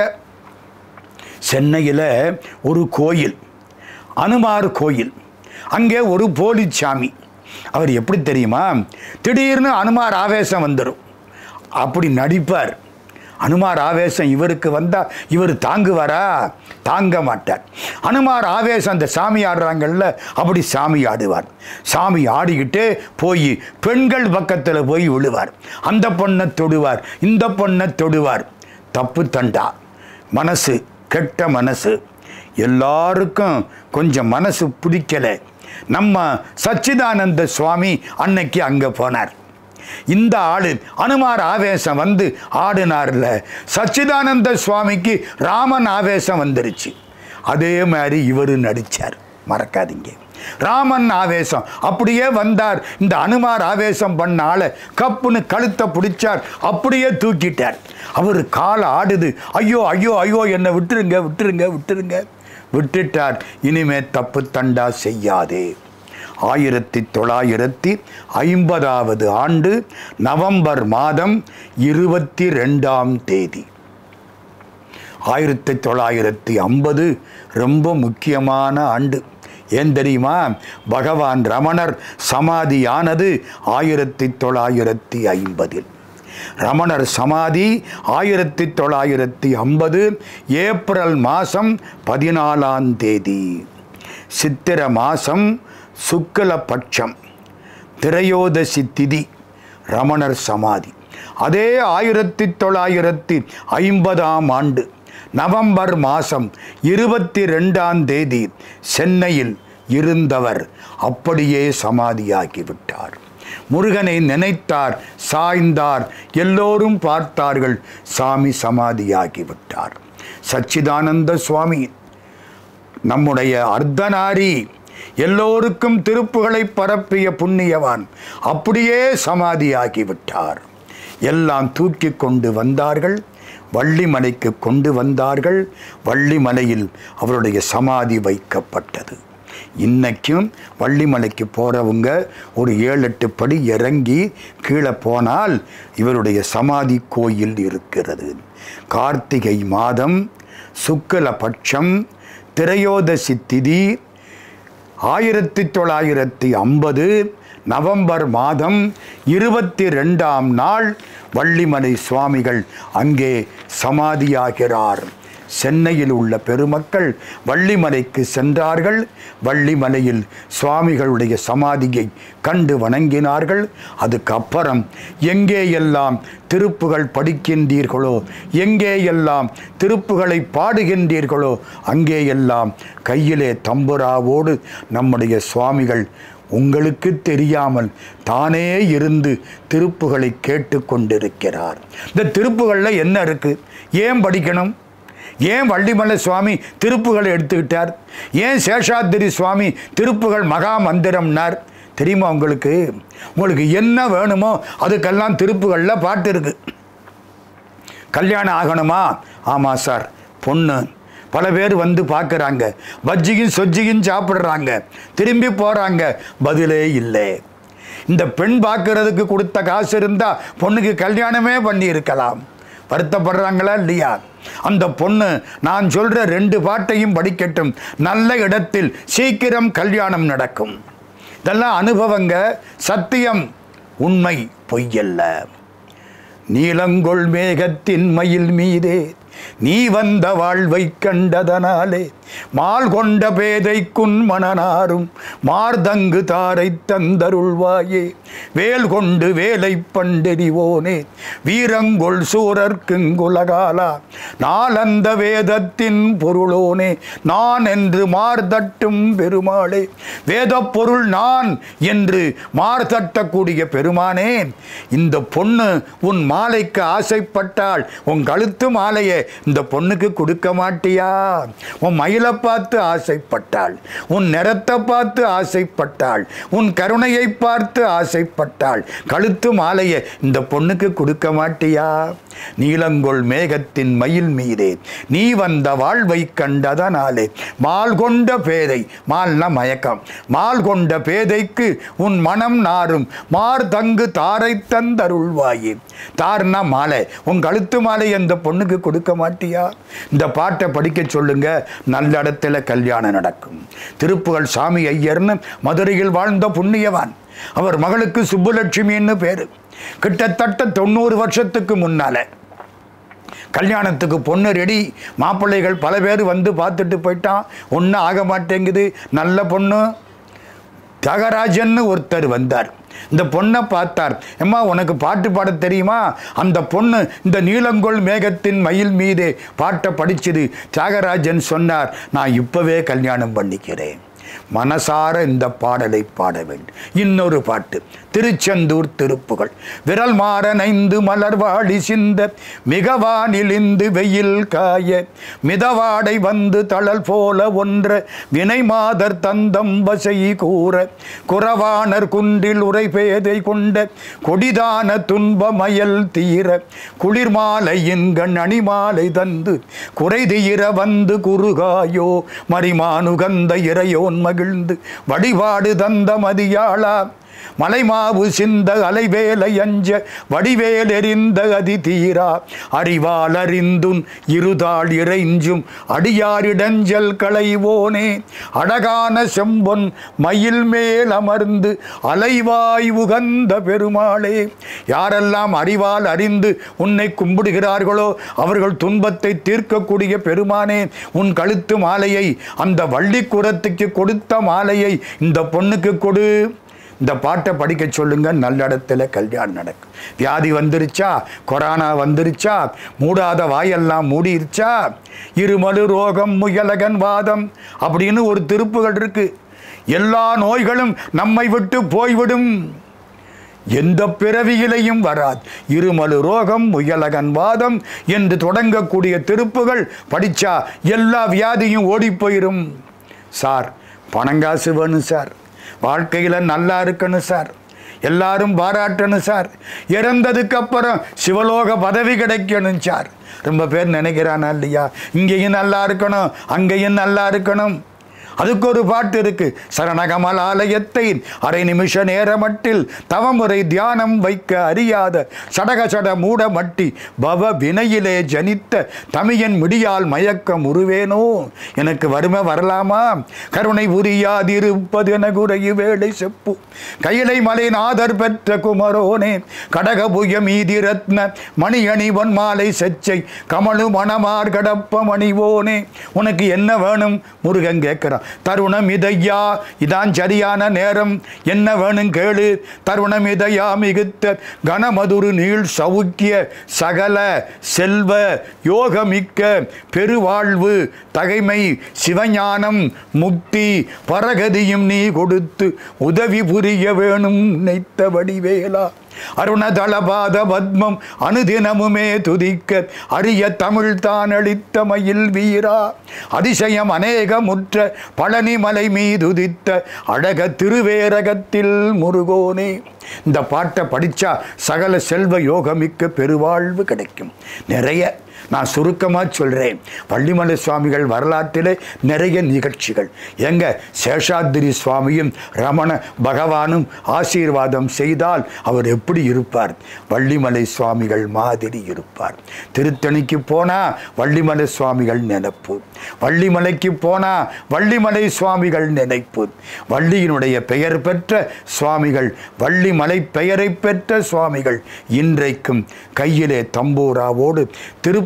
சென்னையில் ஒரு கோயில் அனுமார் கோயில் அங்கே ஒரு போலி சாமி அவர் எப்படி தெரியுமா திடீர்னு அனுமார் ஆவேசம் வந்துடும் அப்படி நடிப்பார் அனுமார் ஆவேசம் இவருக்கு வந்தால் இவர் தாங்குவாரா தாங்க மாட்டார் அனுமார் ஆவேசம் அந்த சாமி ஆடுறாங்கல்ல அப்படி சாமி ஆடுவார் சாமி ஆடிக்கிட்டே போய் பெண்கள் பக்கத்தில் போய் விழுவார் அந்த பொண்ணை தொடுவார் இந்த பொண்ணை தொடுவார் தப்பு தண்டா மனசு கெட்ட மனசு எல்லாருக்கும் கொஞ்சம் மனசு பிடிக்கல நம்ம சச்சிதானந்த சுவாமி அன்னைக்கு அங்கே போனார் இந்த ஆளு அனுமார் ஆவேசம் வந்து ஆடினார்ல சச்சிதானந்த சுவாமிக்கு ராமன் ஆவேசம் வந்துருச்சு அதே மாதிரி இவர் நடிச்சார் மறக்காதீங்க ராமன் ஆவேசம் அப்படியே வந்தார் இந்த அனுமார் ஆவேசம் பண்ண ஆளை கப்புன்னு கழுத்தை பிடிச்சார் அப்படியே தூக்கிட்டார் அவர் காலை ஆடுது ஐயோ ஐயோ ஐயோ என்னை விட்டுருங்க விட்டுருங்க விட்டுருங்க விட்டுட்டார் இனிமே தப்பு தண்டா செய்யாதே ஆயிரத்தி தொள்ளாயிரத்தி ஐம்பதாவது ஆண்டு நவம்பர் மாதம் இருபத்தி ரெண்டாம் தேதி ஆயிரத்தி தொள்ளாயிரத்தி ஐம்பது ரொம்ப முக்கியமான ஆண்டு ஏன் தெரியுமா பகவான் ரமணர் சமாதியானது ஆயிரத்தி தொள்ளாயிரத்தி ஐம்பதில் ரமணர் சமாதி ஆயிரத்தி தொள்ளாயிரத்தி ஐம்பது ஏப்ரல் மாதம் பதினாலாம் தேதி சித்திர மாதம் சுக்கலபட்சம் திரையோதசி திதி ரமணர் சமாதி அதே ஆயிரத்தி தொள்ளாயிரத்தி ஐம்பதாம் ஆண்டு நவம்பர் மாதம் இருபத்தி ரெண்டாம் தேதி சென்னையில் இருந்தவர் அப்படியே சமாதியாகிவிட்டார் முருகனை நினைத்தார் சாய்ந்தார் எல்லோரும் பார்த்தார்கள் சாமி சமாதியாகிவிட்டார் சச்சிதானந்த சுவாமி நம்முடைய அர்த்தநாரி எல்லோருக்கும் திருப்புகளை பரப்பிய புண்ணியவான் அப்படியே சமாதியாகிவிட்டார் எல்லாம் தூக்கி கொண்டு வந்தார்கள் வள்ளிமலைக்கு கொண்டு வந்தார்கள் வள்ளிமலையில் அவருடைய சமாதி வைக்கப்பட்டது இன்னைக்கும் வள்ளிமலைக்கு போகிறவங்க ஒரு ஏழு எட்டு படி இறங்கி கீழே போனால் இவருடைய சமாதி கோயில் இருக்கிறது கார்த்திகை மாதம் சுக்கலபட்சம் திரையோதசி திதி ஆயிரத்தி தொள்ளாயிரத்தி ஐம்பது நவம்பர் மாதம் இருபத்தி ரெண்டாம் நாள் வள்ளிமலை சுவாமிகள் அங்கே சமாதியாகிறார் சென்னையில் உள்ள பெருமக்கள் வள்ளிமலைக்கு சென்றார்கள் வள்ளிமலையில் சுவாமிகளுடைய சமாதியை கண்டு வணங்கினார்கள் அதுக்கப்புறம் எங்கேயெல்லாம் திருப்புகள் படிக்கின்றீர்களோ எங்கேயெல்லாம் திருப்புகளை பாடுகின்றீர்களோ அங்கேயெல்லாம் கையிலே தம்புராவோடு நம்முடைய சுவாமிகள் உங்களுக்கு தெரியாமல் தானே இருந்து திருப்புகளை கேட்டு கொண்டிருக்கிறார் இந்த திருப்புகளில் என்ன இருக்கு ஏன் படிக்கணும் ஏன் வள்ளிமலை சுவாமி திருப்புகளை எடுத்துக்கிட்டார் ஏன் சேஷாத்திரி சுவாமி திருப்புகள் மகா மந்திரம்னார் தெரியுமா உங்களுக்கு உங்களுக்கு என்ன வேணுமோ அதுக்கெல்லாம் திருப்புகளில் பாட்டு இருக்கு கல்யாணம் ஆகணுமா ஆமாம் சார் பொண்ணு பல பேர் வந்து பார்க்குறாங்க பஜ்ஜியும் சொஜ்ஜியும் சாப்பிட்றாங்க திரும்பி போகிறாங்க பதிலே இல்லை இந்த பெண் பார்க்கறதுக்கு கொடுத்த காசு இருந்தால் பொண்ணுக்கு கல்யாணமே பண்ணி இருக்கலாம் வருத்தப்படுறாங்களா இல்லையா அந்த பொண்ணு நான் சொல்கிற ரெண்டு பாட்டையும் படிக்கட்டும் நல்ல இடத்தில் சீக்கிரம் கல்யாணம் நடக்கும் இதெல்லாம் அனுபவங்க சத்தியம் உண்மை பொய்யல்ல நீலங்கொள் மேகத்தின் மயில் மீதே நீ வந்த வாழ்வை கண்டதனாலே மால் கொண்ட பேதைக்குன் மணனாரும் மார்தங்கு தாரை தந்தருள்வாயே வேல் கொண்டு வேலை பண்டெறிவோனே வீரங்கொள் சூரர்க்குங்குலகாலா நாளந்த வேதத்தின் பொருளோனே நான் என்று மார்தட்டும் பெருமாளே வேதப் பொருள் நான் என்று மார்தட்டக்கூடிய பெருமானே இந்த பொண்ணு உன் மாலைக்கு ஆசைப்பட்டால் உன் கழுத்து மாலையை இந்த பொண்ணுக்கு கொடுக்க மாட்டியா உன் மயிலை பார்த்து ஆசைப்பட்டாள் உன் நிறத்தை பார்த்து ஆசைப்பட்டாள் உன் கருணையை பார்த்து ஆசைப்பட்டாள் கழுத்து மாலையை இந்த பொண்ணுக்கு கொடுக்க மாட்டியா நீலங்கொள் மேகத்தின் மயில் மீதே நீ வந்த வாழ்வை கண்டதனாலே மால் கொண்ட பேதை மால்னா மயக்கம் மால் கொண்ட பேதைக்கு உன் மனம் நாரும் மார் தங்கு தாரை தந்தருள்வாயே தார்னா மாலை உன் கழுத்து மாலை அந்த பொண்ணுக்கு கொடுக்க மாட்டியா இந்த பாட்டை படிக்க சொல்லுங்க நல்ல இடத்துல கல்யாணம் நடக்கும் திருப்புகழ் சாமி ஐயர்னு மதுரையில் வாழ்ந்த புண்ணியவான் அவர் மகளுக்கு சுப்புலட்சுமின்னு பேரு கிட்டத்தட்ட தொண்ணூறு வருஷத்துக்கு முன்னால கல்யாணத்துக்கு பொண்ணு ரெடி மாப்பிள்ளைகள் பல பேர் வந்து பார்த்துட்டு போயிட்டான் ஒன்றும் ஆக மாட்டேங்குது நல்ல பொண்ணு தியாகராஜன்னு ஒருத்தர் வந்தார் இந்த பொண்ணை பார்த்தார் எம்மா உனக்கு பாட்டு பாட தெரியுமா அந்த பொண்ணு இந்த நீலங்கொள் மேகத்தின் மயில் மீதே பாட்டை படிச்சது தியாகராஜன் சொன்னார் நான் இப்பவே கல்யாணம் பண்ணிக்கிறேன் மனசார இந்த பாடலை பாட வேண்டும் இன்னொரு பாட்டு திருச்செந்தூர் திருப்புகள் விரல் மாற நைந்து மலர் வாடி சிந்த மிகவானிலிந்து வெயில் காய மிதவாடை வந்து தளல் போல ஒன்ற வினை மாதர் தந்தம் வசை கூற குறவாணர் குன்றில் உரை பேதை கொண்ட கொடிதான துன்ப மயல் தீர குளிர் மாலையின் கண் அணிமாலை தந்து குறை தீர வந்து குறுகாயோ மரிமானுகந்த இறையோன் மகிழ்ந்து வழிபாடு தந்த மதியாளா மலைமாவு சிந்த அலைவேலை அஞ்ச வடிவேல் எறிந்த அதி தீரா அறிவால் அறிந்துன் இருதாள் இறைஞ்சும் அடியாரிடஞ்சல் களைவோனே அழகான செம்பொன் மயில் மேல் அமர்ந்து அலைவாய் உகந்த பெருமாளே யாரெல்லாம் அறிவால் அறிந்து உன்னை கும்பிடுகிறார்களோ அவர்கள் துன்பத்தை தீர்க்கக்கூடிய பெருமானே உன் கழுத்து மாலையை அந்த வள்ளிக்குரத்துக்கு கொடுத்த மாலையை இந்த பொண்ணுக்கு கொடு இந்த பாட்டை படிக்க சொல்லுங்க நல்ல இடத்துல கல்யாணம் நடக்கும் வியாதி வந்துருச்சா கொரோனா வந்துருச்சா மூடாத வாயெல்லாம் மூடிருச்சா இருமலு ரோகம் முயலகன் வாதம் அப்படின்னு ஒரு திருப்புகள் இருக்கு எல்லா நோய்களும் நம்மை விட்டு போய்விடும் எந்த பிறவியிலையும் வராது இருமலு ரோகம் முயலகன் வாதம் என்று தொடங்கக்கூடிய திருப்புகள் படிச்சா எல்லா வியாதியும் ஓடி போயிடும் சார் பணங்காசு வேணும் சார் வாழ்க்கையில் நல்லா இருக்கணும் சார் எல்லாரும் பாராட்டணும் சார் இறந்ததுக்கு அப்புறம் சிவலோக பதவி கிடைக்கணும் சார் ரொம்ப பேர் நினைக்கிறானா இல்லையா இங்கேயும் நல்லா இருக்கணும் அங்கேயும் நல்லா இருக்கணும் அதுக்கு ஒரு பாட்டு இருக்கு சரணகமலாலயத்தை அரை நிமிஷ நேரமட்டில் தவமுறை தியானம் வைக்க அறியாத சடக சட மூட மட்டி பவ வினையிலே ஜனித்த தமியன் முடியால் மயக்கம் உருவேனோ எனக்கு வறுமை வரலாமா கருணை புரியாதிருப்பது என குறையு வேலை செப்பு கையிலை மலை நாதர் பெற்ற குமரோனே கடகபுய மீதி ரத்ன மணியணி பொன் மாலை செச்சை கமலு மணமார் கடப்ப மணிவோனே உனக்கு என்ன வேணும் முருகன் கேட்கிறான் தருணம் இதையா இதான் சரியான நேரம் என்ன வேணும் கேளு தருணம் இதையா மிகுத்த கனமதுரு நீள் சவுக்கிய சகல செல்வ யோகமிக்க பெருவாழ்வு தகைமை சிவஞானம் முக்தி பரகதியும் நீ கொடுத்து உதவி புரிய வேணும் நினைத்த வடிவேலா அருணதளபாத பத்மம் அனுதினமுமே துதிக்க அரிய தமிழ் தான் அளித்த மயில் வீரா அதிசயம் அநேகமுற்ற பழனிமலை மீதுதித்த அழக திருவேரகத்தில் முருகோனே இந்த பாட்டை படித்தா சகல செல்வ யோகமிக்க பெருவாழ்வு கிடைக்கும் நிறைய நான் சுருக்கமாக சொல்கிறேன் வள்ளிமலை சுவாமிகள் வரலாற்றிலே நிறைய நிகழ்ச்சிகள் எங்க சேஷாத்திரி சுவாமியும் ரமண பகவானும் ஆசீர்வாதம் செய்தால் அவர் எப்படி இருப்பார் வள்ளிமலை சுவாமிகள் மாதிரி இருப்பார் திருத்தணிக்கு போனால் வள்ளிமலை சுவாமிகள் நினைப்பு வள்ளிமலைக்கு போனால் வள்ளிமலை சுவாமிகள் நினைப்பு வள்ளியினுடைய பெயர் பெற்ற சுவாமிகள் வள்ளிமலை பெயரை பெற்ற சுவாமிகள் இன்றைக்கும் கையிலே தம்பூராவோடு திருப்ப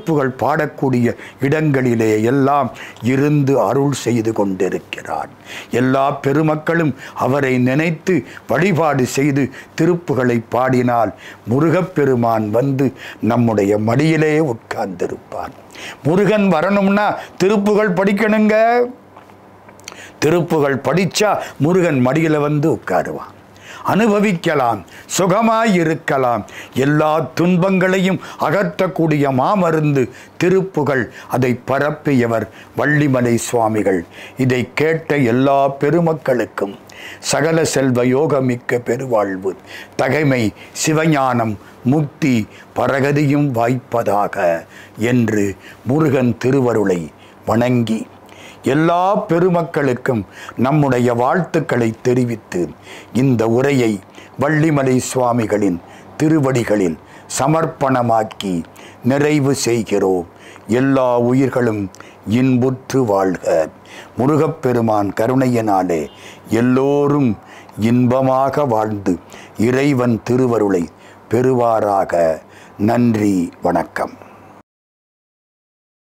திருப்புகள் பாடக்கூடிய இடங்களிலே எல்லாம் இருந்து அருள் செய்து கொண்டிருக்கிறார் எல்லா பெருமக்களும் அவரை நினைத்து வழிபாடு செய்து திருப்புகளை பாடினால் முருகப்பெருமான் வந்து நம்முடைய மடியிலே உட்கார்ந்திருப்பான் முருகன் வரணும்னா திருப்புகள் படிக்கணுங்க திருப்புகள் படிச்சா முருகன் மடியில் வந்து உட்காருவான் அனுபவிக்கலாம் சுகமாய் இருக்கலாம் எல்லா துன்பங்களையும் அகற்றக்கூடிய மாமருந்து திருப்புகள் அதை பரப்பியவர் வள்ளிமலை சுவாமிகள் இதை கேட்ட எல்லா பெருமக்களுக்கும் சகல செல்வ யோகமிக்க பெருவாழ்வு தகைமை சிவஞானம் முக்தி பரகதியும் வாய்ப்பதாக என்று முருகன் திருவருளை வணங்கி எல்லா பெருமக்களுக்கும் நம்முடைய வாழ்த்துக்களை தெரிவித்து இந்த உரையை வள்ளிமலை சுவாமிகளின் திருவடிகளில் சமர்ப்பணமாக்கி நிறைவு செய்கிறோம் எல்லா உயிர்களும் இன்புற்று வாழ்க முருகப்பெருமான் கருணையினாலே எல்லோரும் இன்பமாக வாழ்ந்து இறைவன் திருவருளை பெறுவாராக நன்றி வணக்கம்